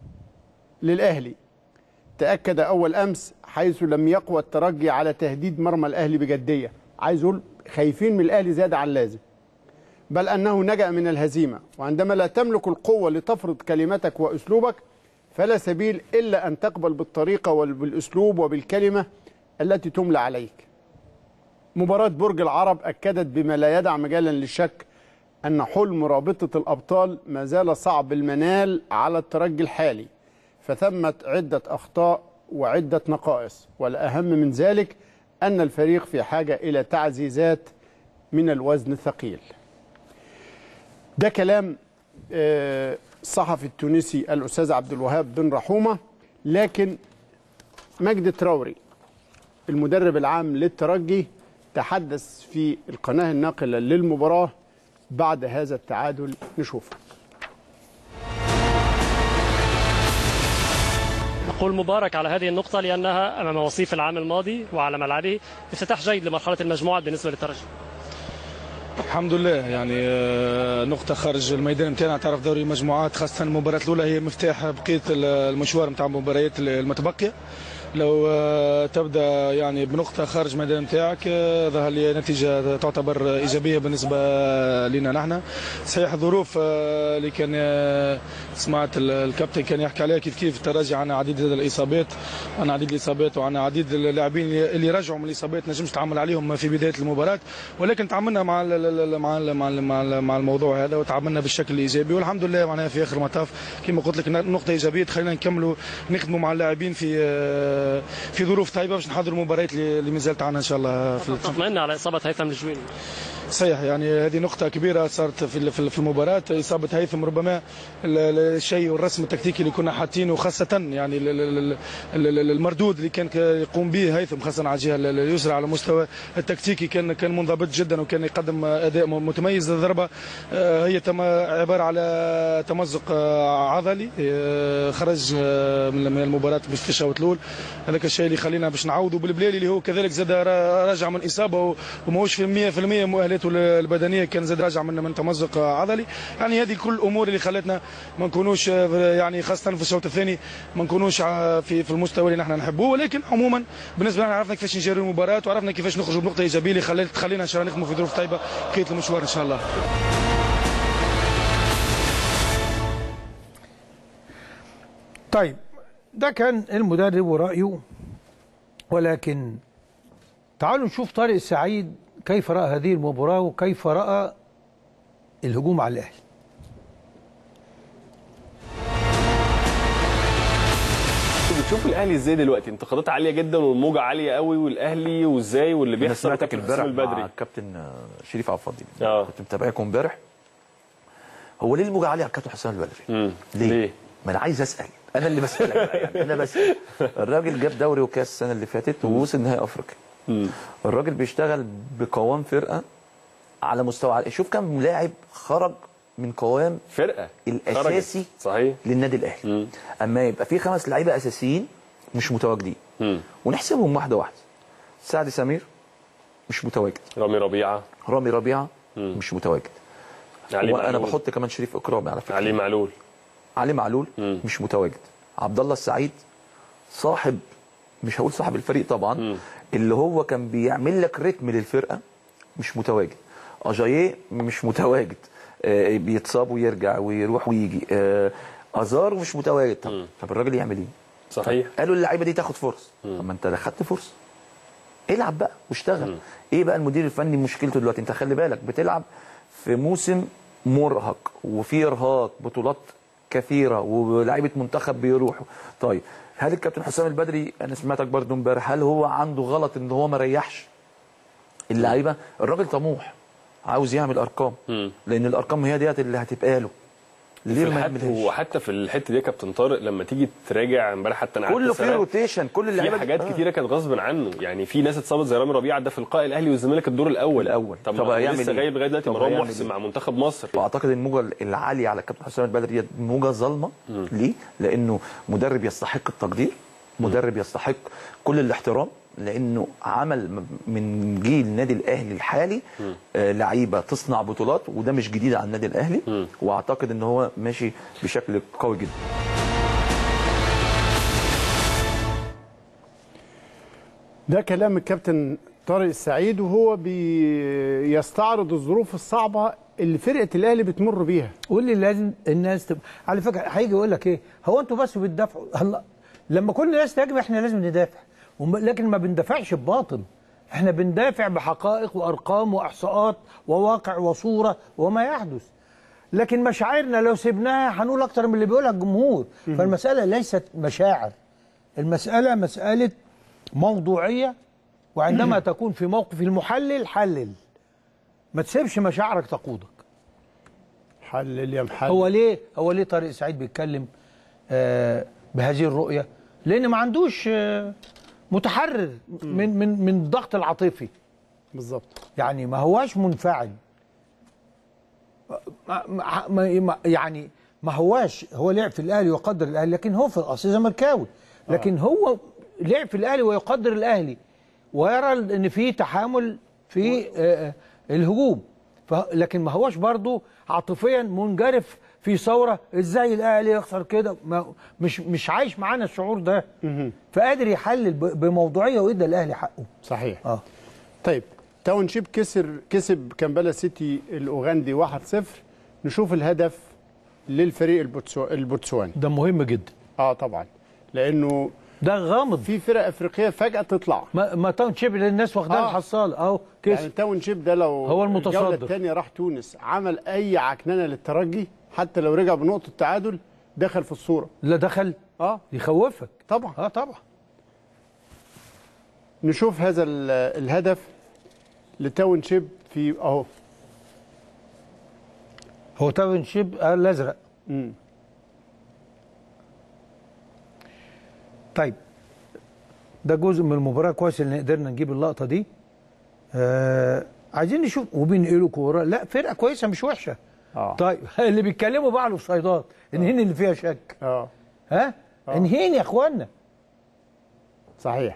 للأهلي تأكد أول أمس حيث لم يقوى الترجي على تهديد مرمى الأهلي بجدية عايز أقول خايفين من الأهلي زيادة عن اللازم بل أنه نجأ من الهزيمة وعندما لا تملك القوة لتفرض كلمتك وأسلوبك فلا سبيل إلا أن تقبل بالطريقة وبالأسلوب وبالكلمة التي تملى عليك مباراة برج العرب أكدت بما لا يدع مجالا للشك أن حلم رابطة الأبطال ما زال صعب المنال على الترجي الحالي فثمت عدة أخطاء وعدة نقائص والأهم من ذلك أن الفريق في حاجة إلى تعزيزات من الوزن الثقيل ده كلام آه، الصحفي التونسي الاستاذ عبد الوهاب بن رحومه لكن مجدي تراوري المدرب العام للترجي تحدث في القناه الناقله للمباراه بعد هذا التعادل نشوفه نقول مبارك على هذه النقطة لأنها أمام وصيف العام الماضي وعلى ملعبه افتتاح جيد لمرحلة المجموعات بالنسبة للترجي الحمد لله يعني آه، نقطة خارج الميدان نتاعنا تعرف دوري المجموعات خاصة المباراة الأولى هي مفتاح بقية المشوار نتاع المباريات المتبقية لو آه، تبدا يعني بنقطة خارج الميدان نتاعك آه، ظهر لي نتيجة تعتبر إيجابية بالنسبة لنا نحن صحيح الظروف آه، اللي كان آه، سمعت ال- الكابتن كان يحكي عليها كيف كيف الترجي عنا عديد الإصابات عنا عديد الإصابات وعنا عديد اللاعبين اللي اللي رجعوا من الإصابات نجمش نتعامل عليهم في بداية المباراة ولكن تعاملنا مع ال- ال- ال- مع ال- مع ال- مع ال- مع الموضوع هذا وتعاملنا بالشكل الإيجابي والحمد لله معناها في آخر المطاف كما قلت لك نقطة إيجابية تخلينا نكملوا نخدموا مع اللاعبين في آه، في ظروف طيبة باش نحضروا المباريات اللي اللي مازالت عنا إن شاء الله في تطمئن على إصابة هيثم الجويني صحيح يعني هذه نقطة كبيرة صارت في في في المباراة إصابة هيثم ربما ال- ال- الشيء والرسم التكتيكي اللي كنا حاطينه خاصة يعني ال- ال- ال- ال- ال- المردود اللي كان ك- يقوم به هيثم خاصة على الجهة ال- اليسرى على المستوى التكتيكي كان كان منضبط جدا وكان يقدم أداء م- متميز الضربة آه، هي تم عبارة على تمزق آه، عضلي آه، خرج آه، من من المباراة باش في الشوط الأول هذاك الشيء اللي خلينا باش نعوضوا بالبلالي اللي هو كذلك زاد را- راجع من إصابة و- وماهوش في 100% مؤهلاته البدنيه كان زاد راجع من من تمزق عضلي يعني هذه كل الامور اللي خلتنا ما نكونوش يعني خاصه في الشوط الثاني ما نكونوش ع- في في المستوى اللي نحن نحبوه ولكن عموما بالنسبه لنا عرفنا كيفاش نجري المباراه وعرفنا كيفاش نخرجوا بنقطه ايجابيه اللي خلت تخلينا ان شاء الله نخدموا في ظروف طيبه بقيه المشوار ان شاء الله طيب ده كان المدرب ورأيه ولكن تعالوا نشوف طارق السعيد كيف رأى هذه المباراة وكيف رأى الهجوم على الأهلي بتشوف الاهلي ازاي دلوقتي انتقادات عاليه جدا والموجه عاليه قوي والاهلي وازاي واللي انا بيحصل سمعتك وكابتن حسام امبارح مع البدري الكابتن آه، شريف عبد الفضيل اه كنت متابعكم امبارح هو ليه الموجة عالية على الكابتن حسام البدري؟ مم. ليه؟ ليه؟ ما انا عايز اسال انا اللي بسالك بقى يعني انا بسال الراجل جاب دوري وكاس السنه اللي فاتت ووصل نهائي افريقيا الراجل بيشتغل بقوام فرقه على مستوى عالي شوف كم لاعب خرج من قوام فرقه الاساسي خرجت. صحيح للنادي الاهلي اما يبقى في خمس لعيبه اساسيين مش متواجدين ونحسبهم واحده واحده سعد سمير مش متواجد رامي ربيعه رامي ربيعه مش متواجد علي وانا معلول. بحط كمان شريف اكرامي على فكره علي معلول علي معلول مش متواجد عبد الله السعيد صاحب مش هقول صاحب الفريق طبعا اللي هو كان بيعمل لك رتم للفرقه مش متواجد اجاييه مش متواجد آه بيتصاب ويرجع ويروح ويجي آه ازار مش متواجد طب, طب الراجل يعمل ايه صحيح طب قالوا اللعيبه دي تاخد فرصه طب ما انت خدت فرصه العب بقى واشتغل ايه بقى المدير الفني مشكلته دلوقتي انت خلي بالك بتلعب في موسم مرهق وفي ارهاق بطولات كثيره ولاعيبه منتخب بيروحوا طيب هل الكابتن حسام البدري انا سمعتك برضو امبارح هل هو عنده غلط ان هو ما ريحش اللعيبه الراجل طموح عاوز يعمل ارقام لان الارقام هي ديت اللي هتبقى له ليه في ما الحت- يعملهاش وحتى في الحته دي يا كابتن طارق لما تيجي تراجع امبارح حتى انا قعدت كله فيه أسرح. روتيشن كل اللعيبه في دي- حاجات آه. كتيره كانت غصب عنه يعني في ناس اتصابت زي رامي ربيعه ده في لقاء الاهلي والزمالك الدور الاول الاول طب, طب ما هو هيعمل لسه إيه؟ غايب لغايه دلوقتي طب مروان هيعمل محسن إيه؟ مع منتخب مصر واعتقد الموجه العاليه على الكابتن حسام البدري دي موجه ظالمه ليه؟ لانه مدرب يستحق التقدير مدرب يستحق كل الاحترام لانه عمل م- من جيل النادي الاهلي الحالي آه لعيبه تصنع بطولات وده مش جديد على النادي الاهلي واعتقد ان هو ماشي بشكل قوي جدا ده كلام الكابتن طارق السعيد وهو بيستعرض الظروف الصعبه اللي فرقه الاهلي بتمر بيها واللي لازم الناس تبقى على فكره هيجي يقول لك ايه هو انتوا بس بتدافعوا الله لما كل الناس تهاجم احنا لازم ندافع وم- لكن ما بندافعش بباطل احنا بندافع بحقائق وارقام واحصاءات وواقع وصوره وما يحدث لكن مشاعرنا لو سيبناها هنقول اكتر من اللي بيقولها الجمهور فالمساله ليست مشاعر المساله مساله موضوعيه وعندما تكون في موقف المحلل حلل ما تسيبش مشاعرك تقودك حلل يا محلل هو ليه هو ليه طارق سعيد بيتكلم آه بهذه الرؤيه لان ما عندوش آه متحرر من من من الضغط العاطفي بالظبط يعني ما هواش منفعل ما ما ما ما- يعني ما هواش هو لعب في الاهلي ويقدر الاهلي لكن هو في الاصل زملكاوي لكن هو لعب في الاهلي ويقدر الاهلي ويرى ان في تحامل في آه، آه، الهجوم ف- لكن ما هواش برضه عاطفيا منجرف في ثوره ازاي الاهلي يخسر كده ما- مش مش عايش معانا الشعور ده فقادر يحلل ب- بموضوعيه ويدى الاهلي حقه صحيح اه طيب تاون شيب كسر كسب كامبالا سيتي الاوغندي 1-0 نشوف الهدف للفريق البوتسو... البوتسواني ده مهم جدا اه طبعا لانه ده غامض في فرق افريقيه فجاه تطلع ما, ما تاون شيب اللي الناس واخداها آه. الحصاله اهو كسب يعني تاون شيب ده لو هو المتصدر. الجوله الثانيه راح تونس عمل اي عكننه للترجي حتى لو رجع بنقطه تعادل دخل في الصوره لا دخل اه يخوفك طبعا اه طبعا نشوف هذا ال- الهدف لتاون شيب في اهو هو تاون شيب آه الازرق مم. طيب ده جزء من المباراه كويس ان قدرنا نجيب اللقطه دي آه عايزين نشوف وبينقلوا كوره لا فرقه كويسه مش وحشه اه طيب اللي بيتكلموا بقى على الاوفسايدات انهين اللي فيها شك اه ها آه. انهين يا اخوانا صحيح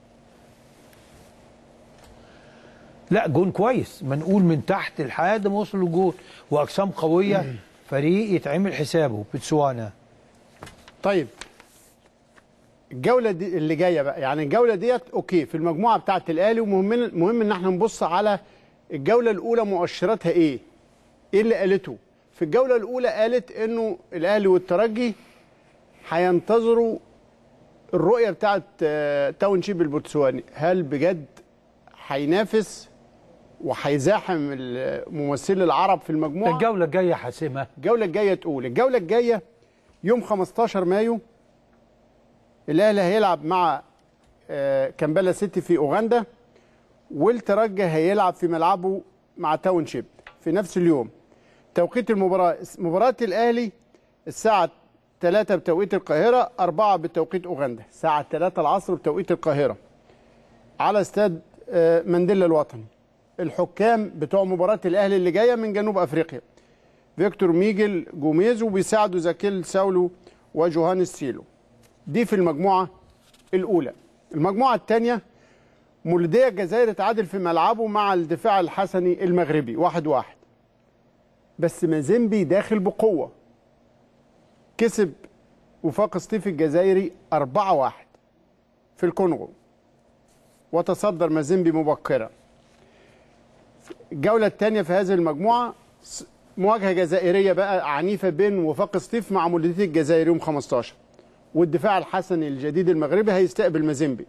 لا جون كويس منقول من تحت لحد ما وصل للجون واجسام قويه فريق يتعمل حسابه بتسوانا طيب الجوله دي اللي جايه بقى يعني الجوله ديت اوكي في المجموعه بتاعه الاهلي ومهم مهم ان احنا نبص على الجوله الاولى مؤشراتها ايه ايه اللي قالته في الجوله الاولى قالت انه الاهلي والترجي هينتظروا الرؤيه بتاعه آه، تاون شيب البوتسواني هل بجد هينافس وهيزاحم الممثلين العرب في المجموعه الجوله الجايه حاسمه الجوله الجايه تقول الجوله الجايه يوم 15 مايو الاهلي هيلعب مع آه، كامبالا سيتي في اوغندا والترجي هيلعب في ملعبه مع تاون شيب في نفس اليوم توقيت المباراه مباراه الاهلي الساعه 3 بتوقيت القاهره 4 بتوقيت اوغندا الساعه 3 العصر بتوقيت القاهره على استاد آه، مانديلا الوطني الحكام بتوع مباراه الاهلي اللي جايه من جنوب افريقيا فيكتور ميجل جوميز وبيساعده زاكيل ساولو وجوهانس سيلو دي في المجموعة الأولى المجموعة الثانية مولودية الجزائر اتعادل في ملعبه مع الدفاع الحسني المغربي واحد واحد بس مازيمبي داخل بقوة كسب وفاق سطيف الجزائري أربعة واحد في الكونغو وتصدر مازيمبي مبكرا الجولة الثانية في هذه المجموعة س- مواجهة جزائرية بقى عنيفة بين وفاق سطيف مع مولودية الجزائر يوم 15 والدفاع الحسني الجديد المغربي هيستقبل مازيمبي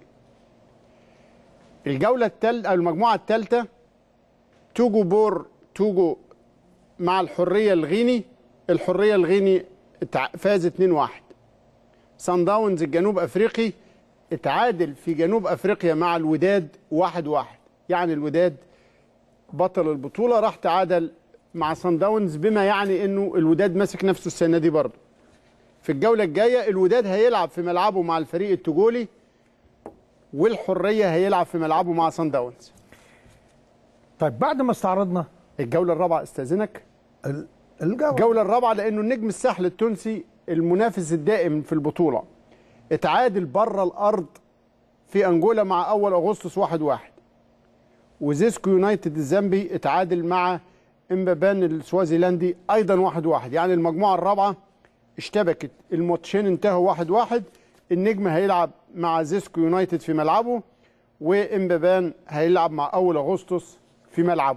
الجولة الثالثة أو المجموعة الثالثة توجو بور توجو مع الحرية الغيني الحرية الغيني اتع- فاز 2-1 سان داونز الجنوب أفريقي اتعادل في جنوب أفريقيا مع الوداد 1-1 يعني الوداد بطل البطولة راح تعادل مع سان داونز بما يعني انه الوداد ماسك نفسه السنة دي برضه في الجولة الجاية الوداد هيلعب في ملعبه مع الفريق التجولي والحرية هيلعب في ملعبه مع سان داونز طيب بعد ما استعرضنا الجولة الرابعة استاذنك الجولة الجولة الرابعة لأنه النجم الساحل التونسي المنافس الدائم في البطولة اتعادل بره الأرض في أنجولا مع أول أغسطس واحد واحد وزيسكو يونايتد الزامبي اتعادل مع امبابان السوازيلاندي أيضا واحد واحد يعني المجموعة الرابعة اشتبكت الماتشين انتهوا واحد واحد النجم هيلعب مع زيسكو يونايتد في ملعبه وامبابان هيلعب مع أول أغسطس في ملعبه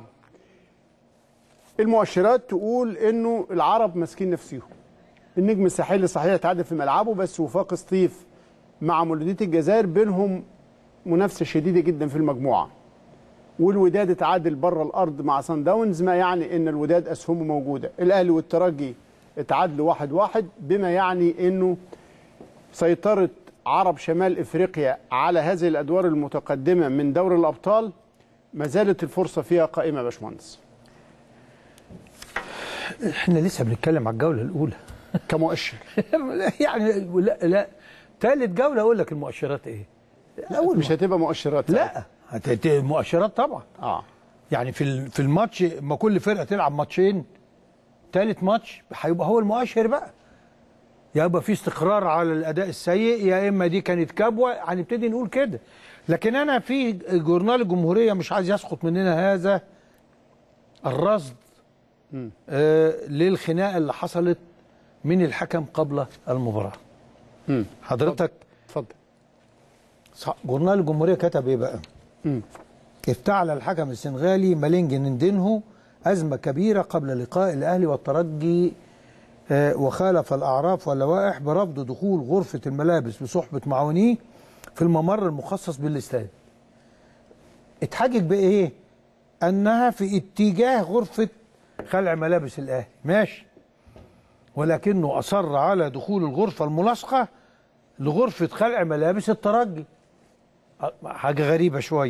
المؤشرات تقول انه العرب ماسكين نفسيهم النجم الساحلي صحيح اتعادل في ملعبه بس وفاق سطيف مع مولودية الجزائر بينهم منافسه شديده جدا في المجموعه والوداد اتعادل بره الارض مع سان داونز ما يعني ان الوداد اسهمه موجوده الاهلي والترجي اتعادلوا واحد واحد بما يعني انه سيطره عرب شمال افريقيا على هذه الادوار المتقدمه من دور الابطال ما زالت الفرصه فيها قائمه يا باشمهندس احنا لسه بنتكلم على الجوله الاولى كمؤشر يعني لا لا ثالث جوله اقول لك المؤشرات ايه اول مش هتبقى مؤشرات لا هت- مؤشرات طبعا اه يعني في ال- في الماتش ما كل فرقه تلعب ماتشين ثالث ماتش هيبقى هو المؤشر بقى يبقى في استقرار على الاداء السيء يا اما دي كانت كبوه هنبتدي نقول كده لكن انا في جورنال الجمهوريه مش عايز يسقط مننا هذا الرصد آه للخناقه اللي حصلت من الحكم قبل المباراه مم. حضرتك اتفضل صح- جورنال الجمهوريه كتب ايه بقى مم. افتعل الحكم السنغالي مالينج نندينهو أزمة كبيرة قبل لقاء الأهلي والترجي آه، وخالف الأعراف واللوائح برفض دخول غرفة الملابس بصحبة معاونيه في الممر المخصص بالاستاد اتحجج بإيه؟ أنها في اتجاه غرفة خلع ملابس الأهلي ماشي ولكنه أصر على دخول الغرفة الملاصقة لغرفة خلع ملابس الترجي أه، حاجة غريبة شوية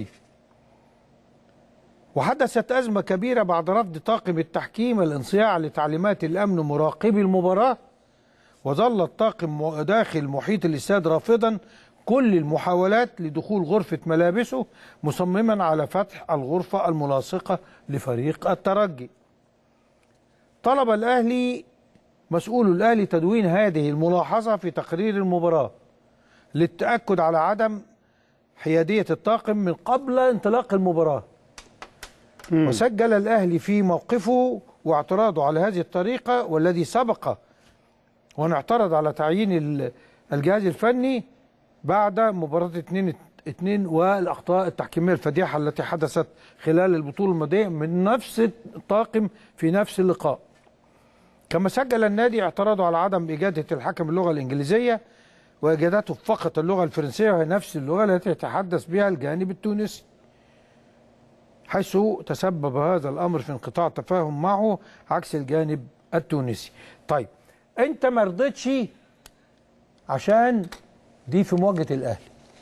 وحدثت أزمة كبيرة بعد رفض طاقم التحكيم الانصياع لتعليمات الأمن مراقبي المباراة وظل الطاقم داخل محيط الاستاد رافضا كل المحاولات لدخول غرفة ملابسه مصمما على فتح الغرفة الملاصقة لفريق الترجي طلب الأهلي مسؤول الأهلي تدوين هذه الملاحظة في تقرير المباراة للتأكد على عدم حيادية الطاقم من قبل انطلاق المباراة وسجل الأهلي في موقفه واعتراضه على هذه الطريقة والذي سبق وأن اعترض على تعيين ال- الجهاز الفني بعد مباراة 2 2 والأخطاء التحكيمية الفادحة التي حدثت خلال البطولة الماضية من نفس الطاقم في نفس اللقاء كما سجل النادي اعتراضه على عدم إجادة الحكم اللغة الإنجليزية وإجادته فقط اللغة الفرنسية وهي نفس اللغة التي يتحدث بها الجانب التونسي حيث تسبب هذا الامر في انقطاع التفاهم معه عكس الجانب التونسي. طيب انت ما رضيتش عشان دي في مواجهه الاهلي.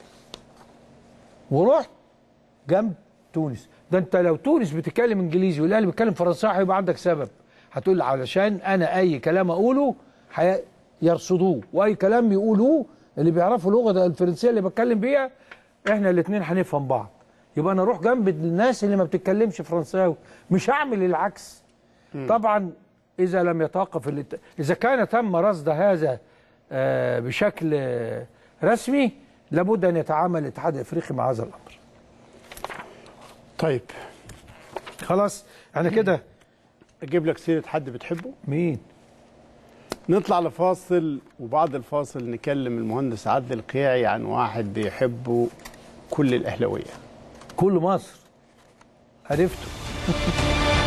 ورحت جنب تونس، ده انت لو تونس بتتكلم انجليزي والاهلي بيتكلم فرنساوي هيبقى عندك سبب. هتقول علشان انا اي كلام اقوله حي- يرصدوه واي كلام يقولوه اللي بيعرفوا اللغه الفرنسيه اللي بتكلم بيها احنا الاثنين هنفهم بعض. يبقى انا اروح جنب الناس اللي ما بتتكلمش فرنساوي مش هعمل العكس طبعا اذا لم يتوقف الات... اذا كان تم رصد هذا آه، بشكل آه، رسمي لابد ان يتعامل الاتحاد الافريقي مع هذا الامر طيب خلاص انا كده اجيب لك سيره حد بتحبه مين نطلع لفاصل وبعد الفاصل نكلم المهندس عادل القيعي عن واحد بيحبه كل الاهلاويه كل مصر عرفته